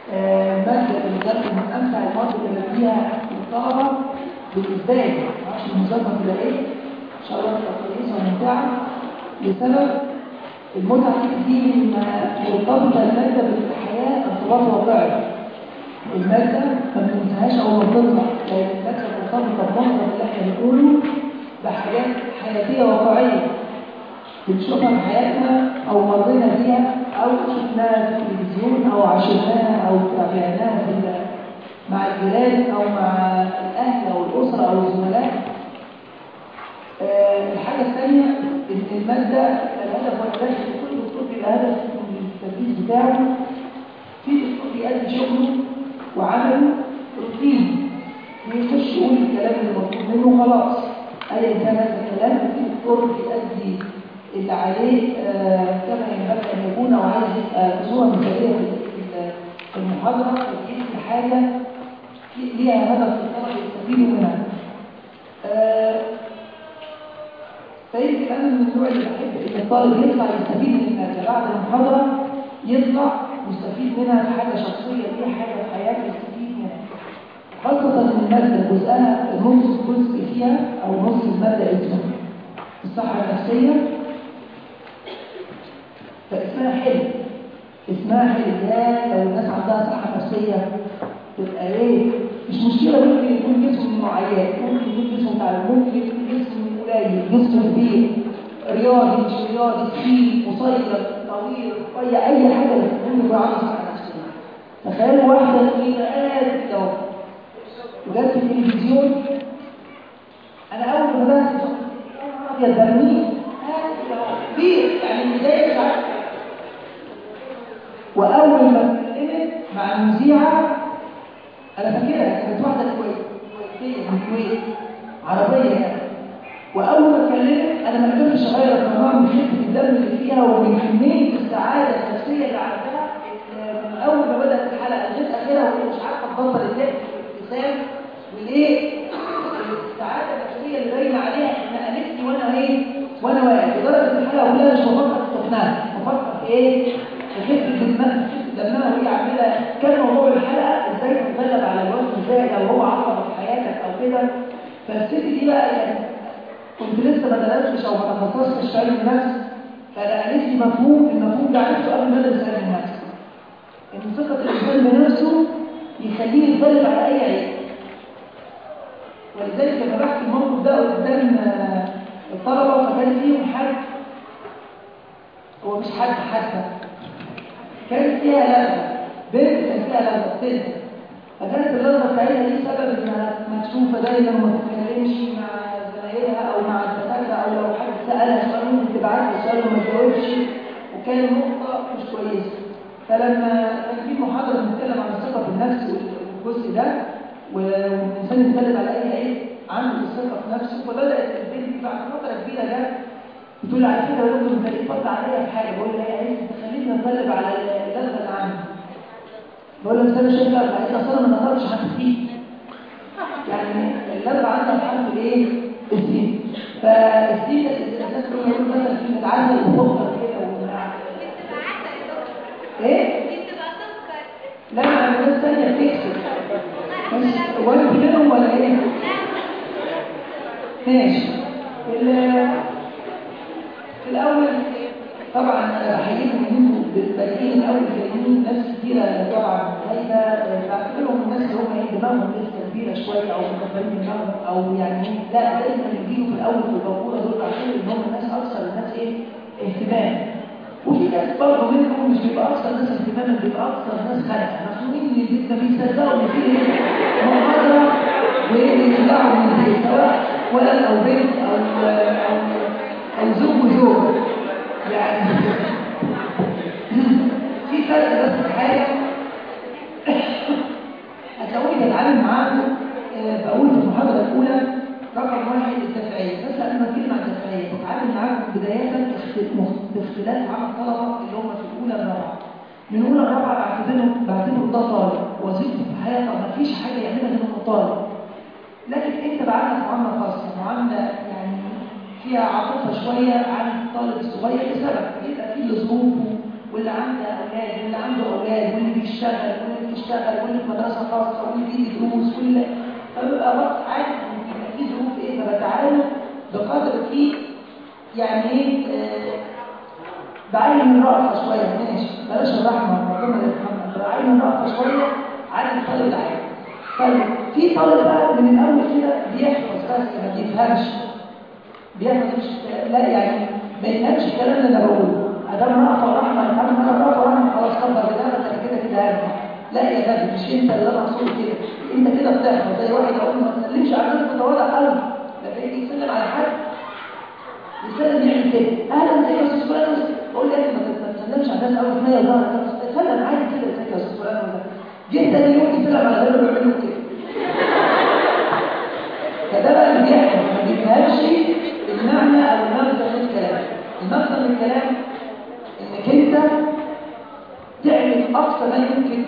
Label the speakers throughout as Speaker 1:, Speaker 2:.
Speaker 1: آه، مادة بالنسبة من أمتع المواد اللي فيها الطلبة بالنسبة لي معرفش المذاكرة تبقى إيه إن شاء الله تبقى كويسة وممتعة لسبب المتعة دي من مرتبطة المادة بالحياة ارتباط واقعي المادة ما بننساهاش أول ما بتطلع لأن المادة مرتبطة بمنظر اللي احنا بنقوله بحاجات حياتية واقعية بنشوفها في حياتنا أو مرينا بيها أو شفناها في التلفزيون أو عشناها أو تابعناها في ال- مع الجيران أو مع الأهل أو الأسرة أو الزملاء آه، الحاجة الثانية إن المادة الهدف والهدف كل دكتور بيبقى هدف من التدريس بتاعه في دكتور بيأدي شغله وعمله روتين ويخش يقول الكلام اللي مطلوب منه خلاص ايا كان هذا الكلام في دكتور بيأدي اللي عليه آه، كما ينبغي ان يكون او عايز يبقى بصوره مثاليه في في- في المحاضره ويدي حاجه ليها هدف الطلبه يستفيدوا منها. آه، فيمكن انا من النوع اللي بحب ان الطالب يطلع يستفيد من الماده بعد المحاضره يطلع مستفيد منها في حاجه شخصيه ليه حاجه في حياته يستفيد منها خاصه ان الماده جزءها نص جزء فيها او نص الماده اسمه الصحه النفسيه فاسمها حلو اسمها حلو يا لو الناس عندها صحه نفسيه تبقى ايه مش مشكله ممكن يكون جسم من نوعيات ممكن يكون جسم تعبان ممكن يكون جسم قليل جسم كبير رياضي مش رياضي تخين قصير طويل رفيع اي حاجه بس المهم يكون عنده صحه نفسيه تخيلوا واحده طويله قد كده اهو وجت في التلفزيون انا اول ما بدات ابيض برميل قد كده اهو كبير يعني من بدايه مش عارف واول ما اتكلمت مع المذيعه انا فاكرها كانت واحده كويت كويتيه من الكويت عربيه يعني واول ما اتكلمت انا ما قدرتش اغير الموضوع من خفه الدم اللي فيها ومن كميه السعاده النفسيه اللي عندها إن من اول ما بدات الحلقه لغايه اخرها وهي مش عارفه تبطل الضحك والابتسام والايه السعاده النفسيه اللي باينه عليها ان قالت لي وانا ايه وانا واقف لدرجه الحلقه كلها مش بفكر في تقنعها بفكر في ايه في خفه دمها دمها وهي عامله كان موضوع الحلقه ازاي تتغلب على الوزن ازاي لو هو عقبه في حياتك او كده فالست دي بقى يعني كنت لسه ما درستش او ما تخصصتش في علم النفس فانا قالت لي مفهوم المفهوم ده عرفته قبل ما ادرس علم النفس ان ثقه الانسان بنفسه يخليه يتغلب على اي عيب ولذلك لما بحكي الموقف ده قدام آه، الطلبه فكان فيهم حد هو مش حد حتى كانت فيها لذة بنت كان فيها لذة سن فكانت اللذة بتاعتها دي سبب انها مكشوفة دايما وما تتكلمش مع زمايلها او مع الدكاترة او لو حد سألها سؤال ممكن تبعت له سؤال وما تجاوبش وكان نقطة مش كويسة فلما كان في محاضرة بنتكلم عن الثقة في النفس والجزء ده والإنسان يتكلم على أي عيب عنده الثقة في نفسه فبدأت البنت دي بعد فترة كبيرة ده بتقول لي على فكره يا دكتور انت ليه فرض عليا في حاجه بقول لها يا عايز تخليني اتغلب على اللذه اللي عندي بقول لها بس انا شايف لا بعد اصل انا ما نقدرش حرف فيه يعني اللذه عندها في حرف الايه؟ السين فالسين ده الناس كانوا يقولوا مثلا في متعدل وفقر كده ومع- ايه؟ لا مع ناس ثانيه بتكسب بس هو انت منهم ولا ايه؟ ماشي ال- في الأول طبعا أنا بحييكم إن أنتوا بادئين الأول جايين ناس كتيرة طبعا هايلة بعتبرهم الناس اللي هم إيه دماغهم لسه كبيرة شوية أو مكبرين دماغهم أو يعني إيه، لا دايما يجيوا في الأول في الباقورة دول بعتبر إن هم الناس أكثر الناس إيه اهتمام وفي ناس برضه منهم مش بيبقى أكثر ناس اهتماما بيبقى أكثر ناس خانقة مفهومين إن البيت ما بيصدقوا إن في إيه محاضرة ويطلعوا من البيت سواء ولد أو بنت أو أو أو زوج وزوج يعني في فرق بس في حاجة هتلاقوني بتعامل معاكم آه، بقول في المحاضرة الأولى رقم واحد التفعيل بس قبل ما اتكلم عن التفعيل بتعامل معاكم بداية باخت- مخ- باختلاف عن الطلبة اللي هم في الأولى الرابعة من أولى الرابعة بعتبره بعتبره ده طالب وظيفته في الحياة طب ما فيش حاجة يعملها غير إنه طالب لكن انت بعملك معامله خاصه معامله يعني فيها عاطفه شويه عن الطالب الصغير لسبب بيبقى فيه ظروفه واللي عنده اولاد واللي عنده اولاد واللي بيشتغل واللي بيشتغل بيشتغل واللي في مدرسه خاصه واللي بيدي دروس واللي فبيبقى وقت عادي بيبقى في ظروف ايه فبتعامل بقدر فيه يعني ايه آه، بعين الرأفة شوية ماشي بلاش الرحمة ربنا يرحمنا بعين الرأفة شوية عن الطالب العادي طيب في طالب بقى من الأول كده بيحفظ بس ما بيفهمش بيحفظ مش لا يعني ما يفهمش الكلام اللي انا بقوله ادام رأفة ورحمة يفهم انا رأفة ورحمة خلاص كبر بدمك انا كده كده هرجع لا يا غبي مش انت اللي انا اقصده كده انت كده بتحفظ زي واحد اقول له ما تسلمش على الناس متواضع قوي لما يجي يسلم على حد يسلم يعمل كده اهلا ازيك يا استاذ فلان اقول لي انت ما تسلمش على الناس اول ما يظهر سلم عادي كده ازيك يا استاذ فلان ولا جه تاني يوم يسلم على غيره ويعمل كده فده بقى اللي بيحصل ما بيفهمش المعنى او المغزى من الكلام المغزى من الكلام انك انت تعمل اقصى ما يمكن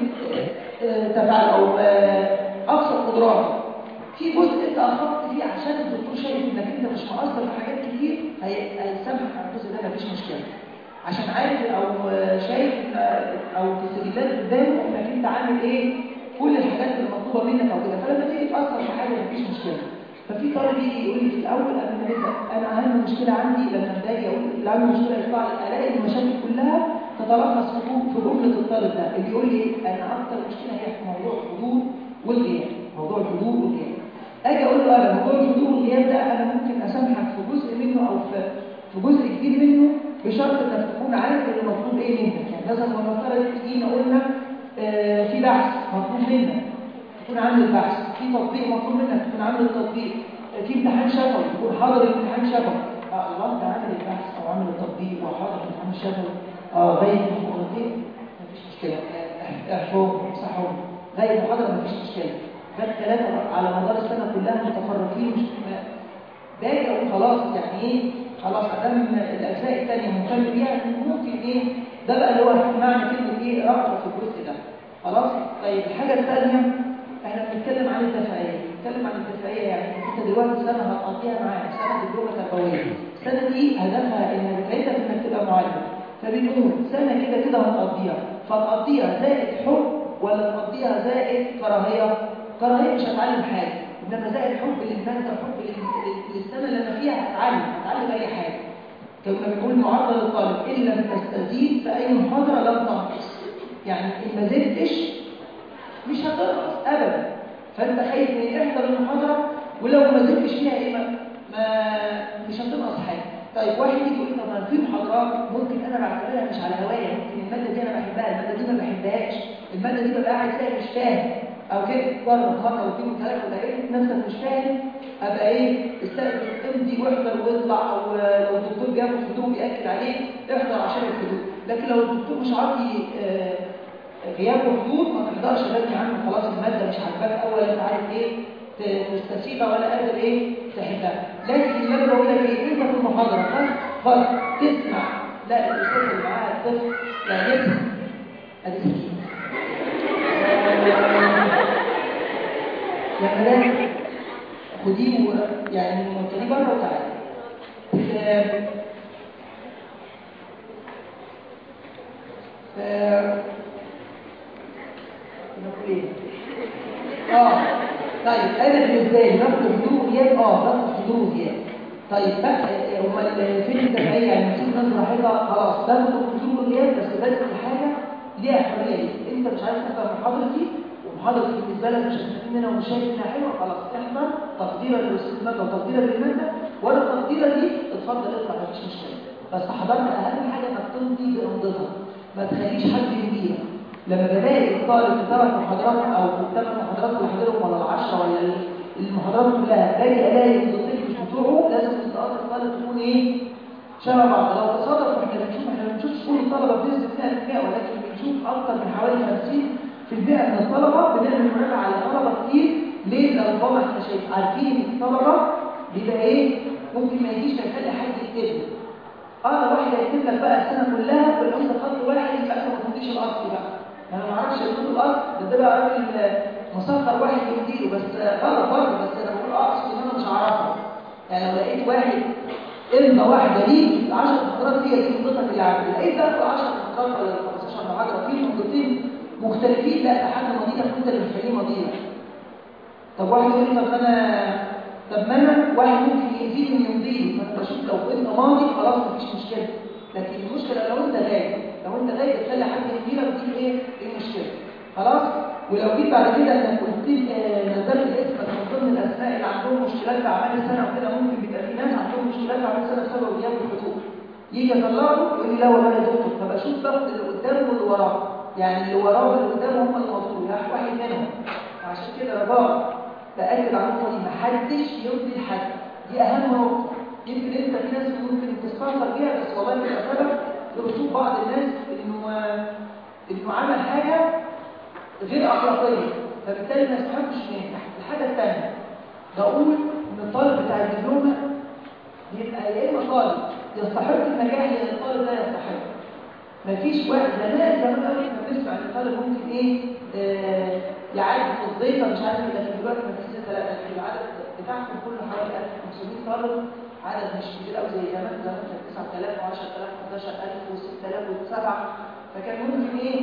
Speaker 1: آه، تفعل او آه، اقصى قدراتك في جزء انت اخطأت فيه عشان الدكتور شايف انك انت مش مقصر في حاجات كتير هي- هيسامحك على الجزء ده مفيش مشكله عشان عارف او آه، شايف إن- او في السجلات قدامه انك انت عامل ايه كل الحاجات اللي مطلوبه منك او كده فلما تيجي تاثر في حاجه مفيش مشكله ففي طالب يجي يقول لي في الاول قبل ما نبدا انا اهم مشكله عندي لما باجي اقول اللي عنده مشكله يطلع لي الاقي المشاكل كلها تتلخص في جو- في جمله الطالب ده اللي يقول لي انا اكتر مشكله هي في موضوع الحضور والغياب موضوع الحضور والغياب اجي اقول له انا موضوع الحضور والغياب ده انا ممكن اسامحك في جزء منه او في في جزء كبير منه بشرط انك تكون عارف اللي مطلوب ايه منك يعني مثلا لما نفترض جينا قلنا آه، في بحث مطلوب منك تكون عامل البحث في تطبيق مطلوب منك تكون عامل التطبيق آه، في امتحان شفوي تكون حاضر الامتحان شفوي اه الله انت عامل البحث او عامل التطبيق وحاضر الامتحان الشفوي اه غايب محاضرتين مفيش مشكله آه، احفظهم امسحهم غايب محاضره مفيش مشكله ده الثلاثه على مدار السنه كلها متفرقين مش ما- باجي اقول خلاص يعني ايه خلاص ادام الاجزاء الثانيه مهتم بيها ممكن ايه ده بقى اللي هو معنى كلمه ايه رغبه في الجزء ده خلاص طيب الحاجه الثانيه احنا بنتكلم عن الدفاعيه بنتكلم عن الدفاعيه يعني انت دلوقتي سنه هتقضيها معاك سنه دبلومه تربويه السنه دي هدفها ان رفعتك انك تبقى معلم فبنقول سنه كده كده هتقضيها فتقضيها زائد حب ولا تقضيها زائد كراهيه كراهيه مش هتعلم حاجه انما زائد حب للماده حب لل- للسنه اللي انا فيها هتعلم هتعلم اي حاجه كنا بنقول معرض الطالب ان لم تستزيد في اي محاضره لم تنقص يعني ان ما زدتش مش هتنقص ابدا فانت خايف من احضر المحاضره ولو ما زدتش فيها ايه ما, ما مش هتنقص حاجه طيب واحد يجي يقول لي طب أنا في محاضرات ممكن انا بعتبرها مش على هوايه ممكن الماده دي انا بحبها الماده دي ما بحبهاش الماده دي ببقى قاعد فيها مش فاهم او كده جرب مره واثنين وثلاثه ولقيت نفسك مش فاهم ابقى ايه استقبل امضي واحضر واطلع او لو الدكتور بياخد هدوء بياكد عليه احضر عشان الهدوء لكن لو الدكتور مش عاطي آه، غياب وحضور ما تقدرش لازم عنه خلاص الماده مش عاجباك او ولا انت عارف ايه ت- تستسيغها ولا قادر ايه تحبها لكن اللي انا بقول لك ايه انت في المحاضره خلاص خلاص تسمع لا الاستاذ اللي معاه الطفل لا يسمع ادي سكين يا ملاك خديه و- يعني خديه بره وتعالى آه، آه، نقول ايه اه طيب انا بالنسبه لي باخد حضور وغياب اه باخد حضور وغياب طيب بقى امال فين الدفعيه يعني نسيب ناس براحتها خلاص باخد حضور وغياب بس بدل حاجه ليها حريه ليك انت مش عايز تحضر محاضرتي ومحاضرتي بالنسبه لك مش هتستفيد منها ومش شايف انها حلوه خلاص احضر تقديرا للاستاذ الماده وتقديرا للماده وانا تقديرا دي اتفضل اطلع مفيش مشكله بس حضرت اهم حاجه انك تمضي بامضتها ما تخليش حد يمضيها لما بلاقي الطالب في ثلاث محاضرات او في الثمان محاضرات اللي حاضرهم ولا العشره ولا ال- المحاضرات كلها باجي الاقي الدكتور مش بتوعه لازم الاستاذ الطالب تكون ايه شبه بعض لو تصادف احنا بنشوف احنا ما بنشوفش كل الطلبه بنسبه 100% ولكن بنشوف اكثر من حوالي 50% من الطلبه بنعمل مراجعه على طلبه كتير ليه لربما احنا شايف عارفين ان في طلبه بيبقى ايه ممكن ما يجيش فيخلي حد يكتب له اه واحد هيكتب لك بقى السنه كلها والعمر خط واحد يبقى انت ما تمضيش الاصل بقى انا ما اعرفش يكتب الاصل ده ده بقى راجل مسخر واحد يمديله بس غلط برضه بس انا بقول اقصد ان انا مش هعرفها يعني لو لقيت واحد امضى واحده ليك ال 10 فقرات هي دي خطتك اللي عندك لقيت بقى 10 فقرات ولا 15 محاضره في نقطتين مختلفين لا ده حد مضينا وانت اللي مخليه مضينا طب واحد يقول لي طب ما انا طب ما انا واحد ممكن يزيد من يمضيه فانا بشوف لو انت ماضي خلاص مفيش مشكله لكن المشكله لو انت غايب لو انت غايب تخلي حد يمضيلك دي ايه المشكله خلاص ولو جيت بعد كده انك قلت لي آه، نزلت اسمك من ضمن الاسماء اللي عندهم مشكلات في اعمال السنه وكده ممكن بيبقى في ناس عندهم مشكلات في اعمال السنه بسبب غياب الحضور يجي اطلعه يقول لي لا والله يا دكتور فبشوف ضغط اللي قدامه واللي وراه يعني اللي وراه واللي قدامه هم المطلوب يعني واحد منهم عشان كده رجاء باكد على النقطه دي محدش يرضي لحد دي اهم نقطه يمكن انت في ناس ممكن تستنصر بيها بس والله بيبقى سبب لرسوب بعض الناس انه انه عمل حاجه غير اخلاقيه فبالتالي ما يستحقش ينجح الحاجه الثانيه بقول ان الطالب بتاع الدبلومه يبقى يا اما طالب يستحق النجاح يا الطالب لا يستحق مفيش واحد زمان زمان قوي احنا بنسمع ان الطالب ممكن ايه آه يعدي في الضيفه مش عارف ايه لكن دلوقتي مفيش ثلاثه لكن العدد بتاعكم كله حوالي 1500 طالب عدد مش كبير قوي زي زمان زمان كان 9000 و10000 و11000 و6000 و7 فكان ممكن ايه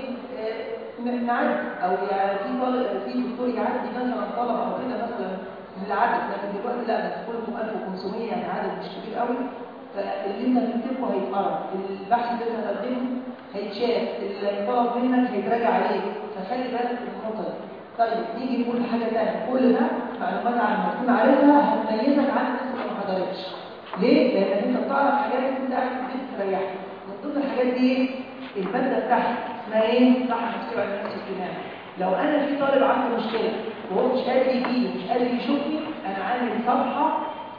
Speaker 1: آه نعدي او يعني في طالب في دكتور يعدي مثلا طلبه او كده مثلا من العدد لكن دلوقتي لا ده كلكم 1500 يعني عدد مش كبير قوي فاللي انت بتكتبه هيتقرا البحث اللي انت هتقدمه هيتشاف اللي هيطلب منك هيتراجع عليه فخلي بالك من النقطه دي طيب نيجي نقول حاجه ثانيه كل ده معلومات عامه تكون عارفها هتميزك عن الناس اللي ما حضرتش ليه؟ لان انت بتعرف حاجات انت قاعد في البيت تريحك من ضمن الحاجات دي ايه؟ الماده بتاعتك اسمها ايه؟ صح نفسي علم النفس الاجتماعي لو انا في طالب عنده مشكله وهو مش قادر يجيلي مش قادر يشوفني انا عامل صفحه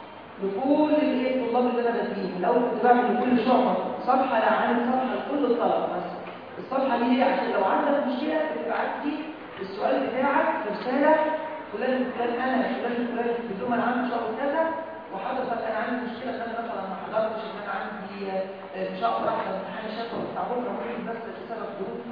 Speaker 1: لكل الايه الطلاب اللي انا بديهم الاول كنت بعمل لكل شعبه صفحه لا عامل صفحه لكل الطلبه بس الصفحه دي ليه عشان لو عندك مشكله تبعت لي السؤال بتاعك في رساله فلان فلان انا فلان فلان في الدوم انا عندي شهر كذا وحضرتك انا عندي مشكله ان انا مثلا ما حضرتش ان انا عندي مش هقدر احضر امتحان الشفوي بتاع بكره ممكن بس بسبب ظروف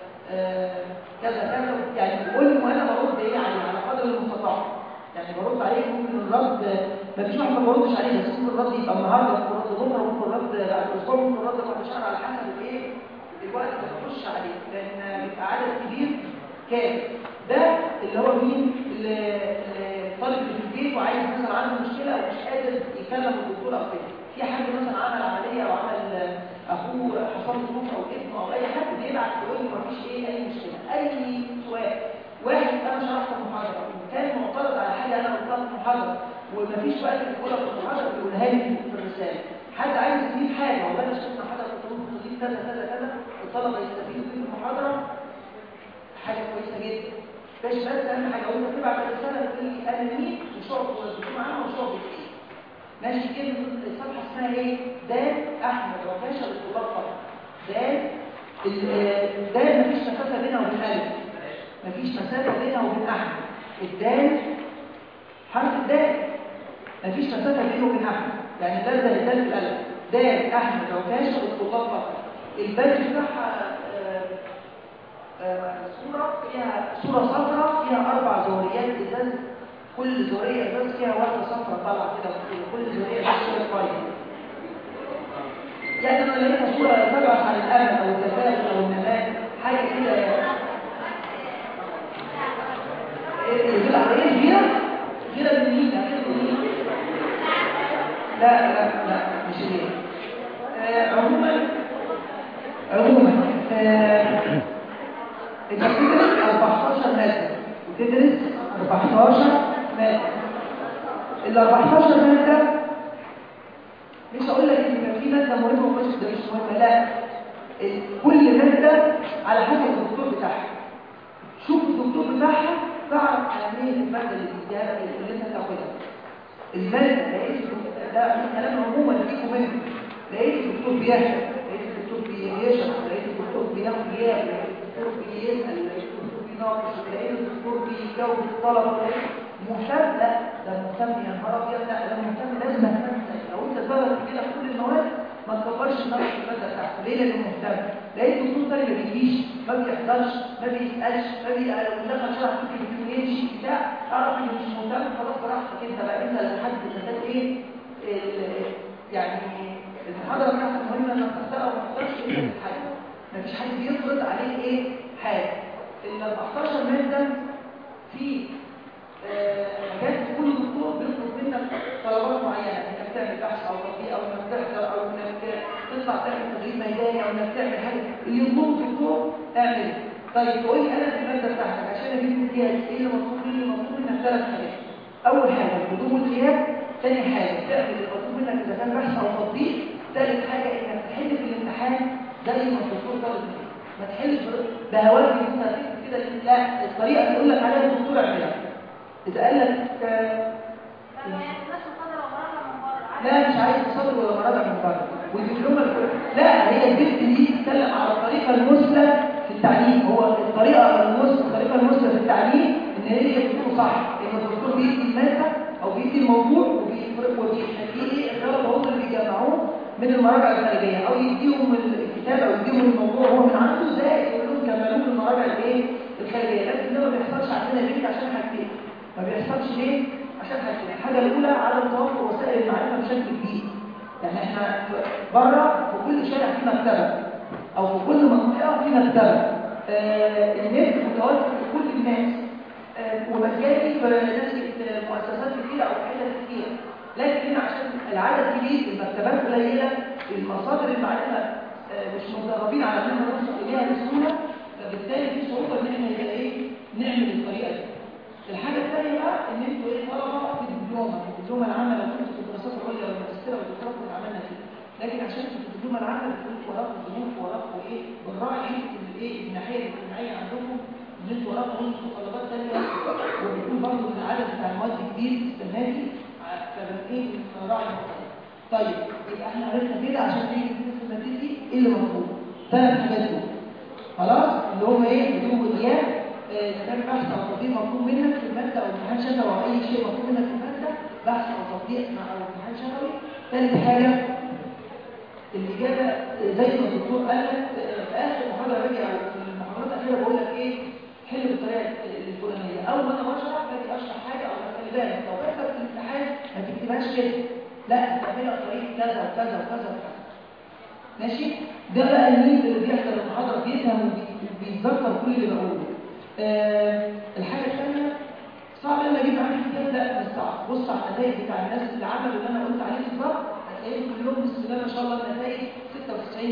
Speaker 1: كذا كذا يعني قول لي وانا برد ايه يعني على قدر المستطاع يعني برد عليه ممكن الرد ما فيش واحد ما بردش عليه بس ممكن الرد يبقى النهارده ممكن الرد بكره ممكن الرد بعد اسبوع ممكن الرد بعد شهر على حسب الايه الوقت اللي بخش عليه لان بيبقى عدد كبير كام ده اللي هو مين الطالب اللي في البيت وعايز مثلا عنده مشكله او مش قادر يكلم الدكتور او كده في حد مثلا عمل عمليه او عمل اخوه حصل له ظروف او ابنه او اي حد بيبعت يقول لي مفيش ايه اي مشكله اي سؤال واحد انا شرحت المحاضره كان معترض على حاجه انا قلتها في المحاضره ومفيش وقت يقولها في المحاضره بيقولها لي في الرساله حد عايز يضيف حاجه والله انا شفت محاضره كنت ممكن تضيف كذا كذا كذا الطلبه يستفيدوا في المحاضره حاجه كويسه جدا بس بس اهم حاجه وانت بتبعت الرساله تقول لي انا مين وشعب بتكون معانا وشعب ايه ماشي كده الصفحه اسمها ايه دال احمد وكاشه للطلاب فقط دال الدال مفيش مسافه بينها وبين الف مفيش مسافه بينها وبين احمد الدال حرف الدال مفيش مسافه بينه وبين احمد يعني الدال زي الدال في الالف دال احمد وكاشه للطلاب فقط الباقي بتاعها صورة فيها صورة صفراء فيها أربع زوريات إزاز كل زورية إزاز فيها واحدة صفراء طالعة كده كل زورية إزاز فيها طايرة يعني أنا لقيت صورة تبعث عن الأمل أو التفاؤل أو النماء حاجة كده إيه العملية كبيرة كبيرة من مين؟ لا لا لا مش هي آه عموما عموما آه انت بتدرس 14 ماده بتدرس 14 ماده ال 14 ماده مش هقول لك ان في ماده مهمه ومش ده مش مهمه لا كل ماده على حسب الدكتور بتاعها شوف الدكتور بتاعها تعرف اهميه الماده اللي بتديها اللي انت هتاخدها الماده لقيت ده كلام عموما فيكم منه لقيت الدكتور بيشرح لقيت الدكتور بيشرح لقيت الدكتور بياخد غياب الدكتور بيسأل الدكتور بيناقش تلاقيه الدكتور بيجاوب الطلبة مهتم لا ده مهتم يا نهار ابيض لا ده مهتم لازم اهتم لو انت دماغك كده في كل المواد ما تكبرش دماغك في الماده بتاعته ليه لانه مهتم لقيت الدكتور تاني ما بيجيش ما بيحضرش ما بيسالش ما بي لو دخل شرح ممكن يجي يمشي بتاع اعرف انه مش مهتم خلاص براحتك انت بقى انت لحد ما ايه يعني المحاضره بتاعتك مهمه انك تحضرها وما تحضرش انت تتحدد مفيش حد بيفرض عليك ايه حاجه ال 14 ماده في آه، حاجات كل دكتور بيطلب منك طلبات معينه انك تعمل بحث او تطبيق او انك تحضر او انك تطلع تعمل تدريب ميداني او انك تعمل حاجه اللي يطلبه الدكتور اعمله طيب تقول لي انا في الماده بتاعتك عشان اجيب امتياز ايه اللي مطلوب مني مطلوب منك ثلاث حاجات اول حاجه القدوم والغياب ثاني حاجه تعمل المطلوب منك اذا كان بحث او تطبيق ثالث حاجه انك تحل في الامتحان زي ما الدكتور طالب منك ما تحلش بهواك انت هتكتب كده لا الطريقه اللي يقول لك عليها الدكتور اعملها اذا قال لك آه، لا مش عايز تصدر ولا مراجع من بره والدبلومه الكل- لا هي البنت دي بتتكلم على الطريقه المثلى في التعليم هو الطريقه المثلى الطريقه المثلى في التعليم ان هي بتكون صح ان الدكتور بيدي الماده او بيدي الموضوع وبيفرق وبيخليه ايه الطلبه هم اللي بيجمعوه من المراجع الخارجيه او يديهم الكتاب او يديهم الموضوع هو من عنده زائد يقول لهم كملوه من المراجع الايه الخارجيه لكن ده ما بيحصلش عندنا ليه عشان حاجتين ما بيحصلش ليه عشان حاجتين الحاجه الاولى عدم توفر وسائل المعرفه بشكل كبير يعني احنا بره في كل شارع في مكتبه او في كل منطقه في مكتبه آه النت متوفر لكل الناس آه ومجاني في ناس في مؤسسات كتيره او في حتت كتير لكن هنا عشان العدد كبير المكتبات قليله المصادر المعرفه آه مش متدربين على ان احنا نوصل اليها بسهوله فبالتالي في صعوبه ان احنا يبقى ايه نعمل الطريقه دي الحاجه الثانيه بقى ان انتوا ايه طلبه في الدبلومه في الدبلومه العامه لو كنتوا في الدراسات العليا والماجستير والدكتوراه كنا عملنا كده لكن عشان في الدبلومه العامه بتكون وراكم ظروف وراكم ايه بنراعي حته الايه الناحيه الاجتماعيه عندكم ان انتوا وراكم متطلبات ثانيه وبيكون برضه العدد بتاع المواد كبير السنه دي فبنقيم نراعي النقطه دي. طيب يبقى احنا عرفنا كده عشان نيجي في المادة دي ايه اللي مطلوب ثلاث حاجات دول خلاص اللي هم ايه بدون غياب اذا كان بحث او تطبيق مطلوب منك في الماده او امتحان شفوي او اي شيء مطلوب منك في الماده بحث او تطبيق مع او امتحان شفوي ثالث حاجه الاجابه زي ما الدكتور قال لك آه، في اخر محاضره باجي او في المحاضرات الاخيره بقول لك ايه حل بالطريقه الفلانيه اول ما انا بشرح باجي اشرح حاجه او خلي بالك لو بكتب في الامتحان ما تكتبهاش كده لا تعملها بطريقه كذا وكذا وكذا وكذا ماشي ده بقى المين اللي بيحضر المحاضره بيفهم وبيتذكر كل اللي بقوله آه الحاجه الثانيه صعب ان انا اجيب معاك كتاب لا مش صعب بص على النتائج بتاع الناس اللي عملوا اللي انا قلت عليه بالظبط هتلاقيهم كلهم بسم الله ما شاء الله النتائج 96% 97% 99% 98%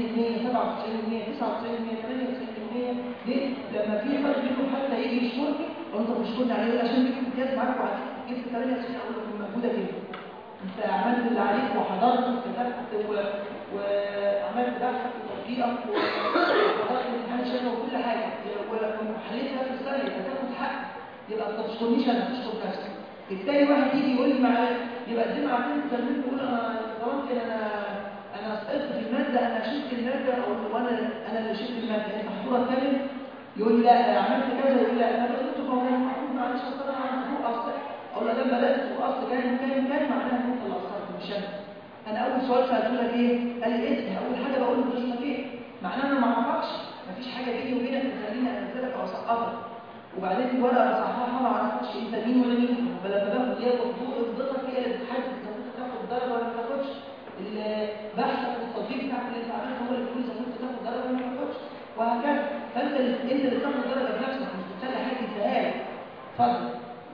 Speaker 1: ليه؟ لما في حد منهم حتى يجي يشكرني وانت بتشكرني عليه يقول عشان جبت امتياز معاك وجبت 98 اقول لك موجوده كده انت عملت اللي عليك وحضرت وكتبت و- وعملت بحثك وتطبيقك وحضرت الامتحان الشفوي وكل حاجه وحليتها في السنه يبقى تاخد حق يبقى ما تشكرنيش انا تشكر نفسك التاني واحد يجي يقول لي معايا يبقى الدين عارفين زمان تقول انا ظلمت انا انا سقطت في الماده انا شلت الماده أو- وانا انا اللي شلت الماده انت محظوره اتكلم يقول لي لا عملت كذا يقول لا انا قلت له هو المفروض معلش اصل انا عملت فوق اصل اقول له لما بدات فوق اصل كان كان كان معناها ان انت اللي قصرت مش انا انا اول سؤال سالته لك ايه قال لي اسمي اول حاجه بقول له اسمك ايه معناها انا ما اعرفكش مفيش حاجه بيني وبينك تخليني انزلك او اسقطك وبعدين الورقه اصححها ما اعرفش انت مين ولا مين فلما باخد ليا تطبيق افضلك هي اللي بتحدد اذا كنت تاخد درجه ولا ما تاخدش البحث والتطبيق بتاعك اللي انت عملته هو اللي بيقول اذا كنت تاخد درجه ولا ما تاخدش وهكذا فانت اللي انت اللي تاخد درجه بنفسك مش بتخلي حد يديها لك اتفضل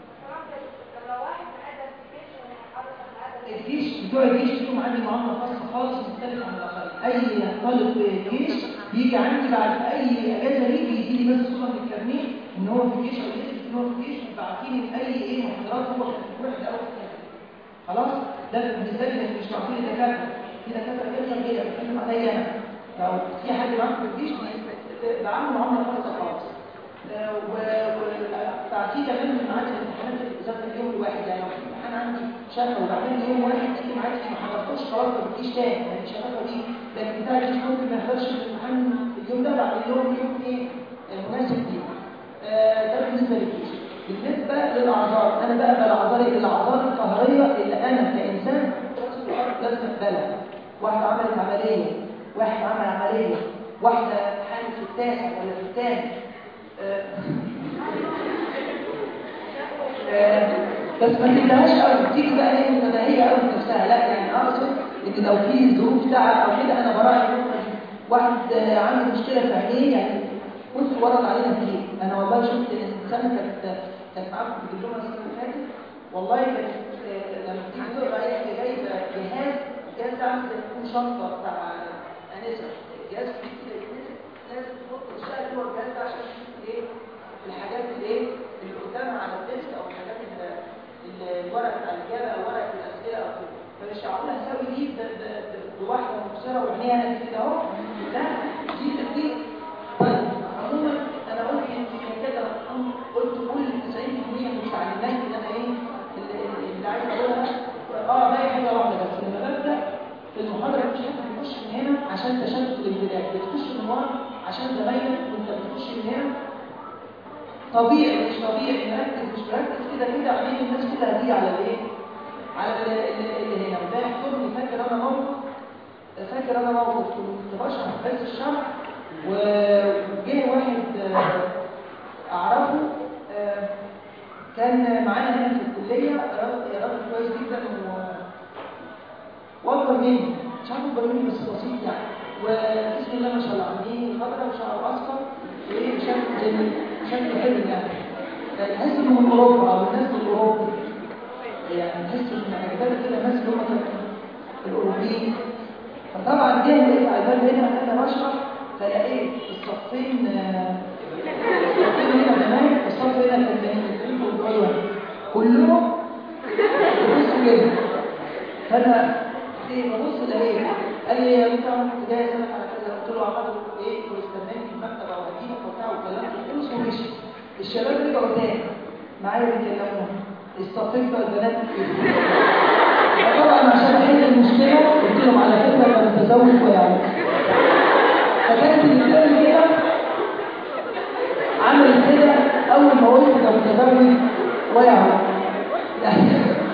Speaker 1: الجيش بتوع الجيش ليهم عندي معامله خاصه خالص مختلفه عن الاخرين اي طالب جيش بيجي عندي بعد اي اجازه ليه بيجي لي بس صوره في الكارنيه ان هو في الجيش او يثبت ان هو في الجيش وبعتين من اي ايه محاضرات هو كان في وحده او في كذا خلاص ده بالنسبه لي مش معقول الدكاتره في دكاتره كده كده بتكلم عليا انا لو في حد معاك في الجيش بعمل معامله خاصه خالص وتعطيه كمان من ميعاد الامتحانات بالذات اليوم الواحد يعني لو في امتحان عندي شفوي وبعدين يوم واحد تيجي معاك ما حضرتوش خلاص ما بتجيش تاني يعني الشفافه دي لكن بتاع الجيش ممكن ما يحضرش الامتحان اليوم ده بعد اليوم يوم ايه آه، مناسب ليه آه، ده بالنسبه للجيش بالنسبه للاعذار انا بقى بالاعذار الاعذار القهريه اللي انا كانسان لازم اقبلها واحده عملت عمليه واحد عمل عمليه واحده حامل في التاسع ولا في الثاني بس ما تبداهاش قوي تيجي بقى ايه متناهيه قوي في نفسها لا يعني اقصد ان لو في ظروف تعب او كده انا براعي النقطه دي واحد آه، عنده مشكله في عينيه يعني بص ورد علينا كتير انا والله شفت انسانه كانت كانت معاكم في الدبلومه السنه اللي فاتت والله كانت آه، لما تيجي تقرا هي جايبه جهاز الجهاز ده عامل زي يكون شنطه بتاع انسه الجهاز كده يتنسى لازم تحط الشقه جوه الجهاز ده عشان تشوف ايه الحاجات اللي ايه اللي قدامها على الديسك او الحاجات اللي اللي- الورق بتاع الاجابه او ورقه الاسئله او كده فمش معقول هساوي دي ب- ب- ب- بواحده مبصره وعينيها انا كده اهو لا دي تدقيق طيب عموما انا قلت انت كده قلت كل 90% من التعليمات اللي انا ايه اللي, اللي عايز اقولها اه باقي حاجه واحده بس لما ببدا في المحاضره مش انت بتخش من هنا عشان تشتت الانتباه بتخش من ورا عشان زمايلك وانت بتخش من هنا طبيعي مش طبيعي مركز مش مركز كده كده عمال الناس كده هتيجي على الايه على اللي, اللي هنا وده يحضرني فاكر انا موقف فاكر انا موقف كنت بشرح في عز الشرح وجه واحد آه، اعرفه آه، كان معانا هنا في الكليه راجل راجل كويس جدا و- واكبر مني مش عارف اكبر مني بس بسيط يعني وبسم الله ما شاء الله عينيه خضرا وشعره اصفر وايه شكل جميل شكله حلو يعني تحس انه من اوروبا او الناس الاوروبي يعني تحس ان اجداد كده ناس اللي هم كانوا الاوروبيين فطبعا جه لقيت على الباب هنا انا بشرح فلقيت الصفين آه، الصفين هنا بنات والصف هنا كان بنات كلهم بيبصوا كده فانا ايه ببص لقيت قال لي يا دكتور انا كنت جاي اسالك على كذا قلت له عملت ايه واستناني في المكتب او هجيبك وبتاع وكلمت الفلوس ومشي الشباب رجعوا تاني معايا بيكلمونا الصفين بتوع البنات كده فطبعا عشان احل المشكله قلت لهم على فكره انا متزوج ويعمل فكانت اللي بتعمل كده عملت كده اول ما قلت ده متزوج ويعمل يعني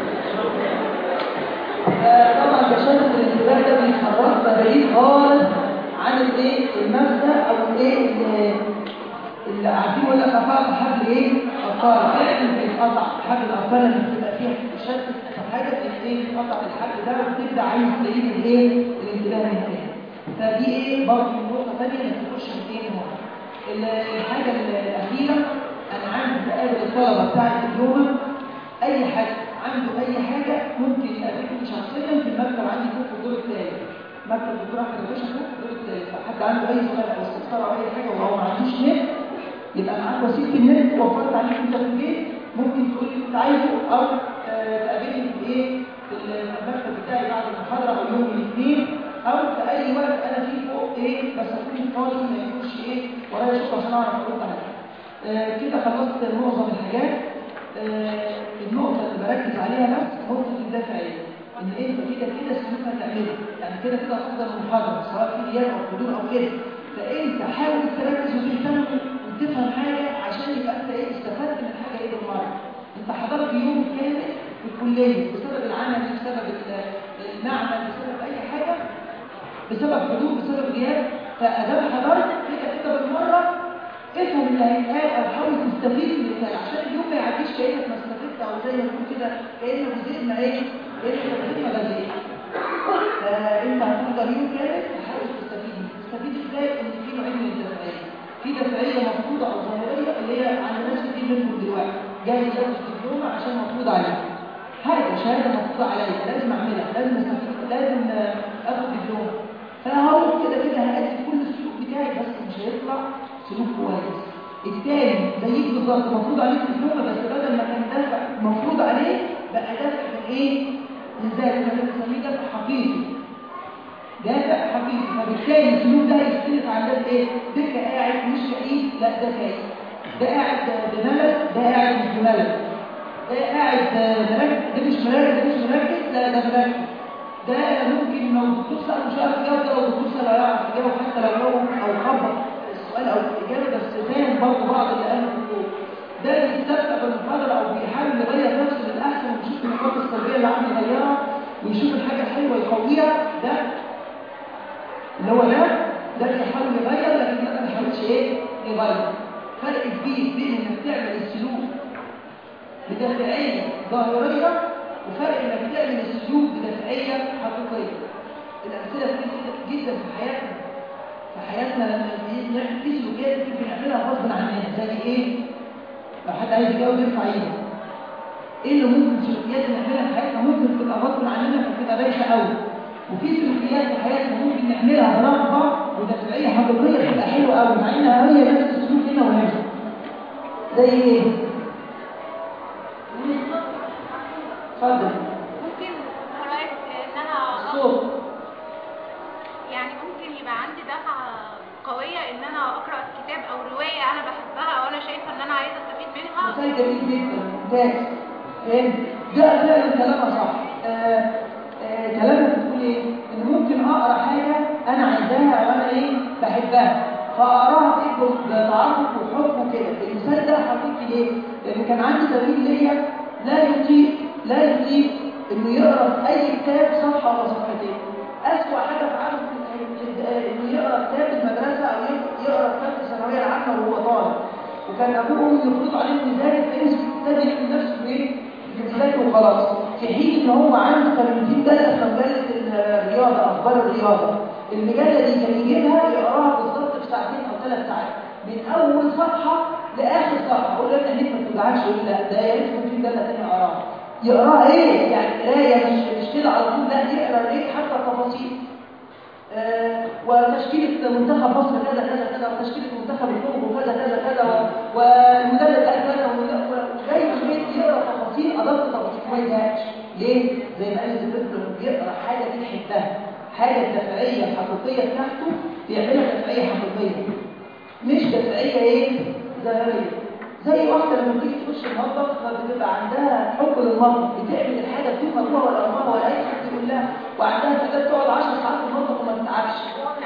Speaker 1: آه، طبعا تشتت الانتباه ده بيخرجنا بعيد خالص عن الايه المبدا او الايه اللي- اللي عارفين ولا قطعت حبل ايه قطار فعلا بيتقطع حبل القطار لما بتبقى فيها تشتت في حاجه ايه بتقطع الحبل ده وبتبدا عايز تعيد الايه الانتباه من تاني فدي ايه برضه نقطه ثانيه ما تخش من ايه هو الحاجه الاخيره انا عندي بقابل الطلبه بتاع الدبلومه اي حد عنده اي حاجه ممكن يقابلني شخصيا في المكتب عندي فوق في الدور الثالث مكتب الدكتور احمد الباشا فوق في الدور الثالث فحد عنده اي سؤال او استفسار او اي حاجه وهو ما عندوش نت يبقى معاك وسيله النت وفرت عليك انت في البيت ممكن تقول لي انت عايزه او آه، تقابلني في ايه في المكتب بتاعي بعد المحاضره او يوم الاثنين او في اي وقت انا فيه فوق ايه بس اكون فاضي ما يكونش ايه ورايا شغل عشان اعرف ارد عليك آه، كده خلصت معظم الحاجات آه، النقطة اللي بركز عليها بس نقطة الدافعية ان انت كده كده سلوك هتعمله يعني كده كده هتحضر المحاضرة سواء في غياب او حضور او كده فانت حاول تركز وتهتم وتفهم حاجة عشان يبقى انت ايه استفدت من حاجة ايه بالمرة انت حضرت يوم كامل في الكلية بسبب العمل بسبب ال- المعمل بسبب اي حاجة بسبب حضور بسبب غياب فادام حضرت كده كده بالمرة افهم اللي هيتقال او حاول تستفيد من اللي هيتقال عشان اليوم ما يعديش كانك ما استفدت او زي ما بنقول كده كانك جزئنا ايه كانك جزئنا غزير فانت هتحضر يوم كامل تحاول تستفيد منه تستفيد ازاي ان في نوعين من الدفعيه في دفعيه مفروضه او ظاهريه اللي هي عند ناس كتير منكم دلوقتي جاي ياخد دبلومه عشان مفروض عليه حاجه شهاده مفروضه عليا لازم اعملها لازم استفيد لازم آه، اخد دبلومه فهو كده كده هأدي كل السلوك بتاعي بس مش هيطلع سلوك كويس التاني زيك بالظبط مفروض عليك دبلومه بس بدل ما كان دافع مفروض عليه بقى دافع من ايه؟ من ذات ما بنسميه دافع حقيقي دافع حقيقي فبالتالي السلوك ده هيختلف عن ده ايه؟ ده قاعد مش كئيب لا ده كئيب ده قاعد بملل ده قاعد مش بملل ده قاعد مركز ده مش مركز ده مش مركز لا ده مركز ده ممكن لو الدكتور سأل مش عارف يجاوب ده لو الدكتور سأل هيعرف يجاوب حتى لو جاوب او خبط السؤال او الاجابه بس فاهم برضه بعض اللي قاله الدكتور ده بيستمتع بالمحاضره او بيحاول يغير نفسه للاحسن ويشوف النقاط السلبيه اللي عنده يغيرها ويشوف الحاجه الحلوه يقويها ده اللي هو ده ده بيحاول يغير لكن ما بيحاولش ايه يغير فرق كبير بين انك تعمل السلوك بدافعيه ظاهريه وفرق انك تعمل السلوك بدافعيه حقيقيه الامثله كتير جدا في حياتنا في حياتنا لما بنعمل في سلوكيات ممكن نعملها غصب عننا زي ايه؟ لو حد عايز يجاوب يرفع ايده ايه اللي ممكن سلوكيات نعملها في حياتنا ممكن تبقى غصب عننا فتبقى بايخه قوي وفي سلوكيات في حياتنا ممكن نعملها برغبه وتفعيليه حقيقيه تبقى حلوه قوي مع انها هي نفس السلوك هنا وهنا زي ايه؟ اتفضل
Speaker 2: ممكن قرأت ان انا
Speaker 1: الصوت
Speaker 2: يعني ممكن يبقى عندي دفعة قوية ان انا اقرأ كتاب او رواية انا بحبها او انا شايفة ان انا عايزة استفيد منها
Speaker 1: مثال جميل جدا ممتاز فاهم ده فعلا كلامها صح آه آه كلامك بتقول ايه ان ممكن اقرا حاجه انا عايزاها وانا ايه بحبها فاقراها ايه بتعاطف وحب وكده المثال ده حقيقي ليه لان كان عندي زميل ليا لا يطيق لا يطيق انه يقرا في اي كتاب صفحه ولا صفحتين اسوأ حاجه في عالم انه يقرا كتاب المدرسه او يقرا كتاب الثانويه العامه وهو طالب وكان ابوه وامه يفرضوا عليه ميزان فيمسك الكتاب يحمي نفسه بايه؟ بكتاباته وخلاص في حين ان هو عنده كان في مجله في مجله الرياضه اخبار الرياضه المجله دي كان يجيبها يقراها بالظبط في ساعتين او ثلاث ساعات من اول صفحه لاخر صفحه اقول له ابني ليه ما بتوجعكش يقول لا ده يا ريت يكون في مجله ثانيه اقراها يقراها ايه؟ يعني قرايه مش مش كده على طول لا يقرا ايه حتى التفاصيل آه وتشكيلة منتخب مصر كذا كذا كذا وتشكيلة منتخب الكونغو كذا كذا كذا والمدرب قال كذا وجاي في البيت يقرا تفاصيل أدق تفاصيل ما يزهقش ليه؟ زي ما قالت البنت لما بيقرا حاجة بيحبها حاجة الدفعية الحقيقية بتاعته بيعملها دفعية حقيقية مش دفعية ايه؟ ظاهرية زي واحدة لما تيجي تخش المطبخ فبتبقى عندها حب للمطبخ بتعمل الحاجة بدون مجهودها ولا أمها ولا أي حد يقول لها وعندها استعداد تقعد 10 ساعات في المطبخ وما تتعبش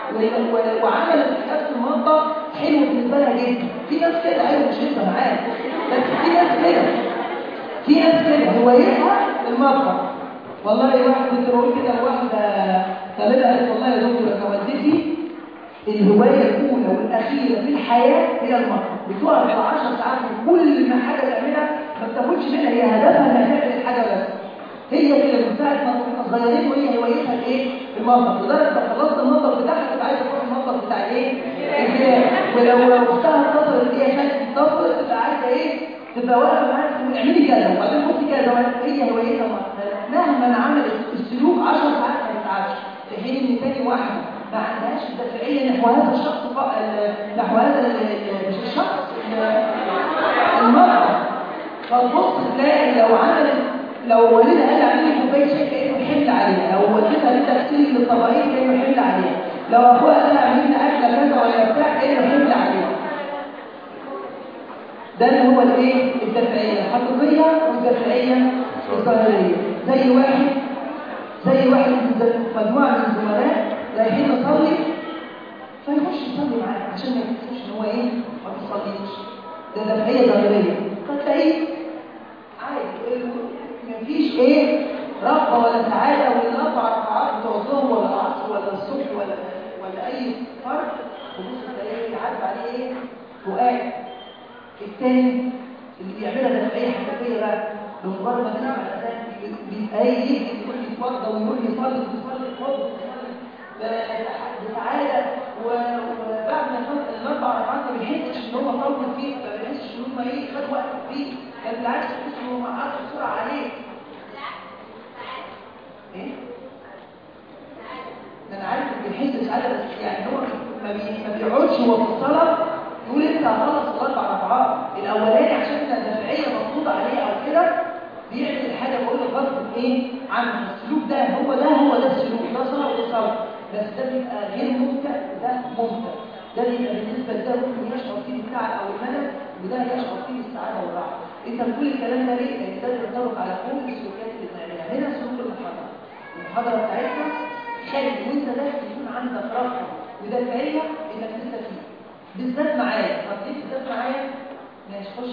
Speaker 1: وعملت الحاجات في المطبخ حلو بالنسبة لها جدا في ناس كده أيوة مش انت معاك بس في ناس كده في ناس كده هوايتها المطبخ والله واحد كنت بقول كده لواحدة طالبة قالت والله يا دكتور يا والدتي الهواية الأولى والأخيرة في الحياة هي المطبخ بتقعد 10 ساعات وكل ما حاجة تعملها ما بتاخدش منها هي هدفها انها تعمل الحاجة بس هي كده من ساعة ما كنا صغيرين وهي هوايتها الايه؟ المطبخ لدرجة ما خلصت المطبخ بتاعها تبقى عايزة تروح المطبخ بتاع ايه؟ الكلاب ولو لو اختها اتصلت هي كانت اتصلت تبقى عايزة ايه؟ تبقى واقفة معاها تقول اعملي كذا وبعدين حطي كذا هي هوايتها مهما عملت السلوك 10 ساعات ما تتعبش في حين ان تاني واحدة ما عندهاش دافعية نحو هذا الشخص نحو هذا مش الشخص المرأة فتبص تلاقي لو عملت لو والدها قال اعملي كوبايه شاي كانه حمل عليها لو والدتها قالت تغسلي الطبقين كانه حمل عليها لو اخوها قال اعملي لنا اكله كذا ولا بتاع كانه حمل عليها ده اللي هو الايه الدافعيه الحقيقيه والدافعيه الظاهريه زي واحد زي واحد من مجموعه من الزملاء رايحين نصلي فيخش يصلي معاك عشان ما يحسش ان هو ايه ما بيصليش ده دفعيه ظاهريه فتلاقيه عادي مفيش ايه رغبه ولا سعاده ولا اربع ركعات بتوع الظهر ولا العصر ولا الصبح ولا ولا اي فرق تبص تلاقيه يعدي عليه ايه فؤاد الثاني اللي بيعملها دفعيه حقيقيه بقى بمجرد ما تسمع الاذان بيبقى يجي يقول يتوضى ويروح يصلي ويصلي حب بسعادة وبعد ما الأربع ركعات ما بيحسش إن هو طول فيه ما بيحسش إن هم إيه خد وقت فيه بل بالعكس بيحس إن هو عدى بسرعة عليه إيه؟ ده أنا عارف إن بيحس بسعادة بس يعني هو ما, بي... ما بيقعدش هو في الصلاة يقول أنت هخلص الأربع ركعات الأولاني عشان الدفعية مفروض عليه أو كده بيعمل الحاجة بقول لك غصب إيه عنه السلوك ده هو ده هو ده السلوك ده صلاة وده صلاة بس ده بيبقى غير ممتع وده ممتع ده بيبقى بالنسبه لده ممكن يشعر فيه بالتعب او الملل وده يشعر فيه بالسعاده والراحه انت بتقول الكلام ده ليه؟ لان ده بينطبق على كل السلوكيات اللي بنعملها هنا سلوك المحاضره المحاضره بتاعتنا خالد وانت داخل يكون عندك رغبه ودافعيه انك تستفيد بالذات معايا طب ليه بالذات معايا؟ ماشي خش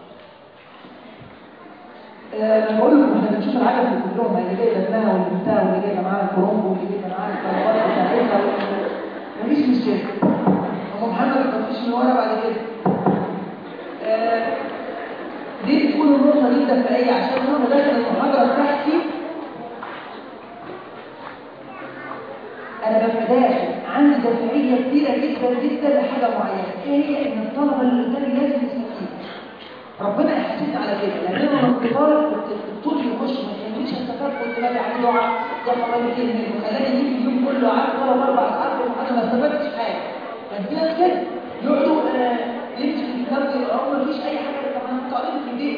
Speaker 1: أه بقول لكم احنا بنشوف العجب في كلهم اللي جايبه ابنها واللي بنتها واللي جايبه معاها الكرومبو واللي جايبه معاها الطلبات بتاعتها مفيش مشكله ام محمد ما تمشيش من ورا بعد كده أه دي تكون النقطه دي دفاعيه عشان انا داخل المحاضره بتاعتي انا ببقى داخل عندي دافعيه كبيره جدا جدا لحاجه معينه ايه هي ان الطلبه اللي قدامي لازم يستفيدوا ربنا يحسدني على كده لان انا لما كنت طالب كنت الطول يخش ما يخلينيش استفاد كنت بادئ عليه دعاء يا خبر كلمه وخلاني يجي اليوم كله قعدت ثلاث اربع ساعات وانا ما استفدتش حاجه كان في ناس كده يقعدوا آه، يمسك الكتاب يقراوا ما فيش اي حاجه طب انا كنت قريت في البيت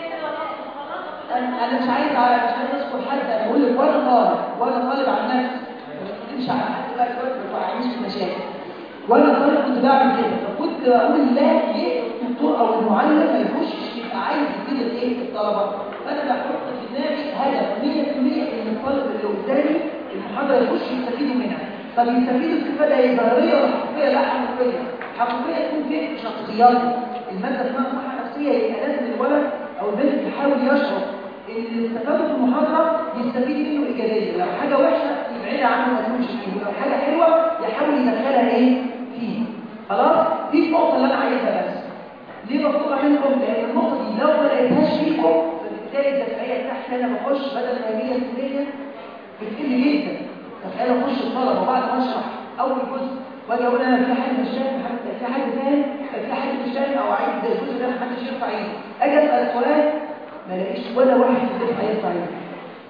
Speaker 1: انا أنا مش عايز على مش عايز اذكر حد انا بقول لك وانا طالب وانا طالب عن نفسي ما بتكلمش على حد بقى دلوقتي ما بعملش في مشاكل وانا طالب كنت بعمل كده فكنت بقول لا ليه الدكتور او المعلم ما يخشش يبقى عايز يفيد الايه الطلبه فانا بحط في دماغي هدف 100% ان الطالب اللي قدامي المحاضره يخش يستفيدوا منها طب يستفيدوا استفاده ايه ظاهريه ولا حقيقيه لا حقيقيه حقيقيه تكون في شخصياتهم الماده اسمها صحه نفسيه يبقى لازم الولد او البنت يحاول يشعر ان اللي استفاده في المحاضره يستفيد منه ايجابيا لو حاجه وحشه يبعدها عنه ما يكونش فيه ولو حاجه حلوه يحاول يدخلها ايه فيه خلاص دي النقطه اللي انا عايزها بس ليه مطلوبه منكم لان النقطه دي لو ما لقيتهاش فيكم فبالتالي الدفعيه بتاعتي انا بخش بدل ما هي 100% بتقل جدا تخيل اخش الطلبه وبعد ما اشرح اول جزء واجي اقول انا في حد مش فاهم حد- في حد فاهم في حد مش فاهم او عايز الجزء ده محدش يرفع ايده اجي اسال سؤال ما الاقيش ولا واحد في الدفعه يرفع ايده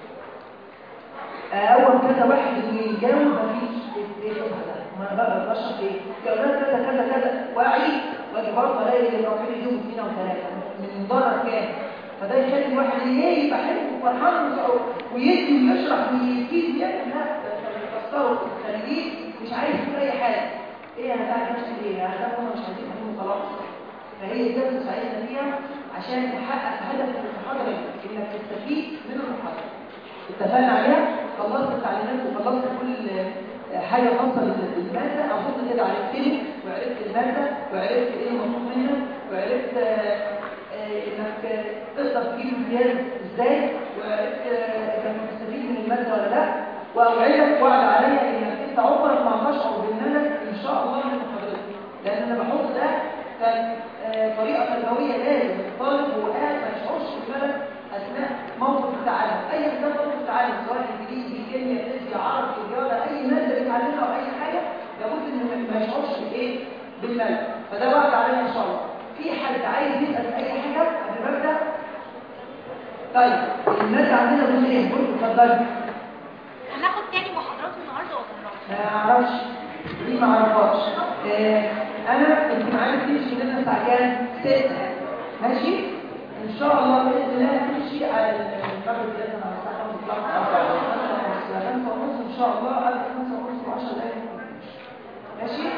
Speaker 1: اول كذا واحد اللي يجاوب مفيش ايه ده ما بقى بشرح ايه جوابات كذا كذا كذا واعيد واجي برضه الاقي اللي رافعين ايديهم اثنين او ثلاثه من ضرر كام فده يخلي الواحد ايه يبقى حلو وفرحان وس- ويدي ويشرح ويفيد يعني لا ده بتكسره وتخليه مش عايز يقول اي حاجه ايه انا قاعد نفسي ايه انا ده مش عايزين نعمله خلاص فهي دي اللي تساعدنا فيها عشان نحقق هدف المحاضره انك تستفيد من المحاضره اتفقنا عليها خلصت التعليمات وخلصت كل آه، حاجه خاصه بال- بالماده اظن كده عرفتني وعرفت الماده وعرفت ايه المطلوب منك وعرفت آه، آه، انك آه، تقدر تجيب امتياز ازاي وعرفت آه، انك تستفيد من الماده ولا لا واوعدك وعد عليا انك انت عمرك ما هتشعر بالملل ان شاء الله من محاضرتي لان انا بحط ده كان آه، طريقه تربويه لازم الطالب وهو قاعد ما يشعرش بالملل اثناء موقف التعلم اي كتاب موقف التعلم سواء انجليزي كيمياء فيزياء عربي رياضه اي ماده بيتعلمها او اي حاجه لابد انه ما يشعرش بايه بالملل فده وعد علينا ان شاء الله في حد عايز يسال اي حاجه قبل ما ابدا طيب الماده عندنا جزئين قلت اتفضلي
Speaker 2: هناخد تاني محاضرات النهارده ولا
Speaker 1: ما اعرفش دي ما اعرفهاش آه، انا انت معايا تمشي لنا الساعه كام 6 ماشي ان شاء الله باذن الله هتمشي على المغرب باذن على الساعه 5 5 ونص ان شاء الله قبل 5 ونص و 10 دقايق ماشي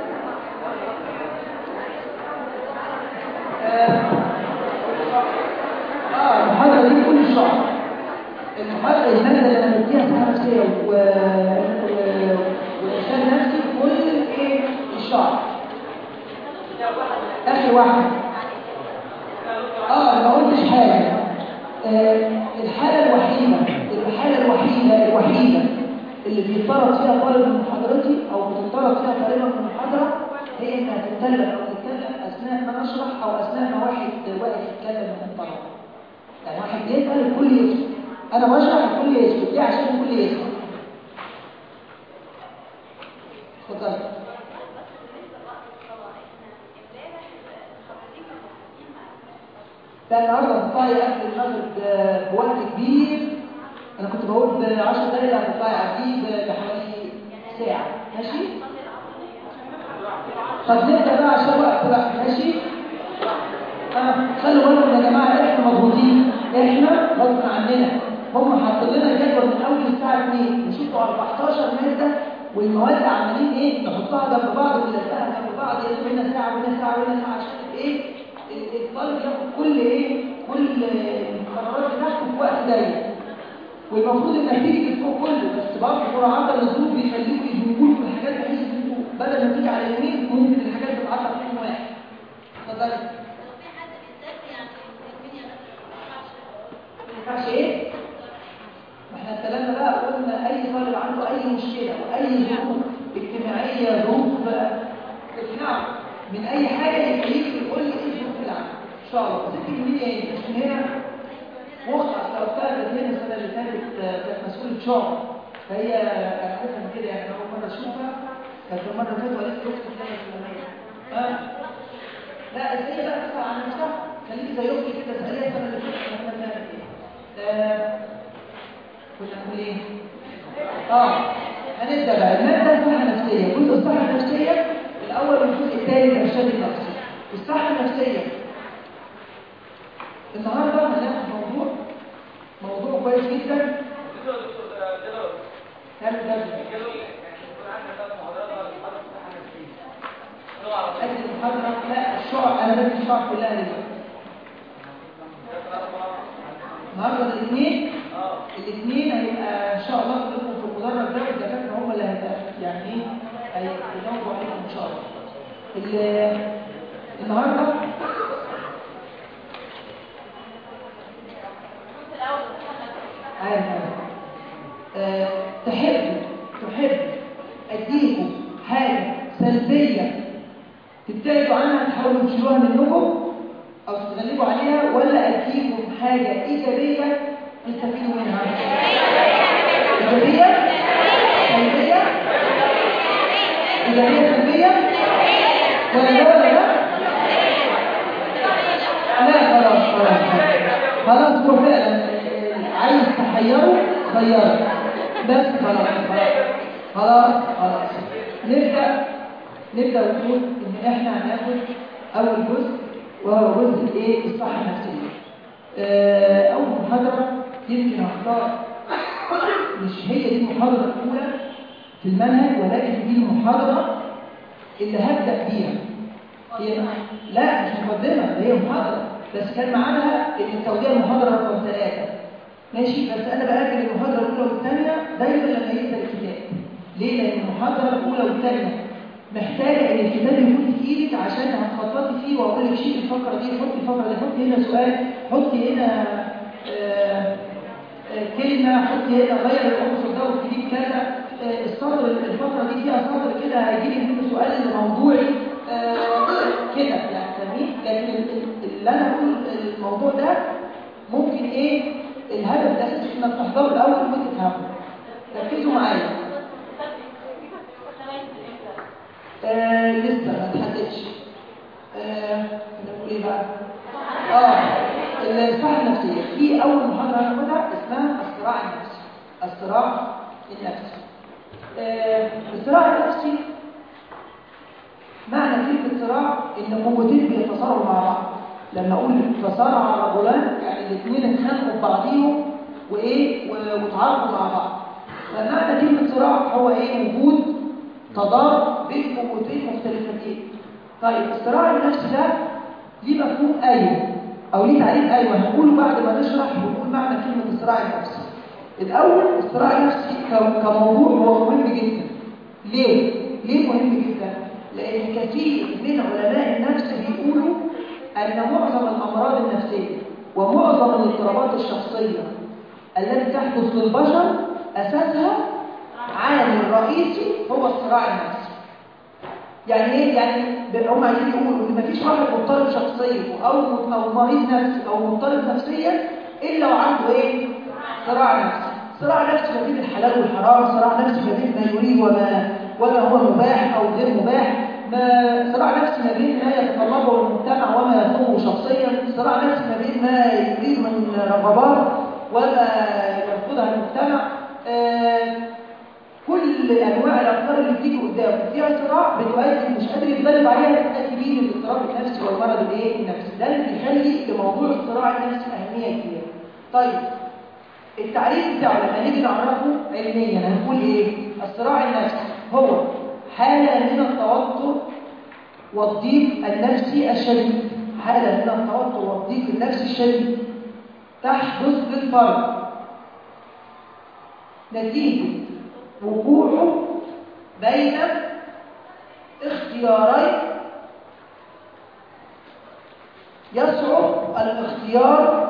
Speaker 1: آه، اه المحاضره دي كل شهر المحاضرة المادة اللي أنا بديها صحة نفسية و... و... وإرشاد نفسي كل إيه الشهر آخر واحدة آه ما قلتش حاجة آه الحالة الوحيدة الحالة الوحيدة الوحيدة اللي بيطرد فيها طالب من محاضرتي أو بتطرد فيها طالبة من المحاضرة هي إنها تتكلم أو تتكلم أثناء ما نشرح أو أثناء ما واحد واقف يتكلم من الطلبة يعني واحد يسأل الكل يسكت أنا بشرح الكل يسكت ليه عشان الكل يسكت اتفضل ده النهارده هتطلعي قبل المغرب ب- بوقت كبير انا كنت بقول ب 10 دقايق لا هتطلعي قبليه ب- بحوالي ساعه ماشي طب نبدا بقى عشان وقت بقى ماشي آه، خلوا بالكم يا جماعه احنا مضغوطين احنا غصب عننا هم حاطين لنا جدول من اول الساعه 2 نشوفوا 14 ماده والمواد عمالين ايه نحطها جنب بعض ونلزقها جنب بعض ياخد هنا ساعه وهنا ساعه وهنا ساعه عشان ايه ال- الطالب ياخد كل ايه كل القرارات بتاعته في وقت ضيق والمفروض انك تيجي تفوق كله بس برضه مراعاه للظروف بيخليكوا يجيبوا لكم الحاجات بحيث ان انتوا بدل ما تيجي على يومين ممكن الحاجات تتعطل في يوم واحد اتفضلي ما ينفعش ايه؟ ما احنا اتكلمنا بقى قلنا اي طالب عنده اي مشكله واي ظروف اجتماعيه ظروف اقناع من اي حاجه يخليك يقول لي ايه الظروف اللي عندك ان شاء الله ست جنيه ايه عشان هنا مخ استوفاها كانت هنا السنه اللي فاتت آه، كانت مسؤوله شعب فهي انا عارفها من كده يعني انا اول مره اشوفها كانت المرة اللي فاتت وقالت لي اختي فلانة اه لا هي بقى تسأل عن نفسها خليكي زي اختي كده اسأليها السنة اللي فاتت احنا بنعمل ايه آه، كنا بنقول ايه؟ اه هنبدأ بقى المادة الصحة النفسية جزء الصحة النفسية الأول والجزء الثاني الإرشاد النفسي الصحة النفسية النهارده هناخد موضوع موضوع كويس جدا كان ده أجل المحاضرة لا الشعر أنا بدي الشعر كلها ليه النهارده الاثنين الاثنين هيبقى ان شاء الله كلكم في المدرج ده والدكاتره هم اللي هيبقى يعني ايه هيجاوبوا عليكم ان شاء الله ال- النهارده عارف آه، تحب تحب اديكم حاجه سلبيه تبتعدوا عنها تحاولوا تشيلوها منكم او تتغلبوا عليها ولا اديكم حاجه ايجابيه تستفيدوا منها ايجابيه سلبيه ايجابيه سلبيه ولا ده ولا ده لا خلاص خلاص خلاص هو فعلا عايز تحيره خيره بس خلاص خلاص خلاص خلاص نبدأ نبدأ ونقول إن إحنا هناخد أول جزء وهو جزء الإيه الصحة النفسية آه، أول محاضرة يمكن أختار مش هي دي المحاضرة الأولى في المنهج ولكن دي المحاضرة اللي هبدأ بيها هي لا مش مقدمة ده هي محاضرة بس كان معاها ان التوجيه المحاضرة رقم ثلاثة ماشي بس انا بأجل المحاضرة الأولى والثانية دايما لما يبدأ الكتاب ليه؟ لأن المحاضرة الأولى والثانية محتاجة ان الكتاب يكون في ايدك عشان هتخططي فيه واقول لك شيل الفقرة دي حطي الفقرة دي حطي هنا سؤال حطي هنا آه آه كلمة حطي هنا غير العنصر ده وتجيب كذا آه السطر الفقرة دي فيها سطر كده هيجي لي منه سؤال موضوعي كده يعني فاهمين لكن اللي انا بقول الموضوع ده ممكن ايه الهدف الاساسي انك تحضره الاول وتفهمه ركزوا معايا آه لسه ما تحددش آه نقول ايه بقى اه الصحه النفسيه في اول محاضره هناخدها اسمها الصراع النفسي الصراع النفسي آه الصراع النفسي معنى كلمة صراع إن قوتين بيتصارعوا مع بعض لما أقول تصارع رجلان يعني الاثنين اتخانقوا ببعضيهم وإيه وتعارضوا مع بعض فمعنى كلمة صراع هو إيه وجود تضارب بين قوتين مختلفتين طيب الصراع النفسي ده ليه مفهوم أيوه أو ليه تعريف أيوه هنقوله بعد ما نشرح ونقول معنى كلمة الصراع النفسي الأول الصراع النفسي كموضوع هو مهم جدا ليه؟ ليه مهم جدا؟ لأن كثير من علماء النفس بيقولوا أن معظم الأمراض النفسية ومعظم الاضطرابات الشخصية التي تحدث للبشر أساسها عامل رئيسي هو الصراع النفسي يعني ايه يعني هم عايزين يقولوا ان مفيش واحد مضطرب شخصيا او او مريض نفسي او مضطرب نفسيا الا وعنده ايه صراع نفسي صراع نفسي ما بين الحلال والحرام صراع نفسي ما بين ما يريد وما وما هو مباح او غير مباح ما صراع نفسي ما بين ما يتطلبه المجتمع وما يطلبه شخصيا صراع نفسي ما بين ما يريد من رغبات وما يرفضها المجتمع آه كل انواع الافكار اللي بتيجي قدامه فيها صراع بتؤدي مش قادر يتغلب عليها بتؤدي بيه للاضطراب النفسي والمرض الايه النفسي ده اللي بيخلي لموضوع الصراع النفسي اهميه كبيره طيب التعريف بتاعه لما نيجي نعرفه علميا هنقول ايه الصراع النفسي هو حالة من التوتر والضيق النفسي الشديد حالة من التوتر والضيق النفسي الشديد تحدث للفرد نتيجة وقوعه بين اختيارين يصعب الاختيار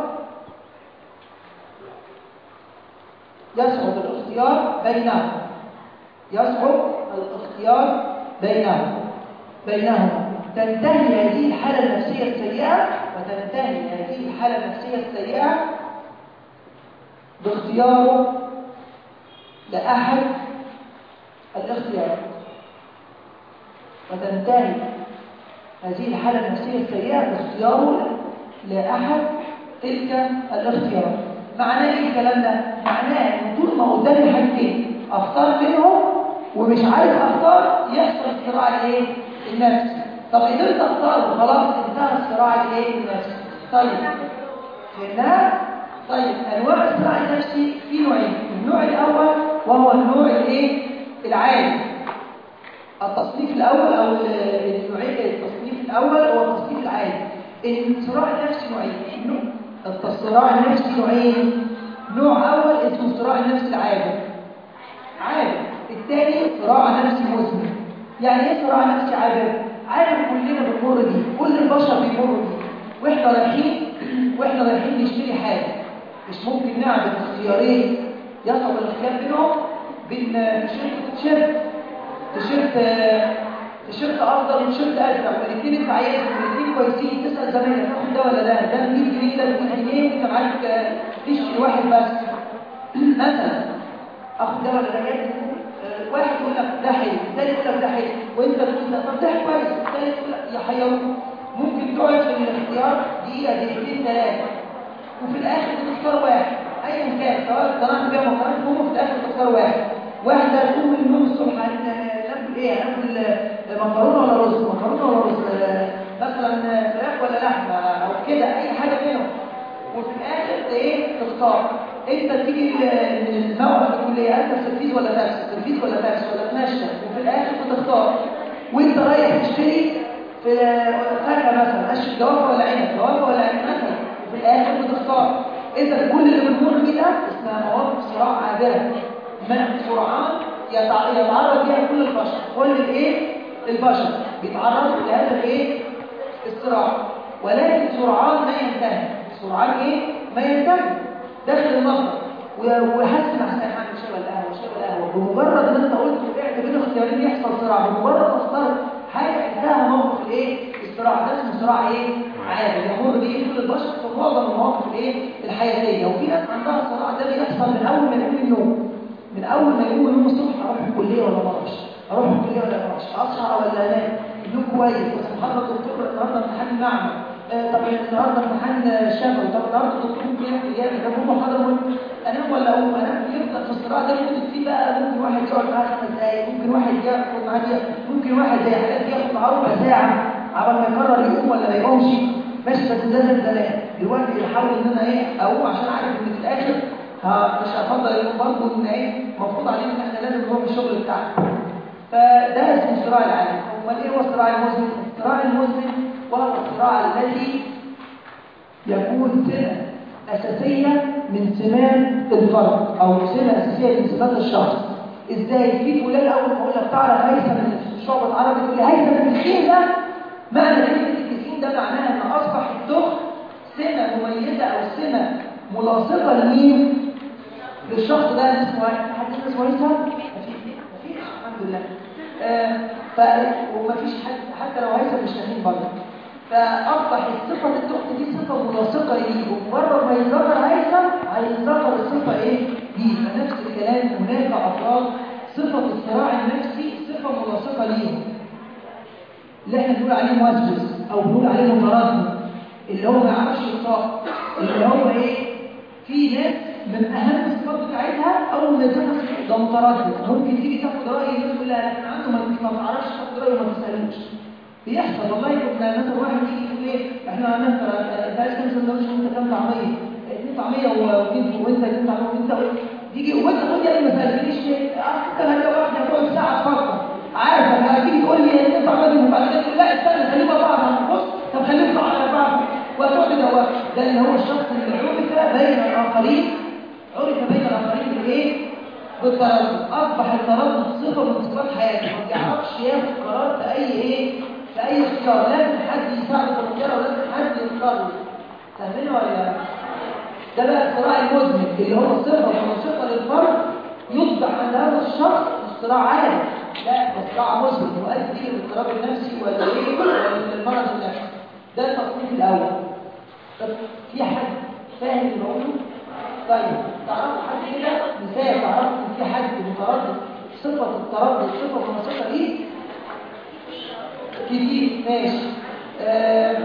Speaker 1: يصعب الاختيار بينهم يصعب الاختيار بينهم بينهما تنتهي هذه الحالة النفسية السيئة وتنتهي هذه الحالة النفسية السيئة باختياره لأحد الاختيارات وتنتهي هذه الحالة النفسية السيئة باختياره لأحد تلك الاختيارات معناه ايه الكلام ده؟ معناه ان طول ما قدامي حاجتين اختار منهم ومش عايز اختار يحصل الصراع الايه؟ النفسي طب قدرت اختار وخلاص انتهى الصراع الايه؟ النفسي طيب فهمناها؟ طيب انواع الصراع النفسي في نوعين النوع الاول وهو النوع الايه؟ العالي التصنيف الاول او النوعين التصنيف الاول هو التصنيف العالي الصراع النفسي نوعين الصراع النفسي نوعين نوع اول اسمه الصراع النفسي العادي عادي الثاني صراع نفسي مزمن يعني ايه صراع نفسي عابر عابر كلنا بنمر بيه كل البشر بيمروا بيه واحنا رايحين واحنا رايحين نشتري حاجه مش ممكن نعمل اختيارين يصعب الاختيار بينهم بين تيشيرت وتيشيرت تيشيرت تيشيرت افضل وتيشيرت ازرق والاثنين انت عايزهم والاثنين كويسين تسال زمايلك تاخد ده ولا ده ده 100 جنيه ده 200 جنيه وانت معاك تشتري واحد بس مثلا اخد ده ولا ده واحد يقول لك ده حلو الثاني يقول لك ده حلو وانت تقول ده طب ده كويس الثالث يقول لك يحيروك ممكن تقعد في الاختيار دقيقه دقيقتين ثلاثه وفي الاخر تختار واحد ايا كان سواء اقتنعت بيها ما اقتنعتش بيها في الاخر تختار واحد واحده تقوم من النوم الصبح ناكل ايه ناكل مكرونه ولا رز مكرونه ولا رز مثلا فراخ ولا لحمه او كده اي حاجه منهم وفي الاخر ايه تختار انت تيجي من الموقف الكليه انت تنفيذ ولا تاكس تنفيذ ولا تاكس ولا تمشى وفي الاخر بتختار وانت رايح تشتري في فاكهه مثلا اشتري جوافه ولا عنب جوافه ولا عنب مثلا وفي الاخر بتختار اذا كل اللي بنمر بيه ده اسمها مواقف صراع عابره سرعان يتعرض فيها كل البشر كل الايه البشر بيتعرضوا لهذا الايه الصراع ولكن سرعان ما ينتهي سرعان ايه ما ينتهي داخل المطر ويحسن احسن حاجه شرب القهوه شرب القهوه بمجرد ان انت قلت وقعت بين اختيارين يحصل صراع بمجرد ما اخترت حاجه انتهى موقف الايه الصراع ده اسمه صراع ايه عادي يمر بيه كل البشر في معظم المواقف الايه الحياتيه وفي ناس عندها الصراع ده بيحصل من اول ما يقوم النوم من اول ما يقوم النوم الصبح اروح الكليه ولا ما اروحش اروح الكليه ولا ما اروحش اصحى ولا انام النوم كويس بس محاضره الدكتور النهارده امتحان المعمل آه طب النهارده امتحان الشفوي طب النهارده الدكتور ممكن يحكي جامد طب هو محاضره مهم انام ولا اقوم انام يفضل في الصراع ده ممكن فيه بقى ممكن واحد يقعد معاه خمس دقايق ممكن واحد ياخد معاه دقيقه ممكن واحد زي حالات ياخد معاه ربع ساعه عبال ما يقرر يقوم ولا ما يقومش بس بس ده زلزال دلوقتي بحاول ان انا ايه اقوم عشان عارف ان في الاخر مش هفضل يقول برضه ان ايه المفروض علينا ان احنا لازم نروح الشغل بتاعنا فده اسمه الصراع العالمي امال ايه هو الصراع المزمن الصراع المزمن وهو الصراع الذي يكون سمه اساسيه من سمات الفرد او سمه اساسيه من سمات الشخص ازاي في فلان اول ما اقول لك تعرف هيثم من شعبة عربي تقول لي هيثم من الخير ده معنى كلمه الكسين ده معناها ان اصبح الدخل سمه مميزه او سمه ملاصقه لمين للشخص ده اللي اسمه حد اسمه هيثم مفيش الحمد لله آه ف ومفيش حد حتى لو هيثم مش فاهمين برضه فاصبح الصفه الدخل دي صفه ملاصقه ليه ومجرد ما يتذكر هيثم هيتذكر الصفه ايه دي فنفس الكلام هناك افراد صفه الصراع النفسي صفه ملاصقه ليهم اللي احنا بنقول عليه موسوس او بنقول عليه متردد اللي هو ما يعرفش يطاق اللي هو ايه في ناس من اهم الصفات بتاعتها اول ما تفهم ده متردد ممكن تيجي تاخد راي الناس كلها لكن عنده ما ما تعرفش تاخد رايه وما تسالوش بيحصل والله كنا مثلا واحد يجي يقول ايه احنا هنفطر انت عايز كام سندوتش وانت كام طعميه اتنين طعميه وانت وانت اتنين طعميه وانت تيجي وانت خد يا ما سالتنيش ليه اصل انت هتبقى واحده هتقعد ساعه تفكر عارف لما تيجي تقول لي اتنين طعميه وبعد كده تقول لا استنى خليهم بعض بص طب خليهم على بعض وتقعد تدور ده اللي هو الشخص اللي عرف بين الاخرين عرف بين الاخرين بالايه بالتردد اصبح التردد صفه من صفات حياته ما بيعرفش ياخد قرار في اي ايه في اي اختيار لازم حد يساعده في الاختيار ولازم حد يختار له فاهمين ولا لا ده بقى الصراع المزمن اللي هو صفه منشطه للفرد يطبع عند هذا الشخص الصراع عادي لا ده صراع مزمن يؤدي للاضطراب النفسي ولا ايه ولا للمرض النفسي ده التصنيف الاول طب في حد فاهم اللي بقوله طيب تعرفوا حد كده مثال تعرفوا ان في حد متردد صفه التردد صفه منشطه ليه كتير ماشي آه،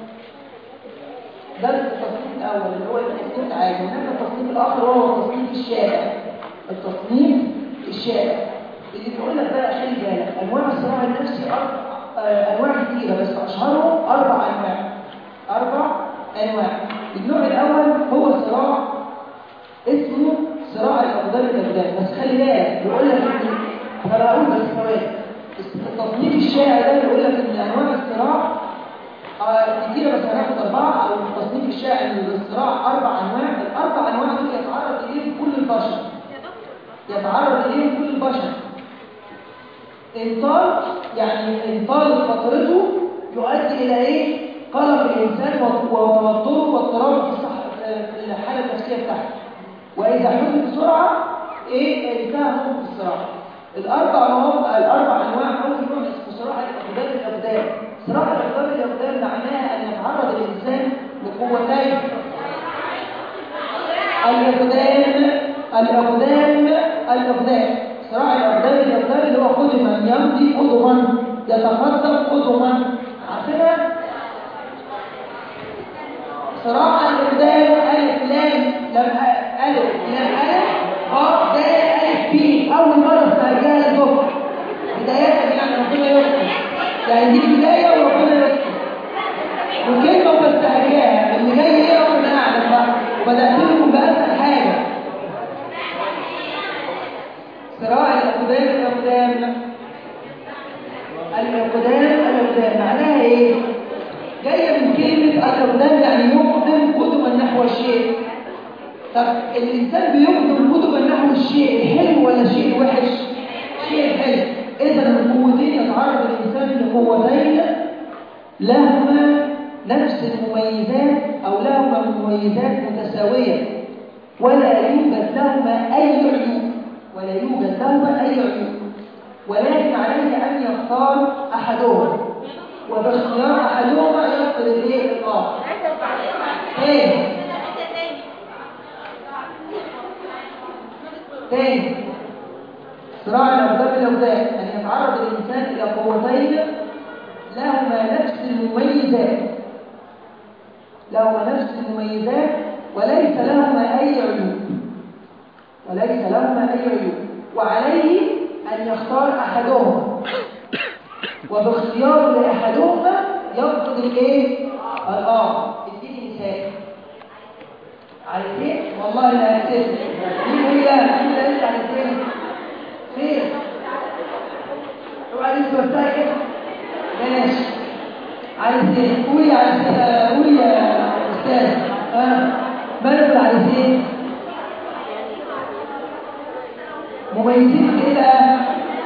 Speaker 1: ده التصنيف الأول اللي هو التصنيف العادي هناك التصنيف الآخر وهو التصنيف الشائع التصنيف الشائع اللي بيقول لك بقى خلي بالك أنواع الصراع النفسي أر- آه، أنواع كتيرة بس أشهرهم أربع أنواع أربع أنواع النوع الأول هو صراع اسمه صراع الأقدام الأقدام بس خلي بالك بيقول لك إن- أنا هقول بس ثواني التصنيف الشائع ده بيقول لك إن أنواع الصراع آه، كتيرة بس هناخد أربعة أو التصنيف الشائع للصراع أربع أنواع الأربع أنواع دول يتعرض إليهم كل البشر
Speaker 2: يا دكتور
Speaker 1: يتعرض إليهم كل البشر إنطال يعني إنطال فترته يؤدي إلى إيه؟ قلق الإنسان وتوتره واضطرابه في الصح- في الحالة النفسية بتاعته وإذا حدث بسرعة إيه انتهى موقف الصراع الأربع مواقع الأربع أنواع أول نوع اسمه صراع الأقدام الأقدام صراع الأقدام الأقدام معناها أن يتعرض الإنسان لقوتين الأقدام الأقدام الأقدام صراع الأقدام الأقدام اللي هو قدما يمضي قدما يتقدم قدما عارفينها؟ صراع الأقدام ألف لام لم أ- ألف لام ألف خاء دال ألف ب أول مرة استعجلها الدكتور بداية يعني ربنا يستر يعني دي بداية وربنا يستر وكلمة وبستهجاها اللي جاي ايه ربنا أعلم بقى وبدأت لكم بأسهل حاجة صراع الأقدام الأقدام الأقدام الأقدام معناها إيه؟ جاية من كلمة الأقدام يعني يقدم قدما نحو الشيء طب الإنسان بيقدم قدما نحو الشيء حلو ولا شيء وحش؟ شيء حلو إذا القوتين يتعرض الإنسان لقوتين لهما نفس المميزات أو لهما مميزات متساوية ولا يوجد لهما أي عيوب ولا يوجد لهما أي عيوب ولكن عليه أن يختار أحدهما وباختيار أحدهما يفقد الإيه الآخر تاني تاني صراع الأقدام الأقدام أن يتعرض الإنسان إلى قوتين لهما نفس المميزات لهما نفس المميزات وليس لهما أي عيوب وليس لهما أي عيوب وعليه أن يختار أحدهما وباختياره لأحدهما يفقد الإيه؟ الآخر اديني مثال عارفين؟ والله لا أسف مين هي؟ مين اللي قالت عارفين؟ فين؟ اوعى لسه بتاعي كده ماشي عارفين قولي يا عارفين قولي يا أستاذ ها مالك العارفين؟ مميزين في ايه بقى؟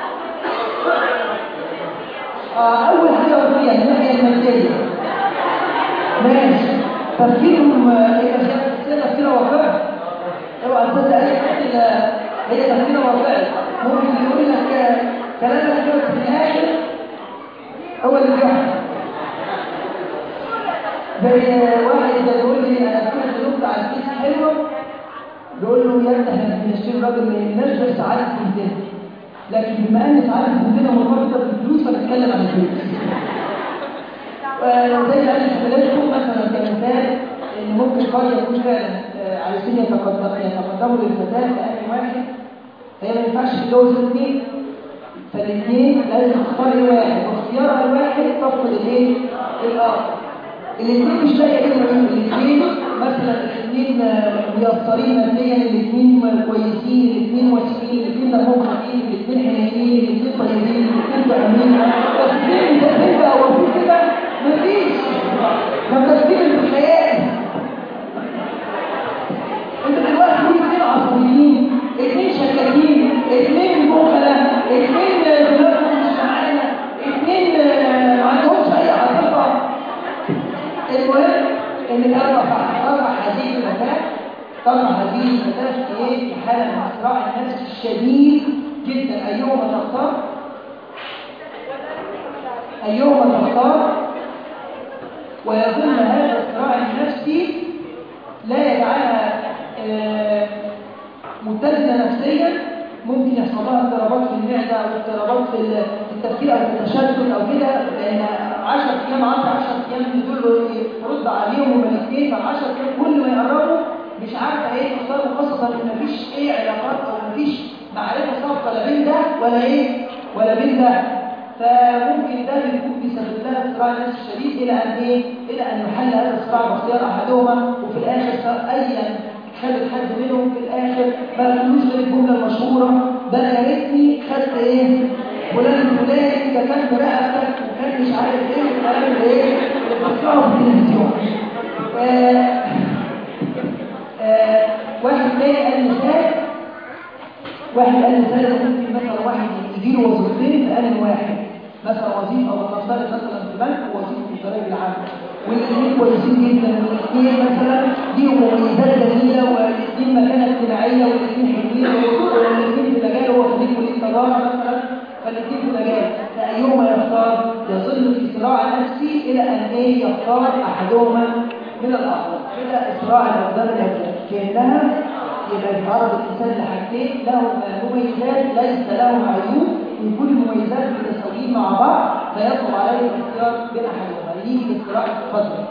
Speaker 1: آه، أول حاجة وفية الناحية المادية ماشي تفكيرهم آه، هي تفكير تفكير واقعي اوعى تصدق أي حد هي تفكير واقعي ممكن يقول لك آه، كلام كده في الآخر هو اللي بيحصل زي آه، واحد يقول لي أنا كنت نقطة على الفيس حلوة بيقول له يا ابني احنا بنشتري راجل ما يهمناش غير سعادة بنتنا لكن بما ان سعادة بنتنا مرتبطة بالفلوس فنتكلم عن الفلوس وزي ما قال لكم مثلا كمثال ان ممكن قرية يكون فعلا آه، عايزين يتقدم يتقدموا للفتاة لأن واحد هي ما ينفعش تتجوز الاثنين فالاثنين لازم تختار ايه واحد واختيارها الواحد تفقد الايه؟ الاخر الاثنين مش لاقي ايه العيوب الاثنين مثلا الاثنين آه، ميسرين ماديا الاثنين كويسين الاثنين واسعين الاثنين دمهم خفيف الاثنين حنينين الاثنين طيبين الاثنين فاهمين بس فين ده فين بقى هو في كده مفيش ما تفكير في الخيال انت دلوقتي كل اثنين عصبيين اثنين شكاكين اثنين بخلة اثنين دماغهم مش معانا اثنين آه، ما عندهمش اي عاطفه المهم ان الان رفع رفع هذه الفتاه رفع هذه الفتاه في ايه في حاله من الصراع النفسي الشديد جدا ايهما تختار ايهما تختار ويظن هذا الصراع النفسي لا يجعلها آه، متزنه نفسيا ممكن يحصل لها اضطرابات في المعده او اضطرابات في ال- في التفكير او التشتت او كده لان 10 ايام عدى 10 ايام دول يرد عليهم هما الاثنين فال 10 ايام كل ما يقربوا مش عارفه ايه تختار خاصه ان مفيش ايه علاقات او مفيش معرفه سابقه لا بين ده ولا ايه ولا بين ده فممكن ده بيكون بيسبب لها صراع الناس الشديد الى ان ايه الى ان يحل هذا الصراع باختيار احدهما وفي الاخر ايا خدت حد منهم في الاخر ما قالوش غير الجمله المشهوره ده يا ريتني خدت ايه فلان الفلاني ده كان برقبتك وكان مش عارف ايه والكلام اللي ايه اللي بتسمعه في التلفزيون آه آه واحد تاني قال مثال واحد قال مثال ممكن مثلا واحد يجي له وظيفتين في آن واحد مثلا وظيفه ونفترض مثلا في بنك ووظيفه في الضرايب العامه والاثنين كويسين جدا والاثنين مثلا ليهم مميزات جميله والاثنين مكانه اجتماعيه والاثنين حلوين والاثنين في مجال هو خريج كليه تجاره مثلا فالاثنين في مجال فايهما يختار يظل في صراع نفسي الى ان ايه يختار احدهما من الاخر كده صراع الاقدام الابدان كانها يبقى يتعرض الانسان لحاجتين لهما مميزات ليس لهما عيوب من كل المميزات متساويين مع بعض فيطلب عليه الاختيار بين احدهما يجي الاختراع الفضل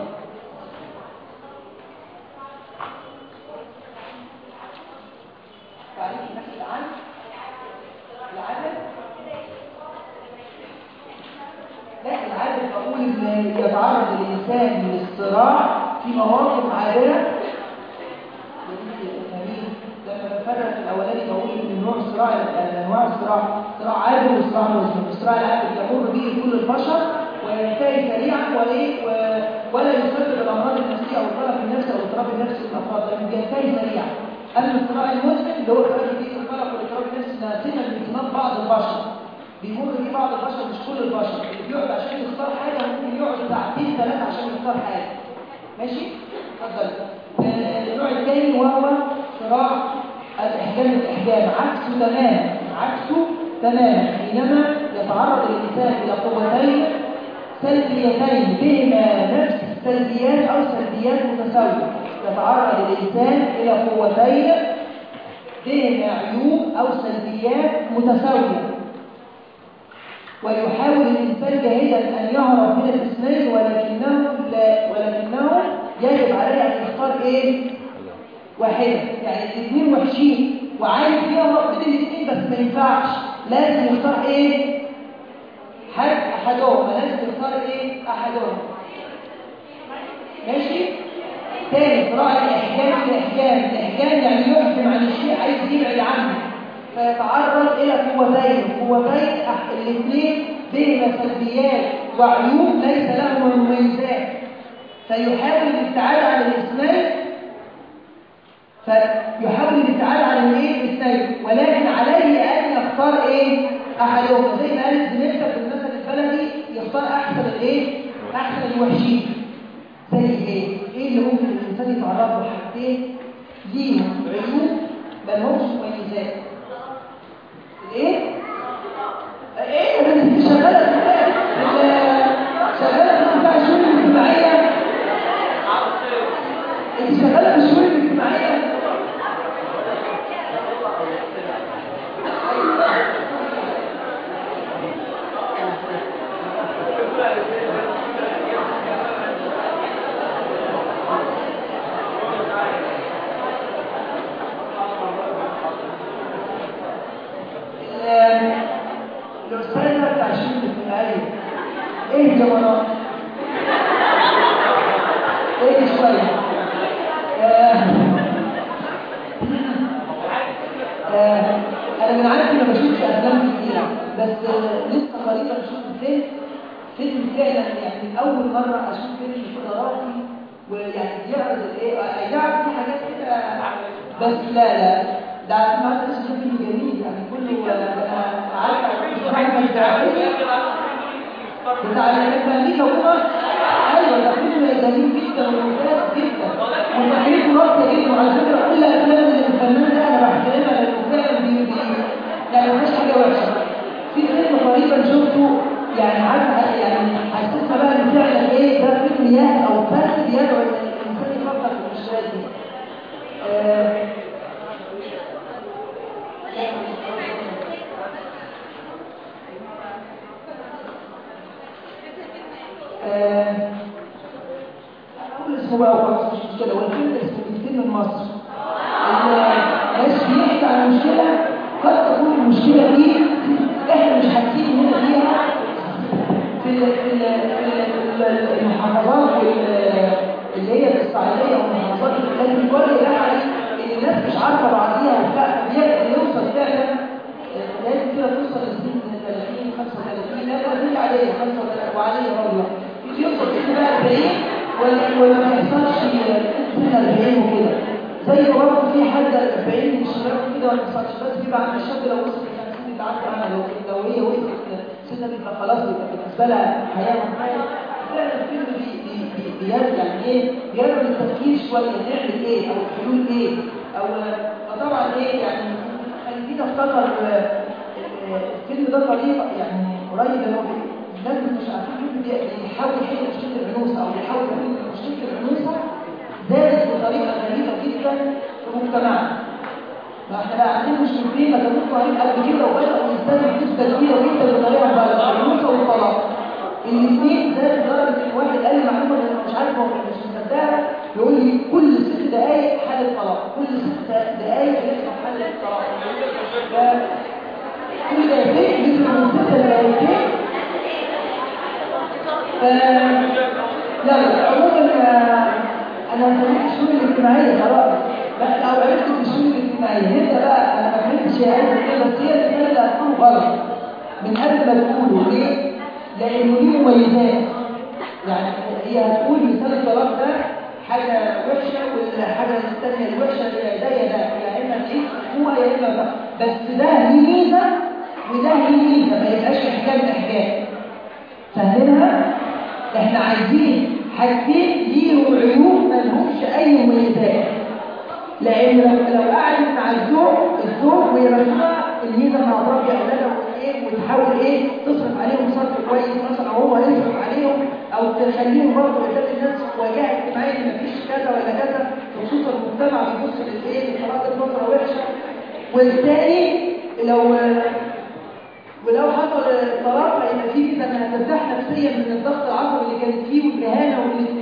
Speaker 1: تعريف نحكي عن العدد لا العدد بقول ان يتعرض الانسان للصراع في مواقف عابره لما بفرق الاولاني بقول ان نوع الصراع انواع الصراع صراع عادل وصراع مزمن الصراع العادل يمر به كل البشر وينتهي سريعا وايه ولا يسبب الامراض النفسيه او القلق النفسي او الاضطراب النفسي للافراد لانه بينتهي سريعا اما الصراع المزمن اللي هو كمان فيه القلق والاضطراب النفسي ناسما لاهتمام بعض البشر بيمر بيه بعض البشر مش كل البشر اللي بيقعد عشان يختار حاجه ممكن يقعد ساعتين ثلاثه عشان يختار حاجه ماشي اتفضل النوع الثاني وهو صراع الإحجام الإحجام عكسه تماما عكسه تماما حينما يتعرض الإنسان إلى قوتين سلبيتين بهما نفس السلبيات أو سلبيات متساوية يتعرض الإنسان إلى قوتين بهما عيوب أو سلبيات متساوية ويحاول الإنسان جاهدا أن يهرب من الاثنين ولكنه لا ولكنه يجب عليه أن يختار إيه؟ واحدة يعني الاثنين وحشين وعايز يهرب بين الاثنين بس ما ينفعش لازم يختار ايه حد احدهما لازم يختار ايه احدهما ماشي تاني صراع الاحجام الاحجام الاحجام يعني يحكم عن الشيء عايز يبعد عنه فيتعرض الى قوتين قوتين الاثنين بهما سلبيات وعيوب ليس لهما مميزات فيحاول الابتعاد عن الاثنين فيحاول الابتعاد عن الايه الاثنين ولكن عليه ان يختار ايه احدهما زي ما قالت زميلتك في المثل البلدي يختار احسن الايه احسن الوحشين زي ايه ايه اللي ممكن الانسان يتعرض له حاجتين ليهم عيوب ما لهمش مميزات الايه ايه ده انت شغاله شغاله في بتاع الشؤون الاجتماعيه انت شغاله في الشؤون الاجتماعيه الأستاذة بتاع الشؤون الاجتماعية ايه الجمالات؟ ايه شوية؟ آه آه انا من عادتي ما بشوفش افلام كتير بس آه لسه قريبا شفت فيلم فيلم فعلا يعني اول مرة اشوف فيلم فوتوغرافي ويعني بيعرض الايه يعرض في حاجات كده بس لا لا ده ما اسمه فيلم جميل يعني كله انا عارفه محمد دعوي بتاع الامريكا وكده ايوه ده فيلم جميل جدا وممتاز جدا وفكرته راقيه جدا وعلى فكره كل افلام الفنان ده انا بحترمها لانه فعلا بي يعني مفيش حاجه وحشه في فيلم قريبا شفته يعني عارفه يعني حسيتها بقى ان فعلا ايه ده فيلم ياه او بس بيدعو ان الانسان يفكر في المشكلات دي آه مصر مش بيحكي عن مشكلة قد تكون المشكلة دي احنا مش حاسين هنا فيها في ال- في ال- في ال- المحافظات وال- اللي هي في الصعيدية والمحافظات لكن الكل يعني ان الناس مش عارفة بعضيها وبتاع بيوصل فعلا لازم كده توصل لسن 30 35 لا 30 عادية 35 وعادية برضه يوصل سن بقى 40 ولا ولا ما يحصلش سن 40 وكده زي برضه في حد 40 من الشباب كده ما يحصلش بس بيبقى عند الشاب لو وصل ل 50 يبقى عارف عنها لو لو هي وصلت سنة بيبقى خلاص بيبقى بالنسبة لها حياة وحياة فعلا الفيلم بي- بي- بي- بيرجع يعني ايه بيرجع التفكير شوية نعمل ايه او الحلول ايه او فطبعا ايه يعني خلينا افتكر آه، آه، الفيلم ده طريقة يعني قريب اللي هو بي- الناس اللي مش عارفين الفيلم ده بيحاول يحل مشكلة العنوسة او بيحاول يحل مشكلة العنوسة زادت بطريقة غريبة جدا في مجتمعنا ما احنا بقى عندنا مشكلتين ما كانوش ظاهرين قبل كده وبداوا يزدادوا بنسبه كبيره جدا بطريقه مبالغه العنوسه والطلاق الاثنين زاد لدرجه ان واحد قال لي معلومه انا مش عارف هو مش مصدقها يقول لي كل ست دقائق حاله طلاق كل ست دقائق بيحصل حاله طلاق ف- كل دقيقتين بيجروا من ست دقيقتين ف لا لا عموما آه، انا فهمت الشؤون الاجتماعيه خلاص بس لو عرفت في الشؤون الاجتماعيه انت بقى انا ما فهمتش هي عايزه ايه بس هي الرساله اللي هتكون غلط من قبل ما تقوله ليه؟ لانه ليه مميزات يعني هي هتقول مثال الطلاق ده حاجه وحشه والحاجه الثانيه الوحشه هي ده يا ده يا اما دي هو يا اما ده بس ده ليه ميزه وده ليه ميزه ما يبقاش احكام احكام فاهمينها؟ احنا عايزين حاجتين ليهم عيوب ما لهمش اي مميزات لان لو لو قعدت مع الزوج الزوج وهي مسؤوله الميزه انها تربي اولادها وايه وتحاول ايه تصرف عليهم صرف كويس مثلا او هو يصرف عليهم او تخليهم برضه قدام الناس واجهه اجتماعيه ان مفيش كذا ولا كذا خصوصا المجتمع بيبص للايه لقرارات النظره وحشه والتاني لو ولو حصل طلاق هيبقى في كده انها ترتاح نفسيا من الضغط العصبي اللي كانت فيه والاهانه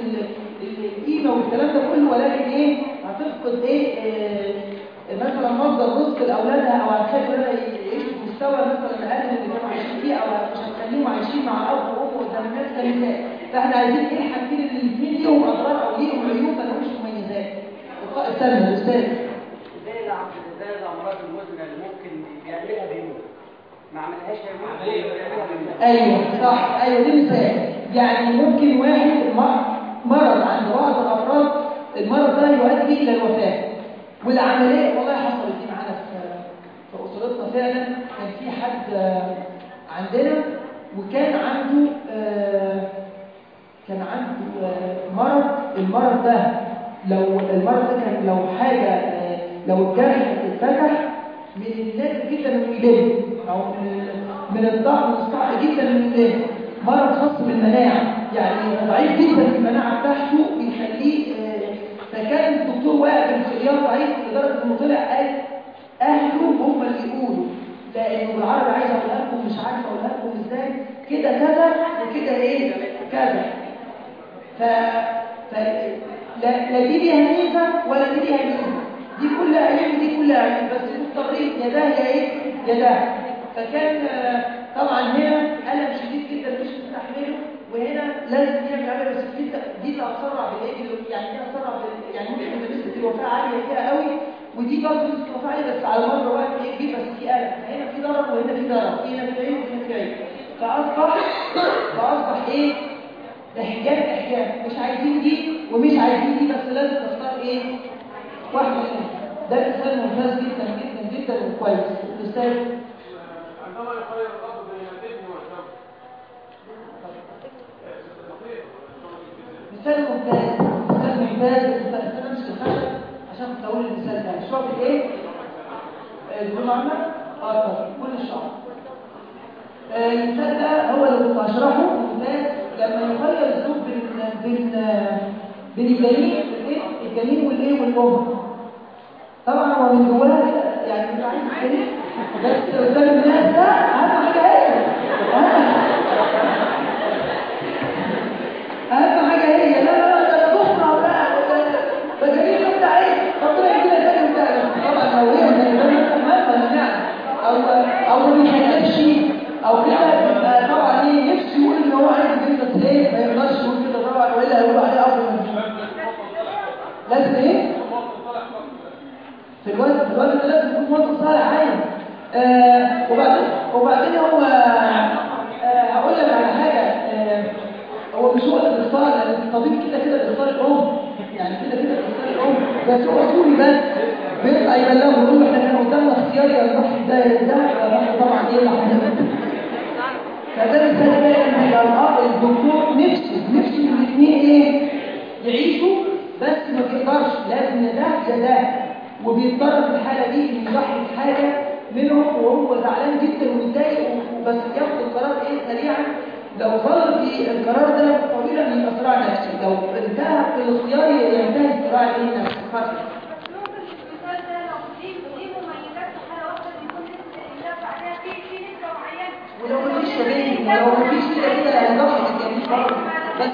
Speaker 1: والقيمه والكلام ده كله ولكن ايه هتفقد ايه آه، مثلا مصدر رزق لاولادها او هتخلي ولادها يعيشوا في مستوى مثلا اقل من اللي كانوا عايشين فيه او مش هتخليهم عايشين مع اب وام قدام الناس كنساء فاحنا عايزين ايه الحاجتين اللي الاثنين ليهم اضرار او ليهم عيوب ما لهمش مميزات استنى الاستاذ
Speaker 3: زي الع- زي الامراض المزمنه اللي ممكن يعملها بيموت ما عملهاش هيموت يعملها بيموت
Speaker 1: ايوه صح ايوه ده مثال يعني ممكن واحد م- مرض عند بعض الافراد المرض ده يؤدي الى الوفاه والعمليه والله حصلت دي معانا في في اسرتنا فعلا كان في حد آه، عندنا وكان عنده آه، كان عنده آه، مرض المرض ده لو المرض ده كان لو حاجه آه، لو الجرح اتفتح من الناس جدا انه يلم او من من الضعف من الصعب جدا انه يلم مرض خاص بالمناعه يعني ضعيف جدا في المناعه بتاعته بيخليه آه، فكان الدكتور واقف بانخيار ضعيف لدرجه انه طلع قال اهله هم اللي يقولوا لانه بالعربي عايز اقولها لكم مش عارفه اقولها لكم ازاي كده كذا وكده ايه كذا ف... ف... لا... لا دي ليها ميزه ولا دي ليها ميزه دي كلها عيب ودي كلها عيب بس مضطرين يا ده يا ايه يا ده فكان آه، طبعا هنا الم شديد جدا مش مستحمله وهنا لازم يعمل عمل بس دي دي اللي هتسرع بالايه يعني دي هتسرع بال- يعني ممكن نسبه الوفاه عاليه فيها قوي ودي برضه نسبه الوفاه عاليه بس على مر وقت ايه كبير بس في الم هنا في ضرر وهنا في ضرر هنا في عيب وهنا في عيب فاصبح فاصبح ايه احجام احجام مش عايزين دي ومش عايزين دي بس لازم تختار ايه واحده منهم ده مثال ممتاز جدا جدا جدا وكويس مثال
Speaker 4: عندما يخير الأب بين الابن والزوج
Speaker 1: مثال ممتاز مثال ممتاز استنى امسك الخشب عشان تقول المثال ده شعب ايه الدكتور محمد اه طب كل الشعب آه، المثال ده هو اللي كنت هشرحه ممتاز لما يخير الزوج بين بين آه، بين الجنين والايه الجنين والايه والام طبعا هو من جواه يعني مش عايز الجنين بس قدام الناس ده اهم حاجه هي أهم- اهم حاجه هي لا لا لا ده انا بكره بقى ده- ده جميل بتاع ايه طب في الوزن في الوزن ده لازم يكون موظف صالح عين آه وبعدين وبعدين هو آه هقول لك على حاجه آه هو مش هو اللي بيختار لان الطبيب كده كده بيختار الام يعني كده كده بيختار الام بس هو طولي بس بيطلع يبلغه ويقول له احنا كان قدامنا اختيار يا نروح ده يا ده فالراجل طبعا ايه اللي هيعمل فده مثال بقى ان لو الاب الدكتور نفسه نفسه الاثنين ايه يعيشوا بس ما بيقدرش لازم يا ده يا ده وبيضطر في الحاله دي انه يضحي بحاجه منهم وهو زعلان جدا ومتضايق وبس ياخد القرار ايه سريعا لو ظل في القرار ده طويلا من صراع نفسي لو انتهى في الاختيار ينتهي الصراع ايه نفسي خلاص. ولو مفيش تبين ولو مفيش كده كده هيضحي بالجميل برضه بس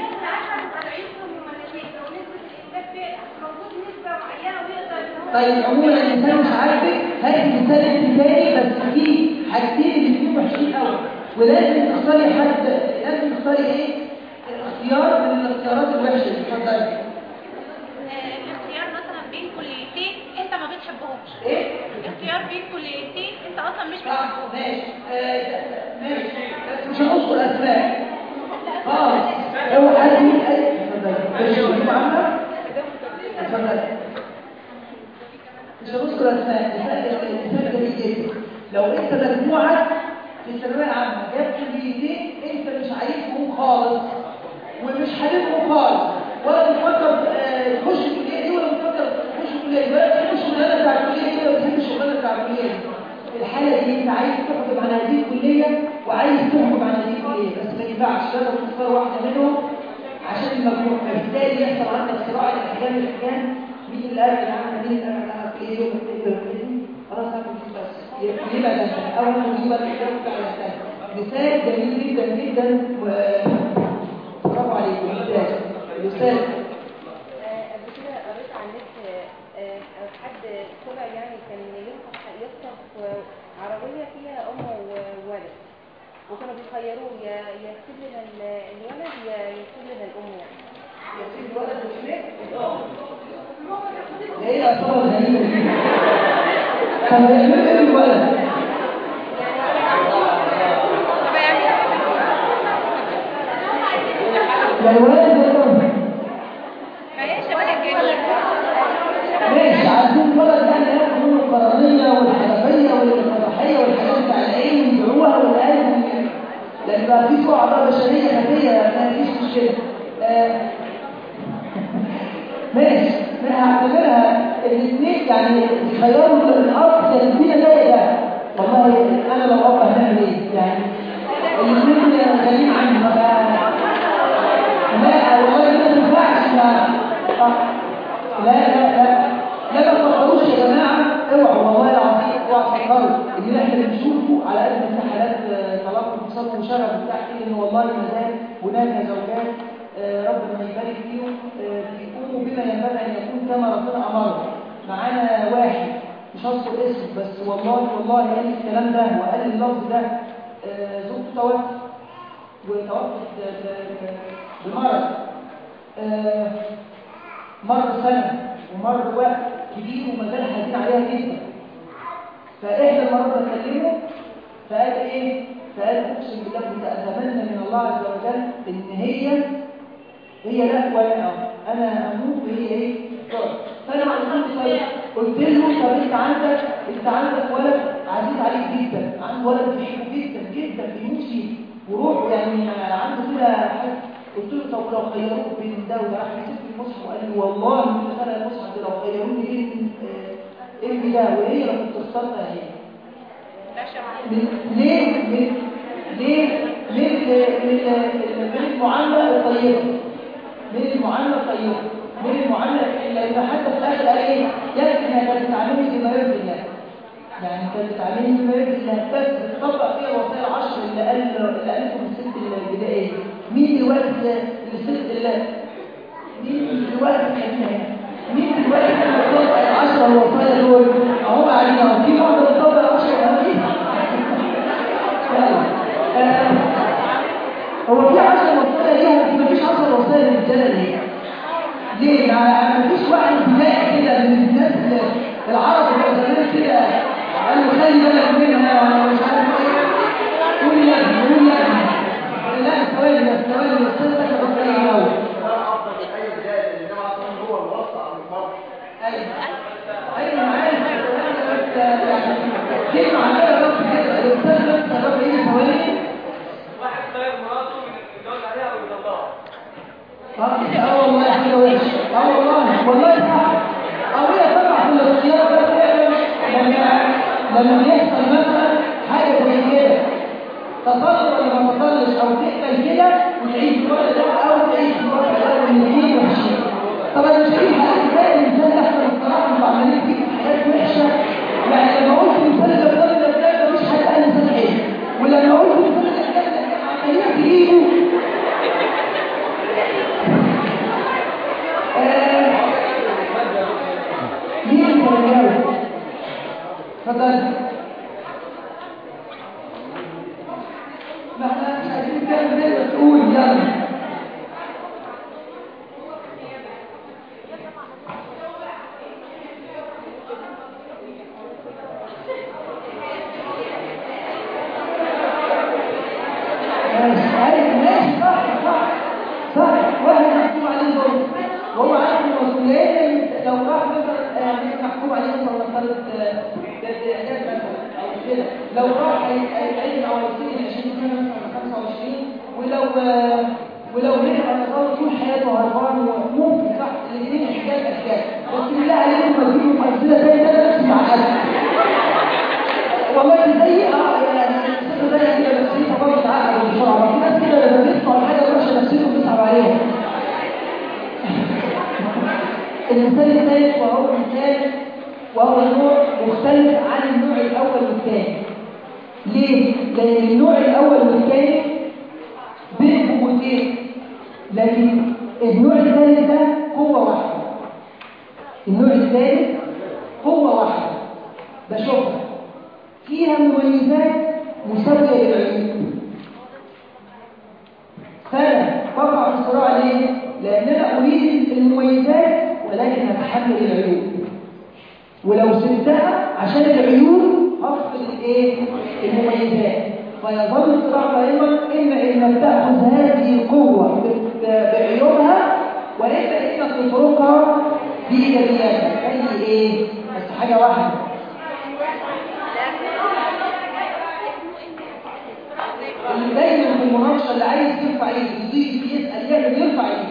Speaker 1: طيب عموما الانسان مش عاجبك هات مثال انت تاني بس في حاجتين اللي فيهم وحشين قوي ولازم تختاري حد لازم تختاري ايه اختيار من الاختيارات الوحشه دي اتفضلي
Speaker 2: الاختيار مثلا بين كليتين انت ما بتحبهمش
Speaker 1: ايه
Speaker 2: اختيار بين كليتين انت اصلا مش
Speaker 1: صح
Speaker 2: بتحبهم
Speaker 1: ماشي آه، ماشي بس مش هنذكر اسماء خالص هو حد يقول اي اتفضلي مش هنذكر عامه اتفضلي مش هنذكر اسماء المثال جميل جدا لو انت مجموعك في الثانويه العامه جاب كليتين انت مش عايزهم خالص ومش حاببهم خالص ولا بتفكر آه، تخش الكليه دي ولا بتفكر تخش الكليه دي ولا بتحب الشغلانه بتاع الكليه دي ولا بتحب الشغلانه بتاع الكليه دي في الحاله دي انت عايز تحكم على هذه الكليه وعايز تحكم على هذه الكليه بس ما ينفعش لازم تختار واحده منهم عشان المجموع فبالتالي يحصل عندك صراع الاحجام الاحجام مين اللي قال انا عامل مين اللي قال انا الكليه دي ولا الكليه دي خلاص هاخد دي بس يبقى ده اول ما تجيب الاحجام بتاع الثاني مثال جميل جدا جدا و برافو عليك ممتاز مثال
Speaker 5: قبل كده قريت على النت آه، آه، حد طلع يعني كان ينصح يخطف عربية فيها أم وولد وكانوا بيخيروه يا يا يسيب لنا ال- الولد يا يسيب لنا الأم يعني
Speaker 1: ايه الاثار الغريبه دي طب يعملوا ايه الولد
Speaker 2: طب يعني
Speaker 1: يا الولد ده
Speaker 2: فهي شبكه جميله
Speaker 1: ماشي عايزين ولد يعني ياخد منه القرنيه والحنفيه والقرحيه والحاجات بتاع العين ويبيعوها والقلب لان بقى في سوء اعضاء بشريه خفيه ما فيش مشكله آه، ماشي انا هعتبرها الاثنين يعني خيار الاب يا الدنيا ده ده والله انا لو اب هنعمل ايه يعني الاثنين غاليين عني ما بقى لا والله ما تنفعش ما آه. لا لا لا لا ما تفكروش يا جماعه اوعوا والله العظيم اوعوا تفكروا ان احنا بنشوفه على قد ما حالات آه، طلاق وانفصال وشغب وبتاع كده ان والله ما زال هناك زوجات آه، ربنا يبارك فيهم آه، بيقوموا بما ينبغي ان يكون كما ربنا امرهم معانا واحد مش هذكر اسمه بس والله والله قال الكلام ده وقال اللفظ ده آه، زوجته توفت وتوفت ب- ب- بمرض آه، مر سنة ومر وقت كبير وما زال حزين عليها جدا فإحدى المرة بكلمه فقال إيه؟ فقال أقسم بالله كنت أتمنى من الله عز وجل إن هي هي لا ولا أنا أنا أموت وهي إيه؟ تقعد. فأنا قلت له طيب قلت له طب أنت عندك أنت عندك ولد عزيز عليك جدا عنده ولد بيحبه جدا جدا بيموت فيه وروح يعني عنده كده حاجة قلت له طب لو خيروك بين ده وده راح مسك المصحف وقال لي والله من خلال المصحف ده لو خيروني بين آه، ابني ده وهي لو كنت اخترتها هي
Speaker 2: لا شبكه
Speaker 1: من ليه من ليه من من من المعامله الطيبه من المعامله الطيبه من المعامله لان حتى في الاخر قال ايه يكفي انها كانت بتعاملني بما يرضي الله يعني كانت بتعاملني بما يرضي الله بس بتطبق فيها الوصايا العشر اللي قال اللي قالتهم الست البدائيه مين دلوقتي اللي الست اللي مين دلوقتي خلينا هنا مين دلوقتي اللي بتطبق العشر الوصايا دول اهو قاعدين اهو في واحده بتطبق العشر الوصايا آه، هو في 10 وصايا ليها مفيش 10 وصايا للرجاله ليه؟ ليه؟ ما فيش واحد بيلاقي ايوه ايوه انا عارف بس يعني كلمه عندنا بس كده الاستاذ بس طب ايه ثواني
Speaker 4: واحد طيب مراته يتجوز عليها او يطلقها
Speaker 1: اه اه والله حاجه وحشه اه والله والله صح اه هي طبعا في الاختيار ده فعلا لما لما بيحصل مثلا حاجه زي كده تصل ولا ما تصلش او تقبل كده وتعيش في الوضع ده او تعيش في الوضع ده والاثنين وحشين طبعا مش اي حاجه ازاي الانسان يحصل الصراحه انتوا عمالين فيه حاجات وحشه يعني لما قلت الانسان اللي بيضل ده ده مفيش حد قال انسان حلو ولما قلت الانسان اللي ده عمالين تجيبه مين اللي هيجاوب؟ اتفضل ما احنا مش عايزين نتكلم زي ما تقول يلا ماشي عارف ماشي صح صح صح واحد محكوم عليه ظلم وهو عارف المسؤولية لو راح مثلا آه، مش محكوم عليه مثلا نفترض آه، جد اعداد مثلا او كده لو راح هيتعين او هيسجن 20 سنه مثلا 25 ولو آه، ولو هرب على طول طول حياته هربان ممكن صح الاثنين حكايه اشكال بس بالله عليكم ما تجيبوا ممثله تاني ده نفسي مع حد والله دي زي اه يعني الست ده كده نفسيتها برضه تعقد بسرعه في ناس كده لما بيسمعوا حاجه وحشه نفسيتهم بتصعب عليهم المثال الثالث وهو مثال وهو نوع مختلف عن النوع الاول والثاني ليه؟ لان النوع الاول والثاني بين قوتين لكن النوع الثالث ده قوه واحده النوع الثالث قوه واحده بشوفها فيها مميزات مساوية للعيوب فأنا بقع في صراع ليه؟ لأن أنا أريد المميزات ولكن هتحمل العيوب ولو سبتها عشان العيوب هفقد الايه؟ المميزات فيظل الصراع دائما إما إنك تأخذ هذه القوة ب- بعيوبها وإما إنك تتركها بإيجابياتها زي إيه؟ بس حاجة واحدة اللي دايما في المناقشه اللي عايز يرفع ايده يضيف يسال يعمل يرفع ايده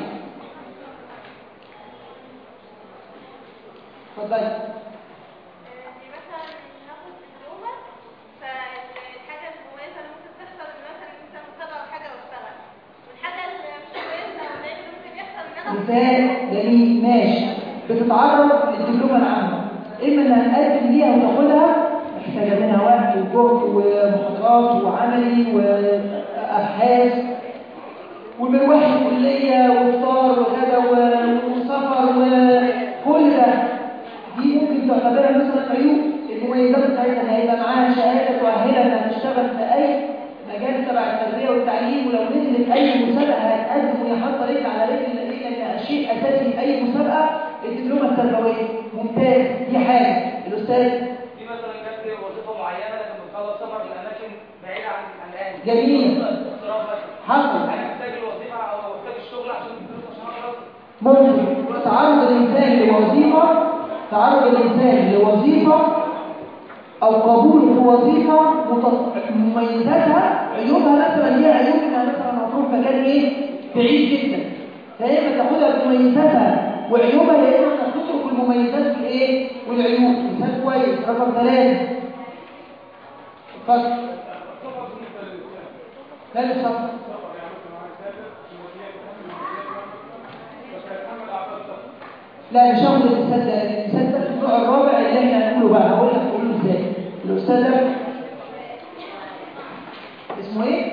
Speaker 1: اتفضل
Speaker 2: يعني مثلا ناخد دبلومة فالحاجة المميزة اللي ممكن تحصل ان مثلا انت متابع حاجة واشتغل والحاجة اللي مش كويسة ولا اللي ممكن يحصل ان انا
Speaker 1: مثال جميل ماشي بتتعرض للدبلومه العامه اما انها تقدم ليها وتاخدها محتاجه منها وقت وجهد ومحاضرات وعملي وابحاث ومروح الكليه وفطار وغدا و- وسفر وكل ده دي ممكن تعتبرها مثلا عيوب المميزات بتاعتها ان هيبقى معاها شهاده تؤهلها انها تشتغل في اي مجال تبع التربيه والتعليم ولو نزلت اي مسابقه هتقدم وهي حاطه رجل على رجل لان شيء اساسي في اي مسابقه الدبلومه التربويه ممتاز دي حاجه الاستاذ
Speaker 4: في مثلا جت وظيفه معينه لكن بتخلص سفر لاماكن بعيده عن عن الاهل
Speaker 1: جميل.
Speaker 4: اضطراب مثلا
Speaker 1: حصل
Speaker 4: انا محتاج الوظيفه او محتاج الشغل عشان الفلوس عشان اقدر أصرف.
Speaker 1: ممكن تعرض الإنسان لوظيفة تعرض الإنسان لوظيفة أو قبول في وظيفة مت- مميزاتها عيوبها مثلا هي عيوب إنها مثلا هتروح مكان إيه بعيد جدا فهي ما تاخدها بمميزاتها وعيوبها يا إما إنك تترك المميزات والإيه والعيوب مثال كويس رقم ثلاثة اتفضل ثالث صفحة لا مش هاخد المثال ده المثال ده النوع الرابع اللي احنا هنقوله بقى هقول لك تقوله ازاي الاستاذ ده اسمه ايه؟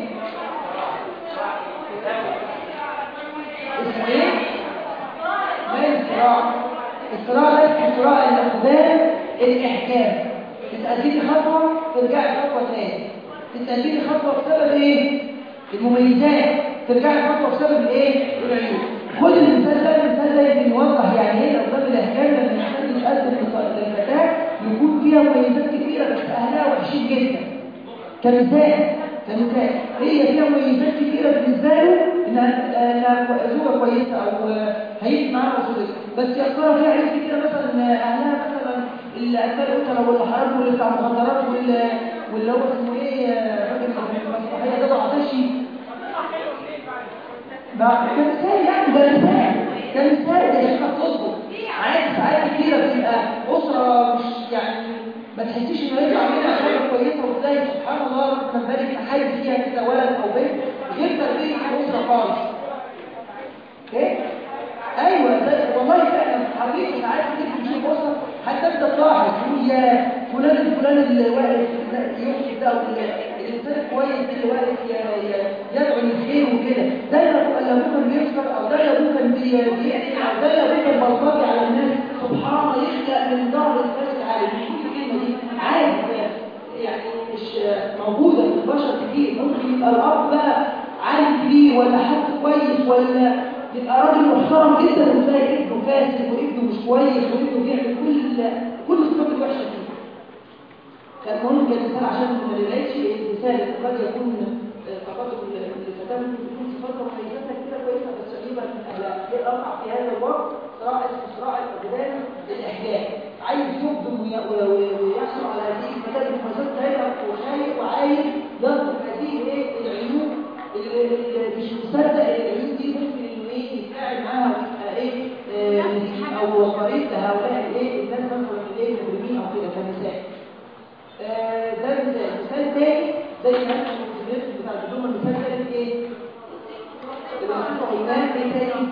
Speaker 1: اسمه ايه؟ ما الصراع الصراع ده اسمه صراع الاقدام الاحكام تتأدي خطوه ترجعي خطوه تاني تتأدي خطوه بسبب ايه؟ المميزات ترجعي خطوه بسبب الايه؟ العيوب خد المثال ده المثال ده يمكن يوضح يعني ايه الاقدام الاحكام لما الانسان يتقدم لط- للفتاه يكون فيها مميزات كتيره بس اهلها وحشين جدا كمثال كمثال هي فيها مميزات كتيره بالنسبه له انها انها زوجه كويسه او هيجي معاها زوجة بس يا ترى فيها عيوب كتيره مثلا أتباع الأسرة واللي حرام واللي بتاع مخدرات واللي واللي هو اسمه إيه راجل المسرحية ده عطشي ده كمثال يعني ده مثال ده مثال ده شيخة تصدق عادي ساعات كتيرة بتبقى أسرة مش يعني ما تحسيش إنه يطلع منها حاجة كويسة وتلاقي سبحان الله ربنا بارك حي فيها كده ولد أو بنت غير تربية الأسرة خالص ايه ايوه زي والله فعلا حقيقي ساعات كتير بتشوف اسره حتى انت تلاحظ تقول يا فلان الفلان اللي واقف يوسف ده او الانسان الكويس اللي واقف ي- ي- يدعو للخير وكده ده لو اللي ابوه كان بيسكر او ده اللي ابوه كان بي- بيقتل او ده اللي ابوه كان بلطجي على الناس سبحان الله يخلق من ظهر الناس العالم شوف الكلمه دي عادي يعني مش موجوده في البشر كتير ممكن يبقى الاب بقى عالم كبير ولا حد كويس ولا يبقى راجل محترم جدا وتلاقي ابنه فاسد وابنه مش كويس وابنه بيعمل كل كل الصفات الوحشه فيه. كان مهم كمثال عشان ما نلاقيش المثال قد يكون تقاطع الفتاه ممكن تكون صفاتها وميزاتها كده كويسه بس قريبه من اهلها ايه الاقع في هذا الوقت صراع اسمه صراع الاقدام الاحجام عايز يقدم وي- وي- وي- ويحصل على هذه الفتاه المميزات دايما وخايف وعايز يطلب هذه ايه العيوب اللي اللي مش مصدق ان العيوب دي ممكن انه ايه يتفاعل معاها ويبقى ايه آه، او قريب لهؤلاء الايه الناس مثلا الايه المجرمين او كده كمثال آه، ده مثال مثال تاني زي ما انت الناس بتاع الدبلومه مثال تاني ايه؟ الوظيفه ايمان ايه تاني؟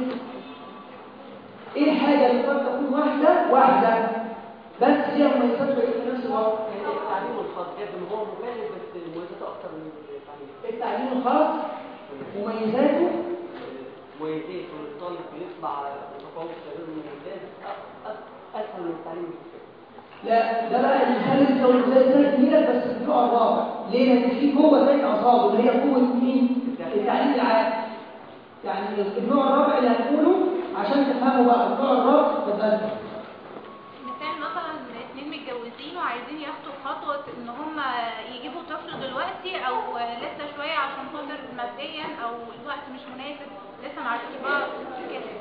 Speaker 1: ايه الحاجه اللي قد تكون واحده واحده بس ليها مميزات وعيوب في نفس الوقت
Speaker 3: يعني التعليم الخاص جدا هو مكلف بس مميزاته اكتر من التعليم
Speaker 1: التعليم الخاص مميزاته
Speaker 3: مميزات الطالب بيطلع متفوق غير ممتاز أ- أ- اسهل من التعليم بكتير.
Speaker 1: لا ده بقى المثال اللي انت قلته زي زي جميلة بس في النوع الرابع ليه؟ لأن في قوة تانية أعصابه اللي هي قوة مين؟ التعليم العام يعني النوع الرابع اللي هنقوله عشان تفهموا بقى النوع الرابع اتفضل
Speaker 2: مثال مثلا اتنين متجوزين وعايزين ياخدوا خطوة ان هم يجيبوا طفل دلوقتي او لسه شوية عشان خاطر ماديا او الوقت مش مناسب لسه معرفش بعض كده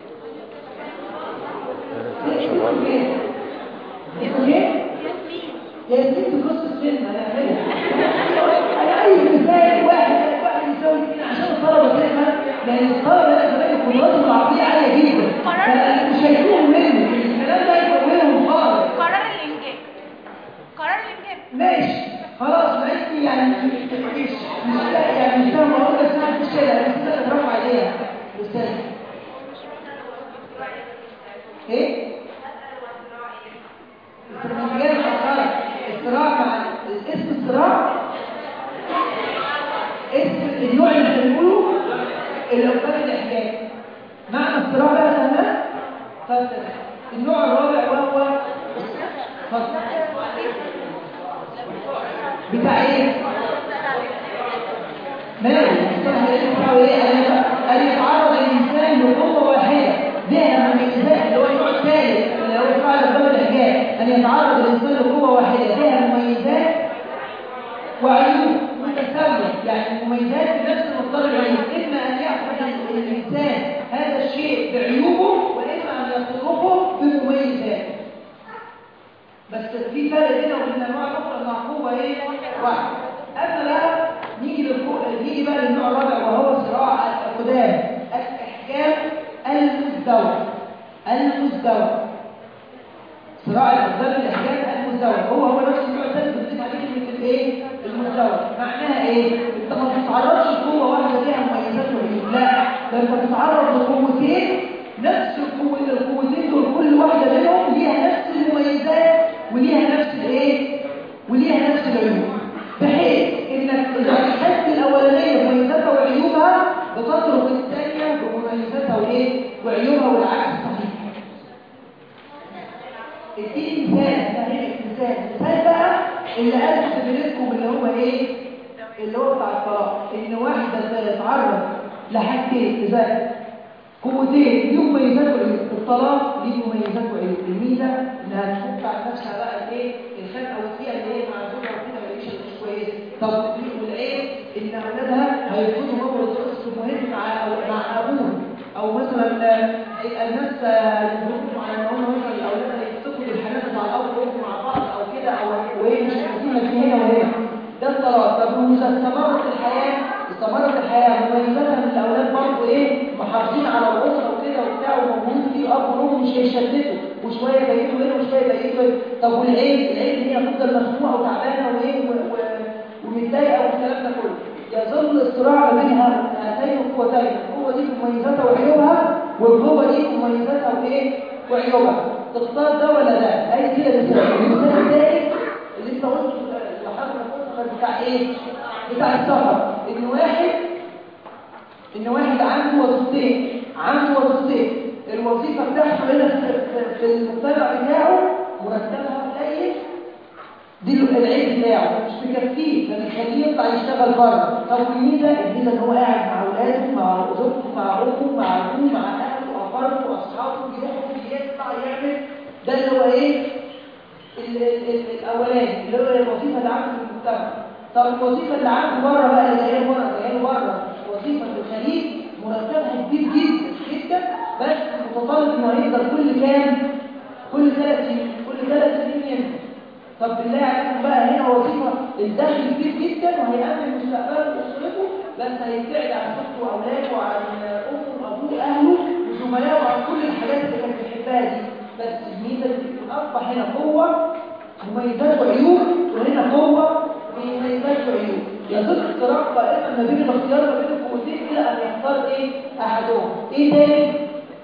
Speaker 1: اسمه ايه؟ اسمه ايه؟
Speaker 2: ياسمين
Speaker 1: يا ست قصة فيلم هنعملها أنا أي مثال واحد واحد يساوي اثنين عشان الطلبة تفهم لأن الطلبة لا كمان قدراتهم العقلية عالية جدا فمش هيكونوا منه الكلام ده يكونهم خالص
Speaker 2: قرار الانجاب قرار الانجاب
Speaker 1: ماشي خلاص ماشي يعني مش مش لا يعني مش فاهم اقول لك ساعه مش كده بس انت تترفع عليها استاذ ايه استراتيجيات الصراع الصراع مع اسم الصراع اسم النوع اللي بنقوله الاوقات الاحجام معنى الصراع بقى تمام اتفضل النوع الرابع وهو اتفضل بتاع ايه ماله مصطلح ايه بتاعه ايه ان أن يتعرض الانسان لقوه واحده بها مميزات اللي هو النوع الثالث اللي هو فعل الضوء الاحجام ان يتعرض الانسان لقوه واحده بها مميزات وعيوب متساويه يعني المميزات بنفس مقدار العيوب اما ان ياخذ الانسان هذا الشيء بعيوبه واما ان يتركه بمميزاته بس في فرق بينه وبين انواع الاخرى ان القوه ايه واحده اما بقى نيجي للقوة نيجي بقى للنوع الرابع وهو صراع الاقدام الاحكام المزدوج المزدوج صراع الاقدام الاحكام المزدوج هو هو نفس النوع الثاني بنضيف عليه كلمه الايه المزدوج معناها ايه انت ما بتتعرضش لقوه واحده ليها مميزات وعيوب لا ده انت بتتعرض لقوتين نفس القوة القوتين دول كل واحدة منهم ليها نفس المميزات وليها نفس الايه وليها نفس العيوب بحيث انك اذا اخذت الاولانيه بمميزاتها وعيوبها بتترك الثانيه بمميزاتها وايه وعيوبها والعكس صحيح اديني مثال فهمك مثال مثال بقى اللي قال خبرتكم اللي هو ايه اللي هو بتاع الطلاق ان واحده تتعرض لحاجتين اذا قوتين ليهم مميزات وعيوب الطلاق ليه مميزات وعيوب الميزه انها تفك عن نفسها بقى الايه الخنقه والفئه اللي هي مع زوجها وكده ماليش مش كويس طب والعيب ان اولادها هيفوتوا مره الدرس مهم مع مع ابوهم او مثلا هيبقى الناس يدركوا على ان هم مثلا الاولاد هيفتقدوا الحنان مع الاب والام مع بعض او الاتصالات طب وإذا استمرت الحياة استمرت الحياة مميزاتها ان الأولاد برضه إيه محافظين على الأسرة وكده وبتاع وموجود في أب وأم مش هيشتتوا وشوية بيتوا هنا وشوية بيتوا هنا طب والعيد العيد هي هتفضل مخنوقة وتعبانة وإيه و- و- ومتضايقة والكلام ده كله يظل الصراع ما بين هاتين القوتين القوة دي بمميزاتها وعيوبها والقوة دي بمميزاتها وإيه وعيوبها تختار ده ولا ده أي كده مثال المثال الثالث اللي انت قلته اللي حضرتك قلته كان بتاع ايه بتاع السفر ان واحد ان واحد عنده وظيفتين عنده وظيفتين الوظيفه بتاعته هنا في- في- في المجتمع بتاعه مرتبها قليل دي له العيب بتاعه مش مكفيه فبيخليه يطلع يشتغل بره طب والميزه الميزه ان هو قاعد مع اولاده مع زوجته مع اخته مع ابوه مع اهله واقاربه واصحابه بيروحوا بيطلع يعمل ده اللي هو ايه ال- ال- ال- الاولاني اللي هو الوظيفه اللي عنده في المجتمع طب الوظيفه اللي عنده بره بقى اللي هي بره اللي هي بره وظيفه في الخليج مرتبها كبير جدا جدا بس متطلب انه هيقدر كل كام كل ثلاث سنين كل ثلاث سنين ينزل طب بالله عليكم بقى هنا وظيفه الدخل كبير جدا وهيأمن مستقبله واسرته بس هيبتعد عن زوجته واولاده وعن امه وابوه اهله وزملائه وعن كل الحاجات اللي كان بيحبها دي بس الميزه اللي اصبح هنا قوه مميزات وعيوب وهنا قوه مميزات وعيوب يظل الصراع قائما ما بين الاختيار ما بين القوتين الى ان يختار ايه احدهم ايه تاني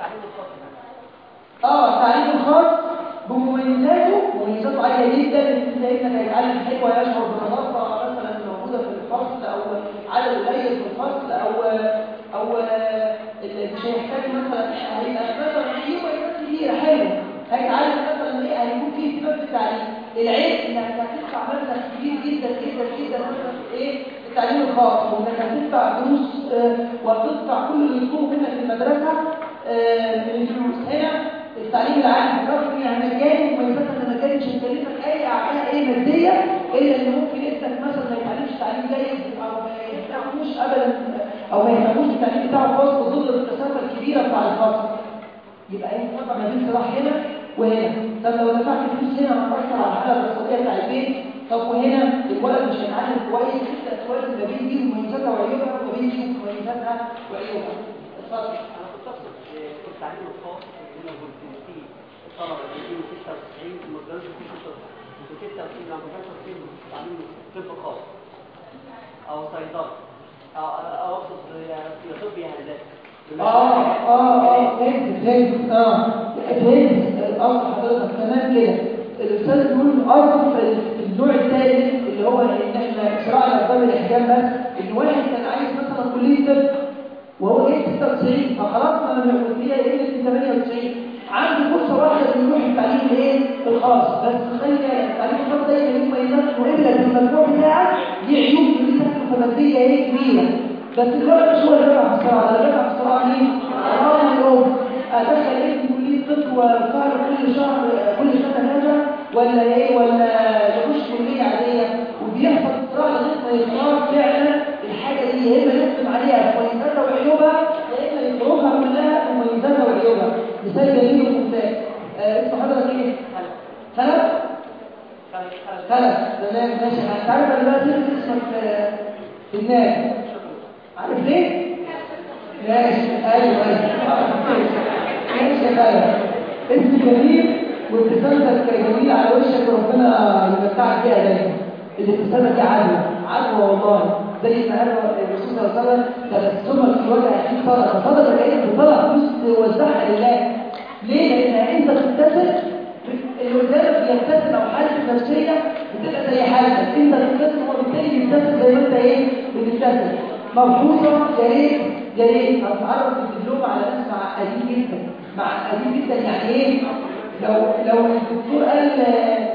Speaker 1: اه التعليم الخاص بمميزاته مميزاته عاليه جدا ان سيدنا هيتعلم حلوه يشعر بنظافه مثلا موجوده في الفصل او عدد قليل في الفصل او او اللي مش هيحتاج مثلا هيبقى مثلا في مميزات كتيره حلوه هيتعلم مثلا ايه هيكون في اهتمام في التعليم العيب انك هتدفع مبلغ كبير جدا جدا جدا مثلا في ايه في التعليم الخاص وانك هتدفع دروس آه، وهتدفع كل اللي يطلبه منك في المدرسه آه، من الفلوس هنا التعليم العام الرسمي يعني مجاني ومميزاتها ان ما كانتش تكلفك اي اعمال اي ماديه الا ان ممكن ابنك مثلا ما يتعلمش تعليم جيد او ما يهتموش ابدا او ما يهتموش بالتعليم بتاعه الخاص بظل المسافه الكبيره بتاع الفصل يبقى انت طبعا ما بين صلاح هنا وهنا طب لو دفعت فلوس هنا هتاثر على الحاله الاقتصاديه بتاع البيت طب وهنا الولد مش هيتعلم كويس انت توازن ما بين دي ومميزاتها وعيوبها وما بين دي ومميزاتها وعيوبها اتفضل
Speaker 3: انا كنت اقصد في التعليم الخاص هنا قلت في الطلبه اللي بيجوا 96 وما اتجوزوا في 96 لما 95 تعليم طب خاص او صيدله او او اقصد يا طب يا هندسه
Speaker 1: اه اه اه فهمت فهمت اه فهمت الاصل حضرتك تمام كده الاستاذ بيقول قصده في في النوع الثالث اللي هو ان احنا صراع الاسباب الاحجام بس ان واحد كان عايز مثلا كليه طب وهو جايب 96 فخلاص ما انا هي ايه في 98 عنده فرصه واحده انه يروح التعليم الايه الخاص بس تخيل التعليم الخاص ده يبقى له مميزات وقبلك المجموع بتاعك ليه عيوب وليه تكلفه ماديه ايه كبيره بس الولد مش هو اللي بيلعب في الصراع ده اللي بيلعب في الصراع مين؟ اه الام ادخل ابني كليه طب وادفع له كل شهر كل سنه كذا ولا ايه ولا يخش كليه عاديه وبيحصل صراع لغايه ما يختار فعلا الحاجه دي يا اما يقدم عليها بمميزاتها وعيوبها يا اما يخرجها كلها بمميزاتها وعيوبها مثال جميل وممتاز آه، اسم حضرتك ايه؟ خلف؟ خلف تمام ماشي انت عارف انا دلوقتي اسمك في- في الناس عارف ليه؟ ماشي ايوه ايوه ماشي يا خالد اسم جميل وابتسامتك جميله على وشك وربنا يمتعك بيها دايما الابتسامه دي عدوى عدوى والله زي ما قال الرسول صلى الله عليه وسلم تبسمك في وجه اخيك صدقه صدقه كانك بتطلع فلوس توزعها لله ليه؟ لان انت بتبتسم اللي قدامك بيبتسم او حالته نفسيه بتبقى زي حالتك انت بتبتسم وبالتالي بيبتسم زي ما انت ايه بتبتسم ملحوظه يا ريت يا ريت هتتعرف في الدبلوم على ناس معقدين جدا معقدين جدا يعني ايه لو لو الدكتور قال آه،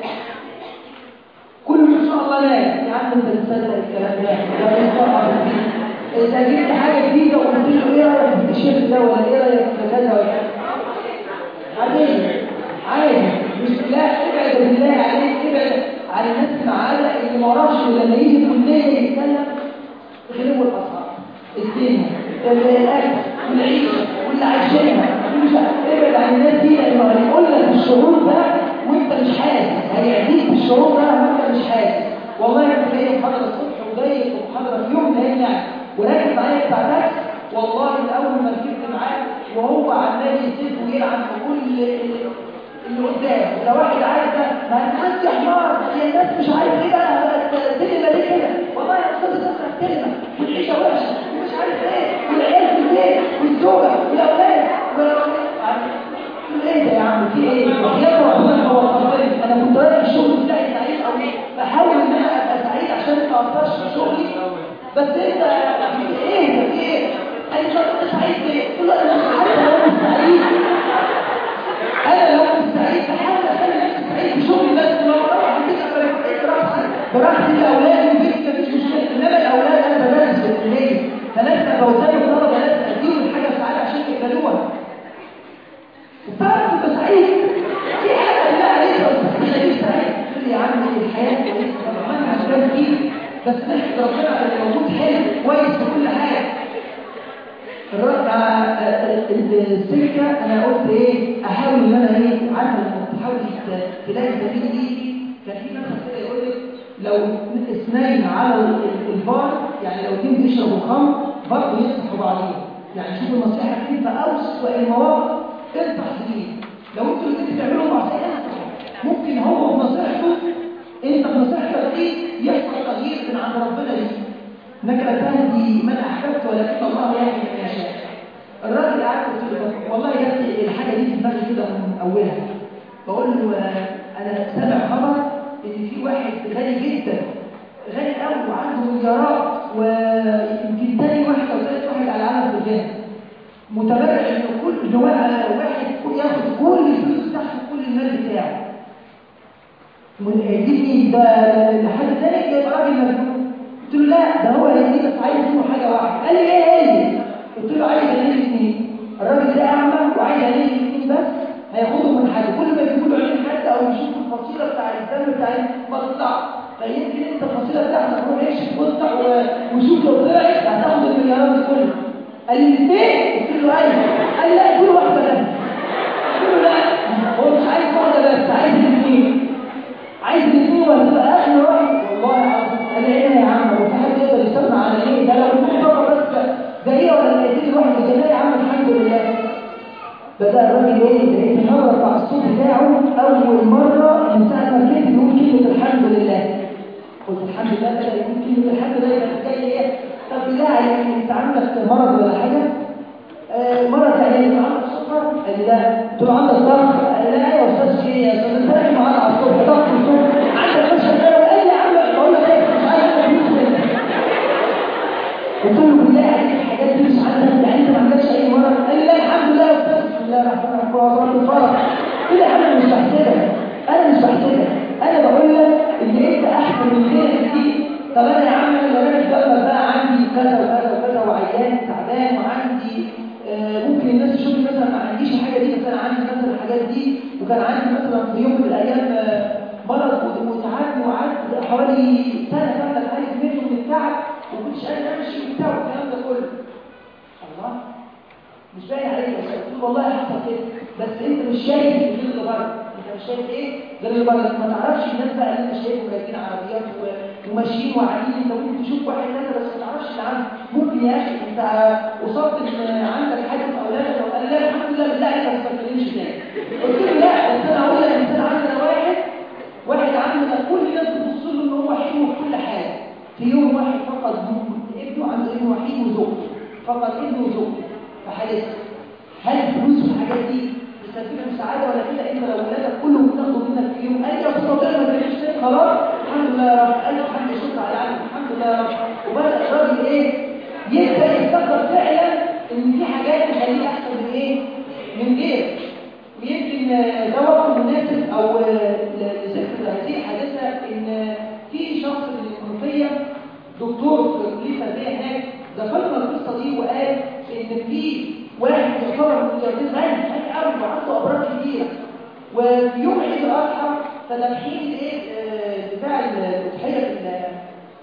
Speaker 1: كله ان شاء الله لا يا عم انت بتصدق الكلام ده ده مصطلح انت جبت حاجه جديده وقلت له ايه رايك في التيشيرت ده ولا ايه رايك في كذا ولا كذا عادي عادي مش لا ابعد بالله عليك ابعد عن الناس المعادة اللي ما وراش إلا لما يجي الكلية يتكلم غيره الأصحاب الدنيا الأكل والعيش واللي عايشينها مش ابعد عن الناس دي لأنه هيقول لك الشعور ده وأنت مش حاسس هيعديك بالشعور ده وأنت مش حاسس والله كنت جاي محاضرة الصبح وجاي في محاضره في يوم من الايام يعني وركز معايا بتاع درس والله من اول ما ركبت معاه وهو عمال يسب ويلعن في كل ال- اللي قدام ولو واحد عايز ده ما انت يا حمار يا الناس مش عارف ايه بقى الدنيا ليه كده والله يا استاذ تسمع كلمه والعيشه وحشه ومش عارف ايه والعيال في البيت والزوجه والاولاد ايه ده يا عم في ايه؟ يا ربنا هو خبرني انا كنت رايح الشغل بتاعي سعيد او بحاول ان انا ابقى سعيد عشان ما اقطعش في شغلي بس انت ايه ده في ايه؟ قال لي طب انت سعيد ليه؟ قلت له انا مش عارف لو كنت سعيد انا لو كنت سعيد بحاول اخلي نفسي سعيد في شغلي بس لو اروح البيت ابقى براحتي براحتي لاولادي البيت مفيش مشكله انما الاولاد انا بدرس في الكليه فلازم ابقى قدام الطلبه لازم اديهم الحاجه السعاده عشان يقبلوها تعرف تبقى سعيد في حاجه لا عليك بس خليك سعيد تقول لي يا عم الحياه كويسه طبعا انا عشان كتير بس نحمد ربنا على الموجود حلو كويس في كل حاجه الرد على السكه انا قلت ايه احاول ان انا ايه عارف لما تحاول ت- تلاقي سبيل ليكي كان في مثل كده يقول لك لو اثنين على ال- البار يعني لو اتنين بيشربوا خمر برضه ينصحوا بعضهم يعني شوف النصيحه دي في اوسع المواقف انصح بدي لو انتوا الاثنين بتعملوا معصيه انصحوا ممكن هو في نصيحته انت في نصيحتك دي يحصل تغيير من عند ربنا ليك انك لا تهدي من احببت ولكن الله يهدي من يشاء الراجل قعد قلت له والله جت الحاجه دي في دماغي كده من اولها بقول له آه، انا سامع خبر ان في واحد غني جدا غني قوي وعنده مليارات ويمكن تاني واحد او ثالث واحد على العالم في الجنه متبرع ان كل ان هو واحد ياخد كل الفلوس بتاعته كل المال بتاعه ويجيبني ده لحد تاني يبقى راجل مجنون قلت له لا ده هو هيدي بس عايز منه حاجه واحده قال لي ايه هي قلت له عايز عينين الاثنين الراجل ده اعمى وعايز عينين الاثنين بس هياخدهم من حد كل ما يجيبوا له عين حد او يشوفوا الفصيله بتاع الدم بتاع مطلع فيمكن انت الفصيله بتاعتك روح ايش واطلع و- وشوف لو طلعت هتاخد المليارات دي كلها قال لي الاثنين قلت له ايوه قال لي لا كل واحده بس قلت له لا هو مش عايز واحده بس عايز الاثنين عايز الاثنين وهتبقى اخر واحد والله العظيم قال لي ايه يا عم هو في حد يقدر يستغنى عن ايه ده لو كنت بره بس ده هي ولا الاثنين الواحد اللي يا عم الحمد لله بدأ الراجل ايه لقيت النبرة بتاع الصوت بتاعه أول مرة من ساعة ما كنت يقول كلمة الحمد لله قلت الحمد لله بدأ يقول كلمة الحمد لله يبقى جاي ايه طب بالله عليك انت عندك مرض ولا حاجة؟ آه مرض يعني انت عندك سكر؟ قال لي لا قلت له عندك ضغط؟ قال لي لا يا استاذ في ايه يا استاذ انت راجل معانا على الصبح ضغط الصبح عندك مشهد ده قال لي يا عم بقول لك ايه مش عايز اقول لك قلت له بالله عليك الحاجات دي مش عندك يعني انت ما عندكش اي مرض قال لي لا الحمد لله يا استاذ بسم الله الرحمن الرحيم والله الفرج قلت له انا مش بحسدك انا مش بحسدك انا بقول لك ان انت احسن من غيرك كتير طب انا يا عم انا انا اتجمل بقى عندي كذا وكذا وكذا وعيان تعبان وعندي آه، ممكن الناس تشوف لي مثلا ما عنديش الحاجه دي بس انا عندي مثلا الحاجات دي وكان عندي مثلا في يوم من الايام آه، مرض وت- وتعبني وقعدت حوالي سنه كامله بعالج منه من التعب وما كنتش قادر امشي وبتاع والكلام ده كله الله مش باين عليك بس قلت له والله حصل كده بس انت مش شايف غير اللي بره انت مش شايف ايه غير اللي بره انت ما تعرفش الناس بقى اللي انت شايفهم راكبين عربيات و- وماشيين وقاعدين انت ممكن تشوف واحد نازل بس ما تعرفش اللي عنده ممكن يا اخي انت وصلت ان عندك حاجه في اولادك وقال لا الحمد لله بالله عليك ما تتكلمش تاني قلت له لا بس انا هقول لك مثال عندنا واحد واحد عندنا كل الناس بتبص له ان هو حلو في كل حاجه في يوم واحد فقد ابنه عنده ابن وحيد وزوجته فقد ابنه وزوجته فحالته هل الفلوس والحاجات دي تسبب له سعاده ولا كده انت لو ولادك كلهم بتاخدوا منك في يوم قال لي يا استاذ طارق ما تعملش تاني خلاص الحمد لله يا رب الف حمد شكر على العالم الحمد لله يا رب وبدا الراجل ايه يبدا يفتكر فعلا ان في حاجات تخليه احسن من ايه من غيره ويمكن آه، ده وقت مناسب او آه، ل- لذكر هذه الحادثه ان في شخص من المنوفيه دكتور في كليه التربيه هناك ذكر لنا القصه دي وقال ان في واحد يعتبر ملياردير غني غني قوي وعنده ابراج كبيره وفي يوم عيد الاضحى فدافعين الايه آه، بتاع الاضحيه في ال-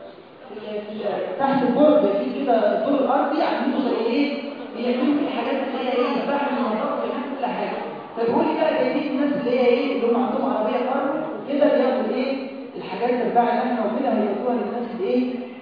Speaker 1: في ال- تحت البرج في كده الدور الارضي عاملينه زي ايه بيعملوا فيه حاجات اللي هي ايه فحم ونظافه ويعملوا كل حاجه فبيقول لي بقى جايبين الناس اللي هي ايه اللي هم عندهم عربيه كارو وكده بياخدوا ايه الحاجات الباع اللحمه وكده هيودوها للناس اللي ايه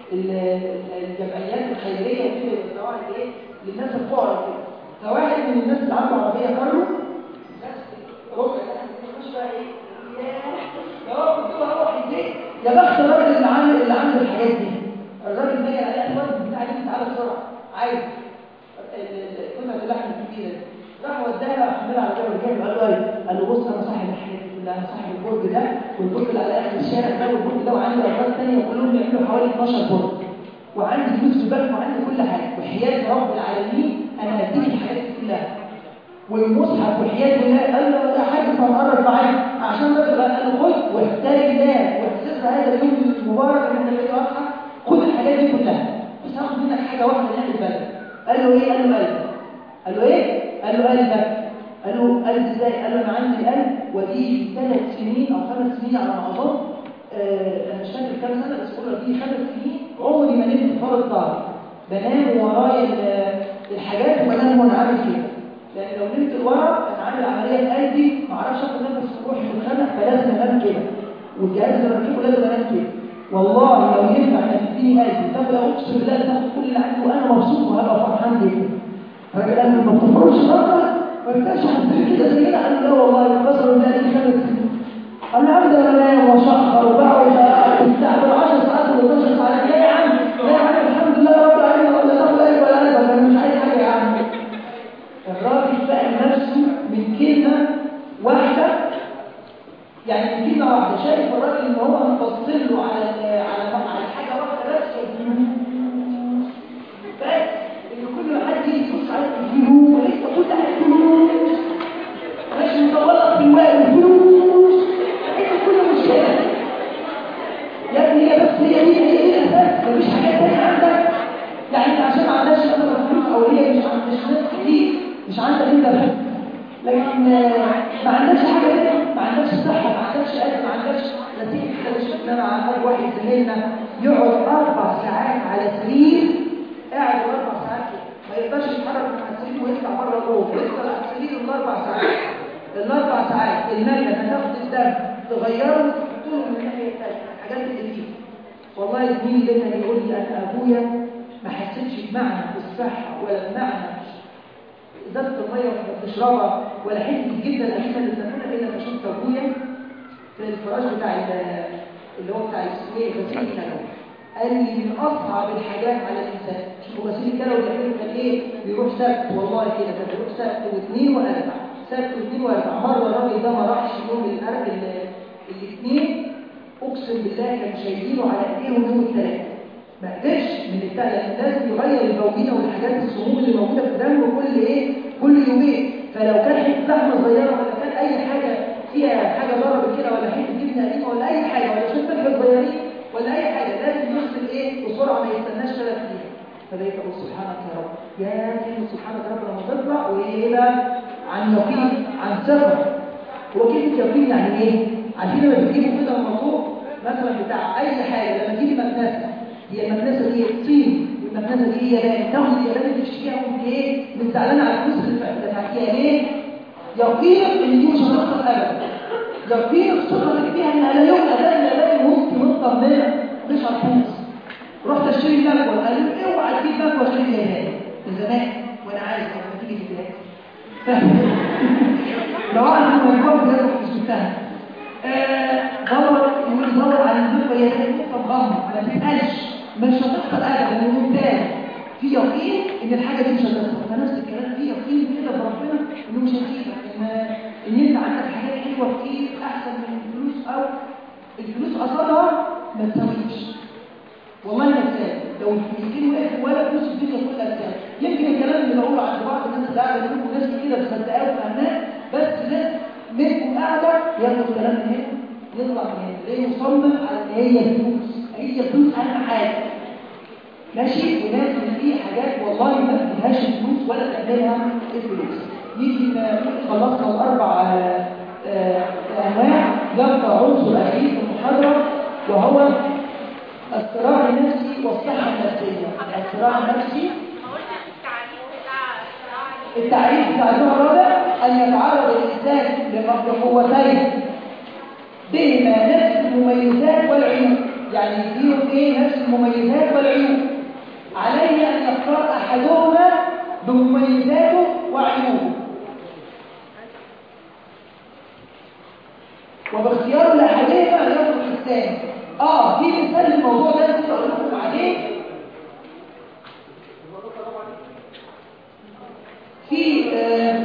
Speaker 1: ال- ال- الجمعيات الخيريه وكده بيوزعوها لايه للناس الفقراء كده فواحد من الناس اللي عنده عربيه كارو نفس ربع ساعه يخش بقى ايه يا يا رب كنت اروح البيت يا بخت الراجل اللي عامل اللي عامل الحاجات دي الراجل ده عليه الواد بتاع دي تعالى بسرعه عايز قيمه اللحم الكبيره دي راح وداها حملها على جبل الجبل قال له ايه قال له بص انا صاحب الحاجات دي كلها انا صاحب البرج ده والبرج اللي على اخر الشارع ده والبرج ده وعندي افراد ثانيه كلهم بيعملوا حوالي 12 برج وعندي فلوس في البنك وعندي كل حاجه وحياه رب العالمين انا هديك الحاجات دي كلها والمصحف وحياه الله قال له يا حاج ما قرب معايا عشان الراجل قال له خد واحتاج الله واحتسب هذا اليوم المبارك اللي انت بقيت اصحى خد الحاجات دي كلها بس هاخد منك حاجه واحده نعمل بالك قال له ايه قال له قلب قال له ايه قال له قلبك قال له قلب ازاي قال له انا عندي قلب ودي ثلاث سنين او خمس سنين على ما اظن آه، انا مش فاكر كام سنه بس قول دي خمس سنين عمري ما نمت فرض ظهري بنام ورايا ال- الحاجات وبنام وانا عامل كده لان لو نمت لورا انا عامل عمليه في قلبي ما اعرفش اخد نفس روحي في الخنق فلازم انام كده والجهاز اللي بركبه لازم انام كده والله لو ينفع انك تديني قلبي تاخد اقسم بالله تاخد كل اللي عندي وانا مبسوط وهبقى فرحان جدا الراجل قال له ما بتفرجش مرة ما ينفعش حد كده زي كده قال له لا والله البصر ده لي خمس سنين انا هبدا انام واشخر وبقعد استعمل 10 ساعات ولا 12 ساعات لا يا عم لا يا عم الحمد لله رب العالمين ولا تاخد قلب ولا قلب انا مش عايز حاجه يا عم الراجل سأل نفسه من كلمه واحده يعني من كلمه واحده شايف الراجل ان هو مفصل له على على على حاجه واحده بس بس ان كل ما حد يجي يبص على الفلوس وليس كل على الفلوس ماشي مطولة في الماء الفلوس انت كل مشكلة يا ابني هي بس هي دي هي دي الاساس مفيش حاجات تانية عندك يعني انت عشان ما عندكش مثلا فلوس او هي مش عند مش ناس كتير مش عندك انت بس لكن آه، ما عندكش حاجة تانية ما عندكش صحة ما عندكش قلب ما عندكش نتيجة كده مش انا عندك واحد زميلنا يقعد اربع ساعات على سرير قاعد اربع ساعات كده ما يقدرش يتحرك من على السرير ويطلع بره جوه يفضل على السرير الاربع ساعات الاربع ساعات المية هتاخد الدم تغيره وتحطه له من الناحيه الثانيه الحاجات اللي فيه والله زميلي ده كان يقول لي انا ابويا ما حسيتش بمعنى الصحه ولا بمعنى ازازه الميه وانت بتشربها ولا حته الجبنه القديمه اللي بتاكلها الا لما شفت ابويا في الفراش بتاع ال- اللي هو بتاع السويه غسيل الكلوي قال لي من اصعب الحاجات على الانسان شوفوا غسيل الكلوي بيعملوا كان ايه بيروح سبت والله كده كان بيروح سبت واثنين واربع سبت واثنين واربع مره الراجل ده ما راحش يوم الاربع الاثنين اقسم بالله كانوا شايلينه على ايديهم يوم الثلاث ما قدرش من البتاع لان لازم يغير البوابين والحاجات السموم اللي موجوده في الدم كل ايه كل يومين فلو كان حته لحمه صغيره ولا كان اي حاجه فيها حاجه ضربت كده ولا حته جبنه قديمه ولا اي حاجه ولا شويه فلفل صغيرين ولا اي حاجه لازم يغسل ايه بسرعه ما يستناش ثلاث ايام فبقيت اقول سبحانك يا رب يا كلمه سبحانك يا رب لما تطلع وايه بقى عن يقين عن ثقه هو كلمه يقين يعني ايه عارفين لما بتجيبوا كده الموضوع مثلا بتاع اي حاجه لما تجيب مكنسه هي المكنسه دي طين والمكنسه دي هي يابان تاخد اليابان تشتريها وانت ايه مش زعلانه على الفلوس اللي دفعتيها ليه؟ يقينك ان دي مش هتخسر ابدا يقينك ثقتك فيها انها لا يوم ابدا لا وانت مطمنه مش هتخلص رحت اشتري مكوى قالوا لي اوعى تجيب مكوى اشتري اليابان من زمان وانا عارف لما تيجي في البلاد لو انا مكوى بجد كنت شفتها دور يقول دور على النقطة هي نقطة غامضة ما تسألش مش هتخسر أبدا ممتاز في يقين إن الحاجة دي مش هتخسر فنفس الكلام في يقين كده بربنا إنه مش هيسيبك إن إن أنت عندك حاجات حلوة كتير أحسن من الفلوس أو الفلوس أصلها ما تساويش والله ما تساوي لو يمكن واقف ولا فلوس الدنيا كلها تساوي يمكن الكلام اللي بقوله عند بعض الناس اللي قاعدة منكم ناس كده مصدقاه وفهمناه بس ناس منكم قاعدة ياخدوا الكلام من هنا يطلع من هنا ليه مصمم على ان هي الفلوس هي الفلوس اهم حاجه ماشي وناس اللي فيه حاجات والله ما فيهاش الفلوس ولا تعملها الفلوس يجي ما خلصنا الاربع آه، آه، انواع يبقى عنصر اخير في المحاضره وهو الصراع النفسي والصحه النفسيه الصراع النفسي
Speaker 2: ما قلتش التعريف بتاع الصراع
Speaker 1: التعريف بتاع النوع الرابع أن يتعرض الإنسان لقوتين بهما نفس المميزات والعيوب يعني فيهم ايه نفس المميزات والعيوب عليه ان يختار احدهما بمميزاته وعيوبه وباختيار لاحدهما يترك الثاني اه في مثال للموضوع ده نسيت اقول لكم عليه في آه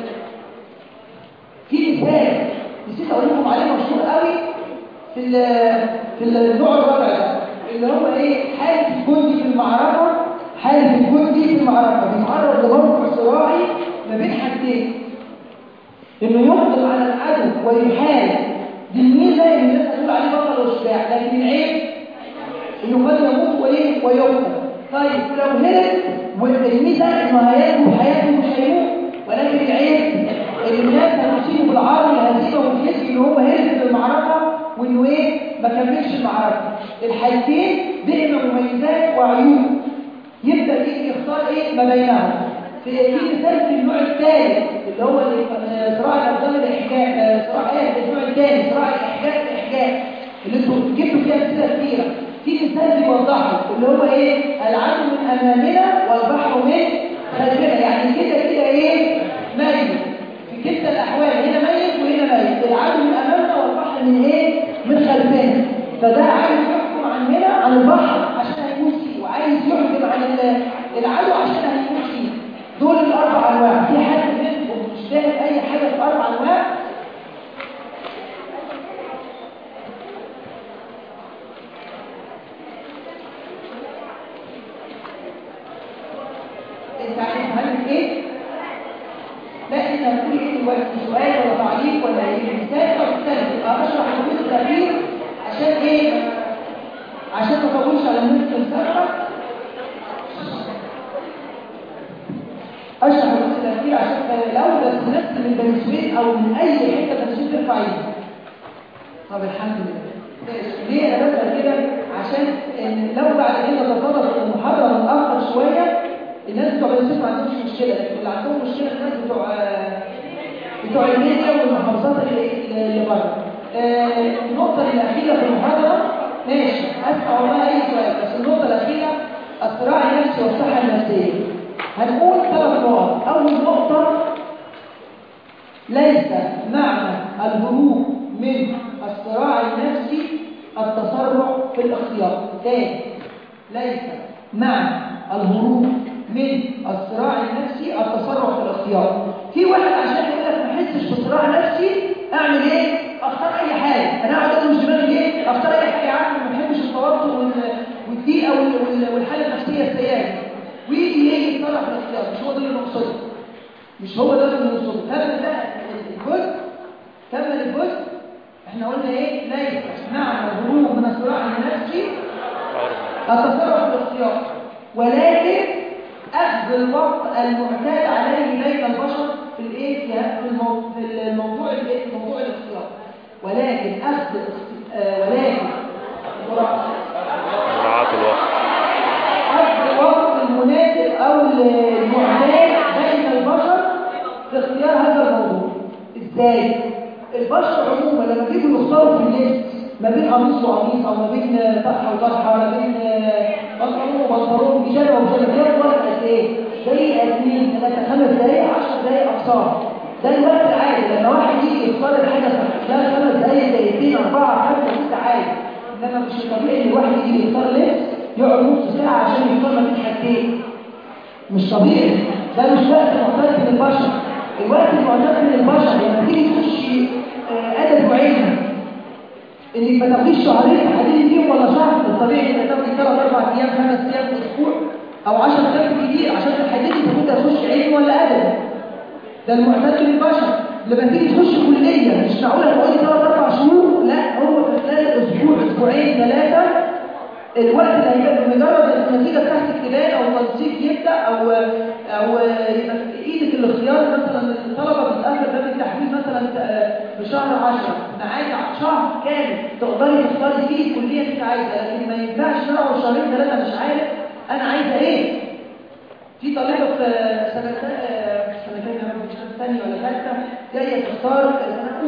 Speaker 1: في مثال نسيت اقول لكم عليه مشهور قوي في ال- في النوع الرابع ده اللي هو ايه حالة الجندي في المعركة حالة الجندي في المعركة بيتعرض لموقف صراعي ما بين حاجتين انه يقدم على العدو ويحارب دي الميزة اللي الناس هتقول عليه بطل وشجاع لكن العيب انه قد يموت وايه ويقتل طيب ولو هرب والميزة انه هياكل حياته مش هيموت ولكن العيب ان الناس هتصيبه بالعار والهزيمه والخزي ان هو هرب في المعركه وانه ايه ما كملش المعركه الحالتين بين مميزات وعيوب يبدا ايه يختار ايه ما بينهم في في مثال في النوع الثالث اللي هو ال- صراع الابدان الاحجاج آه، صراع ايه النوع الثاني صراع الاحجاج الاحجاج اللي انتوا جبتوا فيها امثله كتيره في مثال بيوضحه اللي هو ايه العدو من امامنا والبحر من خلفنا يعني كده كده ايه ميت في كلتا الاحوال هنا ميت وهنا ميت العدو من امامنا والبحر من ايه من خلفنا فده عايز يحكم عننا عن البحر عشان هيموت فيه وعايز يحكم عن ال- العدو عشان هيموت فيه دول الاربع انواع في حد منكم مش فاهم اي حاجه في الاربع انواع انت عارف هل ايه لا انت هتقول ايه دلوقتي سؤال ولا تعليق ولا ايه مثال او مثال يبقى اشرح الحدود الاخير عشان ايه عشان ما اطولش على الناس المسابقه اشرح الحدود الاخير عشان لو بس الناس من بني سويف او من اي حته بني سويف ترفع ايدها طب الحمد لله ليه انا بسال كده عشان إن لو بعد كده تطرق المحاضره متاخر شويه الناس بتوع بني سويف ما عندهمش مشكله لكن اللي عندهم مشكله الناس بتوع بتوع الميديا والمحافظات اللي اللي بره آه، النقطه الاخيره في المحاضره ماشي اسمع والله اي سؤال بس النقطه الاخيره الصراع النفسي والصحه النفسيه هنقول ثلاث نقط اول نقطه ليس معنى الهروب من الصراع النفسي التسرع في الاختيار ثاني ليس معنى الهروب من الصراع النفسي التسرع في الاختيار في واحد عشان يقول لك ما احسش بصراع نفسي اعمل ايه اختار اي حاجه انا اقعد اقول مش دماغي ايه اختار اي حاجه يا عم ما بحبش التوتر وال- والضيقه وال- وال- والحاله النفسيه السيئه دي. ويجي ايه يتصرف في الاختيار مش هو ده اللي نقصده مش هو ده اللي نقصده كمل بقى الجزء كمل الجزء احنا قلنا ايه ليس معنى الهروب من الصراع النفسي التصرف في الاختيار ولكن اخذ الوقت المعتاد عليه بين البشر في الايه في ه- في المو- في الموضوع الايه في موضوع الاختيار ولكن اخذ آه، ولكن
Speaker 6: مراعاة الوقت
Speaker 1: اخذ الوقت المناسب او المعتاد بين البشر في اختيار هذا الموضوع ازاي البشر عموما لما بيجوا يختاروا في اللبس ما بين قميص وقميص او ما بين طرحه وطرحه ما بين بنطلون وبنطلون بيجامه وبيجامه بياخد وقت قد ايه؟ دقيقه اثنين ثلاثه خمس دقائق 10 دقائق اقصاها ده الوقت العادي لما واحد يجي يختار الحاجه في خلال خمس دقائق دقيقتين اربعه خمسه ست عادي انما مش طبيعي ان الواحد يجي يختار لبس يقعد نص ساعه عشان يختار ما بين حاجتين مش طبيعي ده مش وقت معتاد من البشر الوقت المعتاد من البشر لما تيجي تخشي آه، ادب وعلم انك ما تاخديش شهرين تحددي فيهم ولا شهر الطبيعي انك تاخدي ثلاث اربع ايام خمس ايام اسبوع او 10 ايام كتير عشان تحددي اذا كنت هتخش علم ولا ادب ده المعتاد من البشر لما تيجي تخش كليه مش معقوله تقعدي ثلاث اربع شهور لا هو في خلال اسبوع اسبوعين ثلاثه الوقت اللي هيبقى بمجرد النتيجه بتاعت اكتمال او تنسيق يبدا او او يبقى في ايدك الاختيار مثلا الطلبه بتقفل باب التحويل مثلا في شهر 10 معاك شهر كامل تقدري تختاري فيه الكليه اللي انت عايزها لكن ما ينفعش انا اقعد شهرين ثلاثه مش عارف انا عايزه ايه في طالبه في سنه سنه كام يا رب مش سنه ثانيه ولا ثالثه جايه تختار سنه اولى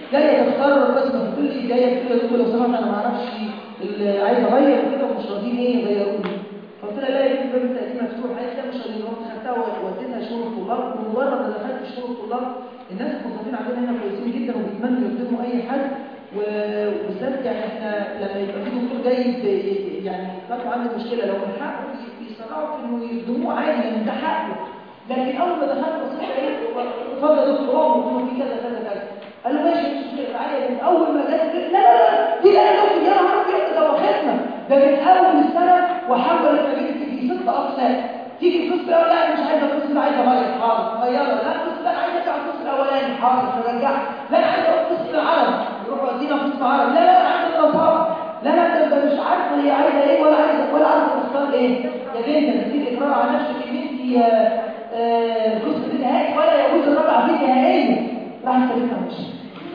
Speaker 1: جايه تختار القسم بتقول لي جايه بتقول لي لو سمحت انا ما اعرفش اللي عايز اغير وكده ومش راضيين ايه يغيروني فقلت لها لا يا بنتي باب التقديم مفتوح قالت لا مش راضيين رحت خدتها ووديتها شؤون الطلاب ومجرد ما دخلت شؤون الطلاب الناس الموظفين عندنا هنا كويسين جدا وبيتمنوا يخدموا اي حد و- وبالذات يعني احنا لما يبقى في دكتور جاي ب- يعني خدوا عنده مشكله لو من حقه بي- بيسرعوا في انه يخدموه عادي لان ده حقه لكن اول ما دخلت بصيت لقيت اتفضل يا دكتور هو مكتوب فيه كذا كذا كذا قال له ماشي مش مشكله تعالى من اول ما جت لا لا لا دي لا يا دكتور يا نهار ابيض ده واخدنا ده من اول السنه وحول البنت في ست اقسام تيجي القسم الاول لا أنا مش عايزه القسم ده عايزه اغير حاضر غيرها لا القسم ده انا عايزه ارجع القسم الاولاني حاضر نرجعها لا انا عايزه اروح قسم العرب يروح ودينا قسم عرب لا لا انا عايزه النصارى لا لا ده ده مش عارفه هي عايزه ايه ولا عايزه ولا عارفه تختار ايه يا بنت انت تيجي اقرار على نفسك ان انت آه، آه، القسم ده نهائي ولا يجوز الرابع فيه نهائيا راح سلمها وش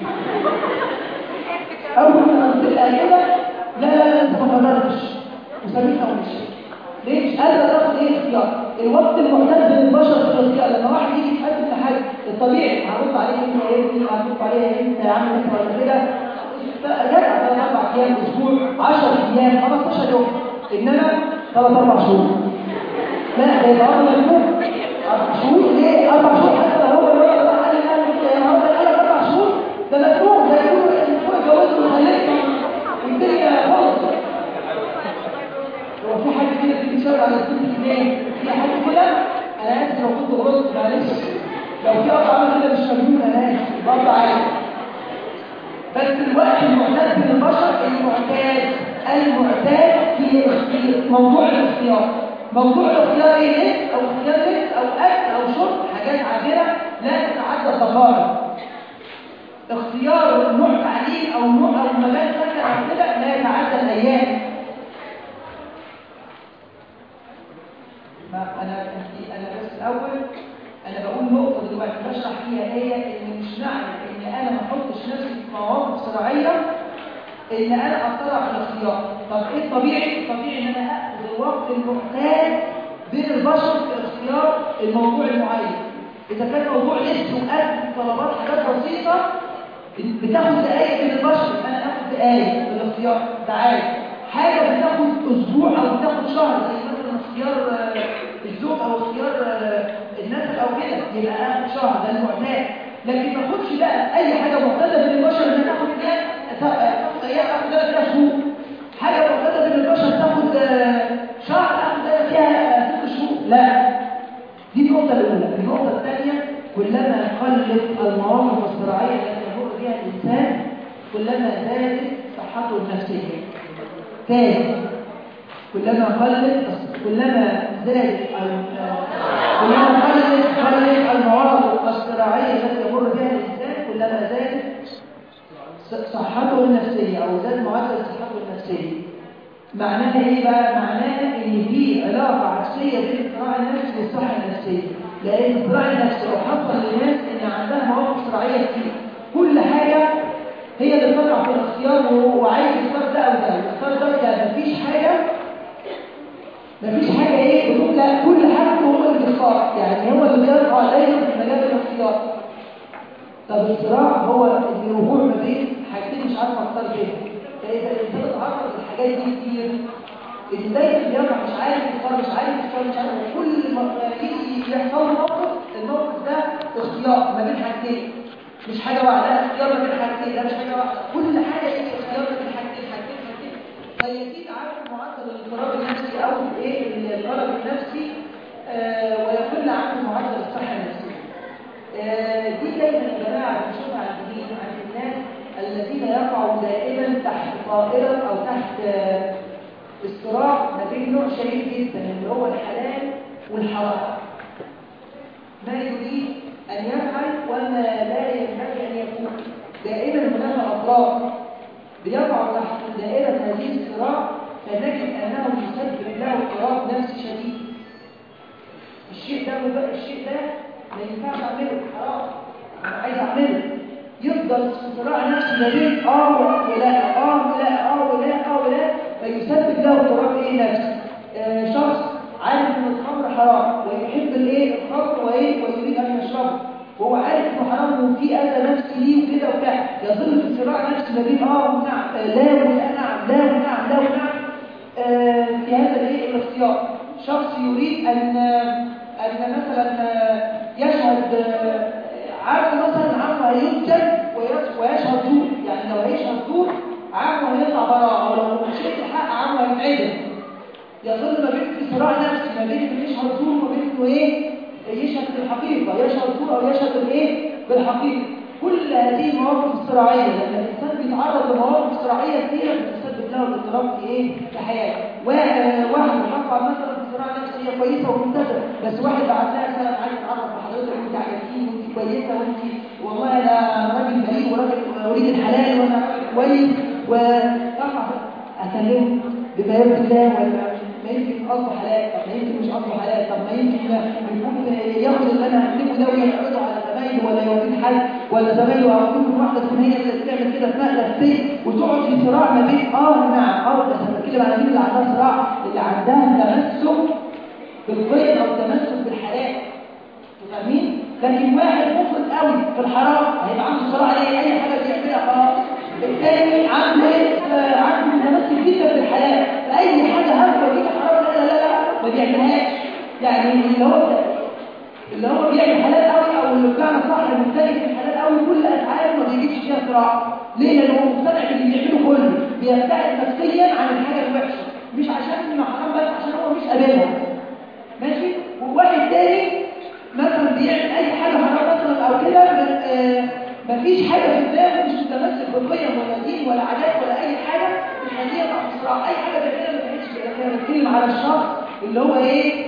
Speaker 1: اول ما قلت لها كده لا لا لا انت ما قررتش وسابتها ومشيت ليه مش قادره تاخد ايه اختيار الوقت المعتاد للبشر في الاختيار لما واحد يجي يتقدم لحاجه الطبيعي هرد عليه انت يا ابني هرد عليه انت يا عم انت ولا كده جدع ثلاث اربع ايام اسبوع 10 ايام 15 يوم انما ثلاث اربع شهور لا ده يبقى امر مجنون اربع شهور ليه اربع شهور حتى لو هو الولد اللي قال لي انا يا نهار قال لك اربع شهور ده مجنون ده يقول الدكتور اتجوزت وخلفت والدنيا خالص هو في حد كده بيجي يشاور على البنت ليه؟ في حد كده؟ انا اسف لو كنت غلطت معلش لو في اب عمل كده مش مجنون انا اسف برضه عادي بس الوقت المعتاد من البشر المعتاد المعتاد في في موضوع الاختيار موضوع الاختيار ايه لبس او اختيار لبس او اكل او شرب حاجات عابره لا تتعدى الدقائق اختيار نوع تعليم او نوع او مجال سكن او كده لا يتعدى الايام ما انا انا بس الاول انا بقول نقطه دلوقتي بشرح فيها هي ان مش معنى ان انا ما احطش نفسي في مواقف صراعيه ان انا اطلع في الاختيار طب ايه الطبيعي الطبيعي ان انا اخذ الوقت المحتاج بين البشر في اختيار الموضوع المعين اذا كان موضوع لبس واكل طلبات حاجات بسيطه بتاخد دقايق من البشر انا اخد دقايق في الاختيار ده عادي حاجه بتاخد اسبوع او بتاخد شهر زي مثلا اختيار آه، الزوج او اختيار آه، النسل او كده يبقى اخد شهر ده المعتاد لكن ما اخدش بقى اي حاجه معتاده من البشر ان انا اخد ايام تاخد ايام اخد ثلاث ثلاث شهور حاجه معتاده من البشر تاخد آه، شهر اخد أنا فيها آه، ست شهور لا دي النقطة الأولى، النقطة الثانية كلما قلت المواقف الصراعية التي يمر بها الإنسان كلما زادت صحته النفسية. ثاني كلما قلت كلما زادت ال- كلما قلت قلت المواقف الصراعية التي يمر بها الإنسان كلما زادت ص- صحته النفسية أو زاد معدل صحته النفسية. معناها ايه بقى معناها ان في علاقه عكسيه بين الصراع النفسي والصحه النفسيه لان الصراع النفسي لو حصل لناس ان عندها مواقف صراعيه كتير كل حاجه هي اللي بتقع في الاختيار وهو عايز يختار ده او ده يختار ده ده مفيش حاجه مفيش حاجه ايه بتقول لا كل حاجه هو اللي بيختار يعني هو اللي بيقع دايما في مجال الاختيار طب الصراع هو الرجوع ما بين حاجتين مش عارف اختار بينهم فاذا الانسان اتعرض للحاجات دي كتير اللي دايما بيقع مش عارف يختار مش عارف يختار مش عارف كل ما يجي يحصل له موقف الموقف ده اختيار ما بين حاجتين مش حاجه واحده لا اختيار ما بين حاجتين لا مش حاجه واحده كل حاجه هي اختيار ما بين حاجتين حاجتين حاجتين فيزيد عارف معدل الاضطراب النفسي او ايه القلق النفسي آه ويقل عنه معدل الصحه النفسيه آه، دي دايما يا جماعه بنشوفها عند مين عند الناس الذين يقعوا دائما تحت طائره او تحت آه، الصراع ما بين نوع شريف جدا اللي هو الحلال والحرام ما يريد ان يفعل وما لا ينبغي ان يكون دائما هناك اطراف بيقعوا تحت دائره هذه الصراع فنجد انه يسبب له اضطراب نفسي شديد الشيء ده مبقى الشيء ده ما ينفعش اعمله حرام انا عايز اعمله يفضل صراع نفسي ما بين اه ولا اه ولا اه ولا اه ولا فيسبب له اضطراب ايه نفسي آه شخص عارف ان الخمر حرام ويحب الايه الخمر وايه ويريد ان يشربه وهو عارف انه حرام وفي اذى نفسي ليه وكده وبتاع يظل لا ونعم لا ونعم آه، في هذا الايه الاختيار شخص يريد ان ان مثلا آه، يشهد آه، عمه مثلا عمه هيسجن ويش- ويشهد زور يعني لو هيشهد زور عمه هيطلع براءه او لو مش الحق عمه هيتعدم يظل ما بين في صراع نفسي ما بين انه يشهد زور وما بين انه ايه يشهد بالحقيقه يشهد زور او يشهد بالايه بالحقيقه كل هذه المواقف الصراعيه لما الانسان بيتعرض لمواقف صراعيه كثيره بتسبب له الاضطراب في ايه في حياته وا- واحد حصل مثلا في صراع نفسي هي كويسه وممتازه بس واحد بعد لها سنه عايز يتعرف بحضرتك وانت عجبتيني وانت كويسه وانت والله انا راجل بريء وراجل اريد الحلال وانا راجل كويس وطبعا اكلمه بما يرضي الله ولا ما يمكن قصده حلال طب ما يمكن مش قصده حلال طب ما يمكن يكون ياخد اللي انا هكتبه ده ويعرضه على زمايله ولا يوديه حل ولا زمايله او ممكن واحده تكون هي اللي بتعمل كده اسمها نفسيه وتقعد في صراع ما بين اه نعم اه بس انا بتكلم على مين اللي عندها صراع اللي عندها تمسك بالخير او تمسك بالحلال فاهمين؟ لكن واحد مفرط قوي في الحرام هيبقى عنده صراع عليه اي حاجه بيعملها خلاص الثاني عنده ايه آه، عنده متمسك جدا بالحلال فاي حاجه هبه ويجي حرام لا لا لا لا ما بيعملهاش يعني اللي هو اللي هو بيعمل حلال قوي او اللي بتاعنا صح ممتلك في الحلال قوي كل افعاله ما بيجيبش فيها صراع ليه لانه هو مقتنع باللي بيعمله كله بيبتعد نفسيا عن الحاجه الوحشه مش عشان انه حرام بس عشان هو مش قابلها ماشي وواحد تاني مثلا بيعمل اي حاجه حرام مثلا او كده آه، مفيش حاجه في دماغه مش متمسك بقيم ولا دين ولا عادات ولا اي حاجه تخليه يقع في صراع اي حاجه بيعملها ما تعيش كده انا بتكلم على الشخص اللي هو ايه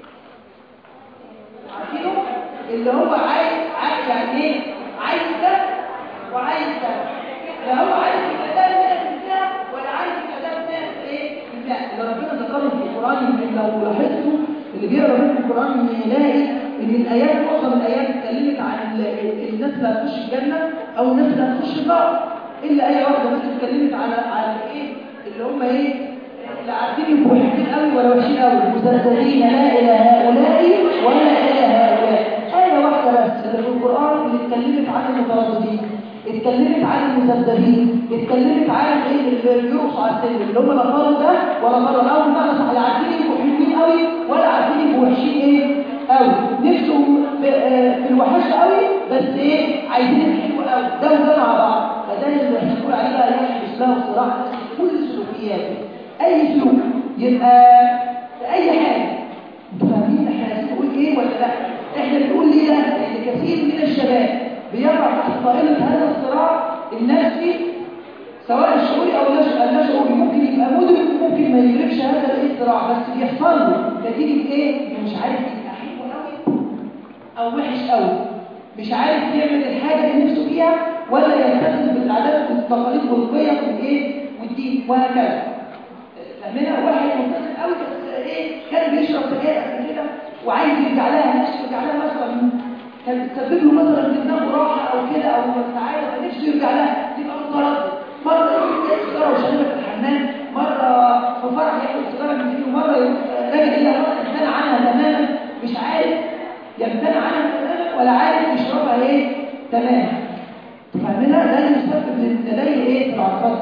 Speaker 1: عارفينه اللي هو عايز عايز يعني ايه عايز ده وعايز ده لا هو عايز يبقى ده من ده ولا عايز يبقى ده من ايه لا اللي ربنا ذكره في القران يمكن لو لاحظتوا اللي بيقرا من القران يلاقي ان الايات معظم الايات اتكلمت عن ال- الناس اللي هتخش الجنه او الناس اللي هتخش النار الا ايه واحده بس اتكلمت على على ايه اللي هم ايه اللي عارفين يبقوا حلوين قوي ولا وحشين قوي المزلزلين لا الى هؤلاء ولا الى هؤلاء آية واحدة بس اللي في القرآن اللي اتكلمت عن المترددين اتكلمت عن المذبذبين اتكلمت عن ايه اللي بيرقصوا على السلم اللي هم لا طالوا ده ولا طالوا اول بمعنى صح لا عارفين يبقوا حلوين قوي ولا عارفين يبقوا وحشين ايه قوي نفسهم في, آه، في الوحش قوي بس ايه عايزين الحلو قوي ده وده مع بعض فده اللي احنا بنقول عليه بقى يحدث له صراع نفسي في كل سلوكياته اي سلوك يبقى في اي حاجه انتوا فاهمين احنا بنقول ايه ولا لا احنا بنقول ليه لا لان كثير من الشباب بيقع تحت طائله هذا الصراع النفسي سواء الشعوري او اللاش- اللاشعوري ممكن يبقى مدرك وممكن ما يدركش هذا الايه الصراع بس بيحصل له نتيجه ايه إنه مش عارف يبقى حلو قوي او وحش قوي مش عارف يعمل الحاجه اللي نفسه فيها ولا يلتزم بالعادات والتقاليد والقيم والايه والدين وهكذا فاهمينها واحد ملتزم قوي بس ايه كان بيشرب سجاير قبل كده وعايز يرجع لها نفسه يرجع لها مثلا كان بتسبب له مثلا في دماغه راحه او كده او سعاده فنفسه يرجع لها يبقى متردد مره يروح ياكل سيجاره وشربها في الحمام مره في فرح ياكل سيجاره من فيه ومره يروح راجع الى مره يمتنع عنها تماما مش عارف يمتنع عنها تماما ولا عارف يشربها ايه تماما فاهمينها ده اللي يسبب للتدين ايه في العصبات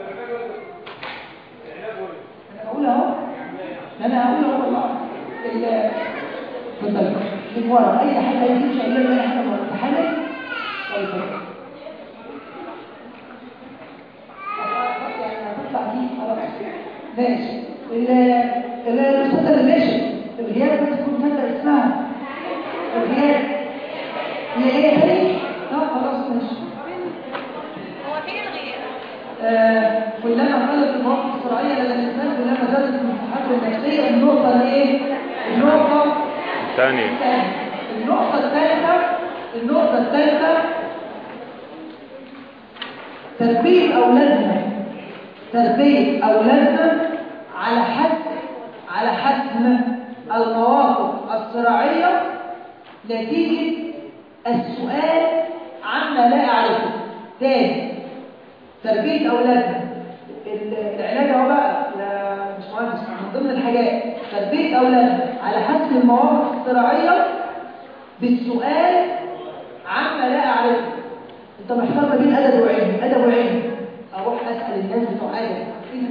Speaker 1: انا هقول اهو انا هقول اهو والله ال- اتفضل من ورا اي حاجه يجي مش هقول لك اي حاجه ورا امتحانك طيب يعني هتطلع دي خلاص ماشي ال- ال- الاستاذه اللي ماشي الغياب بس تكون فاكره اسمها الغياب هي ايه تاني؟ لا خلاص ماشي
Speaker 2: هو فين الغياب؟
Speaker 1: آه، كلما قلت المواقف الصراعية لدى الإنسان كلما زادت المساحات النفسية النقطة الإيه؟ النقطة
Speaker 6: ثانية
Speaker 1: الثانية النقطة الثالثة النقطة الثالثة تربية أولادنا تربية أولادنا على حسب على حسب المواقف الصراعية نتيجة السؤال عما لا أعرفه تاني تربية أولادنا ال- العلاج اهو بقى لا مش مهندس من ضمن الحاجات تربية أولادنا على حسب المواقف الصراعية بالسؤال عما لا أعرفه أنت محتار ما بين أدب وعلم أدب وعلم أروح أسأل الناس بتوع أدب إيه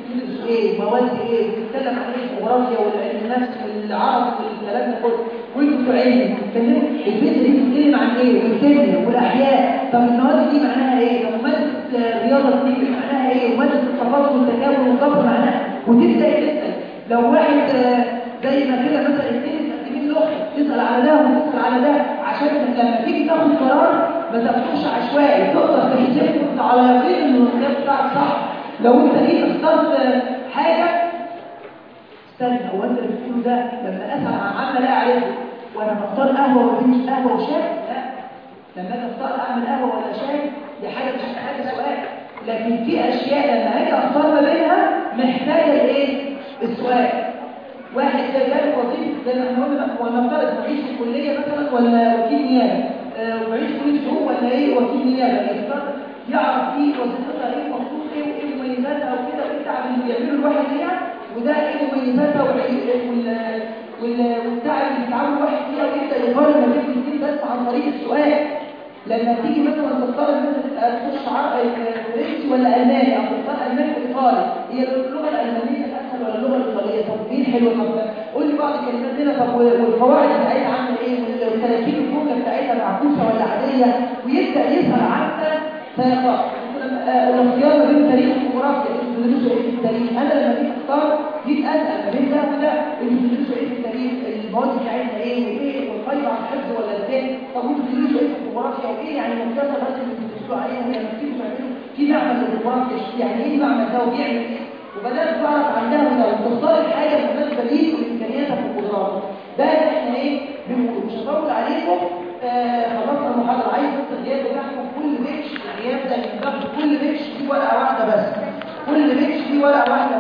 Speaker 1: بيتكلم عن ايه الجغرافيا والعلم النفس والعرب والكلام ده كله وانتوا بتوع علم بتتكلموا البيت دي بتتكلم عن ايه والكيمياء والاحياء طب المواد دي معناها ايه طب ماده الرياضه دي معناها ايه وماده التفاضل والتكامل والجبر معناها وتبدا تسال لو واحد آه، زي ما كده مثلا اثنين مقدمين لوحه تسال على ده وتسال على ده عشان لما تيجي تاخد قرار ما تاخدوش عشوائي تقدر تحسب انت على يقين ان الاختيار بتاعك صح لو انت جيت اخترت آه، حاجه استنى هو انت اللي بتقوله ده لما اسال عن عامه لا اعرفه وانا بختار قهوه ولا مش قهوه وشاي لا لما اجي اختار اعمل قهوه ولا شاي دي حاجه مش محتاجه سؤال لكن في اشياء لما اجي اختار ما بينها محتاجه الايه السؤال واحد زي ذلك وظيفه زي ما احنا قلنا ونفترض رئيس الكليه مثلا ولا وكيل نيابه آه، ورئيس كليه حقوق ولا ايه وكيل نيابه يختار يعرف ايه وظيفتها ايه المفروض ايه وايه مميزاتها وكده وايه التعب اللي بيعمله الواحد فيها وده ايه مميزاتها وال- وال- وال- والتعب اللي بيتعامل الواحد فيها ويبدا يقارن ما بين الاثنين بس عن طريق السؤال لما تيجي مثلا تختار ان انت تبقى تخش عربي فرنسي ولا الماني او تختار الماني وايطالي هي اللغه الالمانيه اسهل ولا اللغه الايطاليه طب مين حلوه طب قول لي بعض الكلمات هنا طب والقواعد بتاعتها عامله ايه والتراكيب الجمله بتاعتها معكوسه ولا عاديه ويبدا يسال عنها سيقرا الاختيار ما بين تاريخ وجغرافيا انتوا بتدرسوا ايه في التاريخ انا لما جيت اختار جيت اسال ما بين ده وده انتوا بتدرسوا ايه في التاريخ المواد بتاعتنا ايه وايه والقيد على الحفظ ولا الذهن طب انتوا بتدرسوا ايه في الجغرافيا وايه يعني المكتسب بس اللي بتدرسوا عليها هي لما تيجوا تعملوا في معمل للجغرافيا يعني ايه المعمل ده وبيعمل ايه وبدات تعرف عن ده وده وتختار الحاجه المناسبه ليك وامكانياتك وقدراتك ده احنا ايه بنقول مش هطول عليكم آه خلصنا المحاضره عايز بس الغياب بتاعكم كل بيتش الغياب ده يبقى كل بيتش دي ورقه واحده بس كل بيتش دي ورقه واحده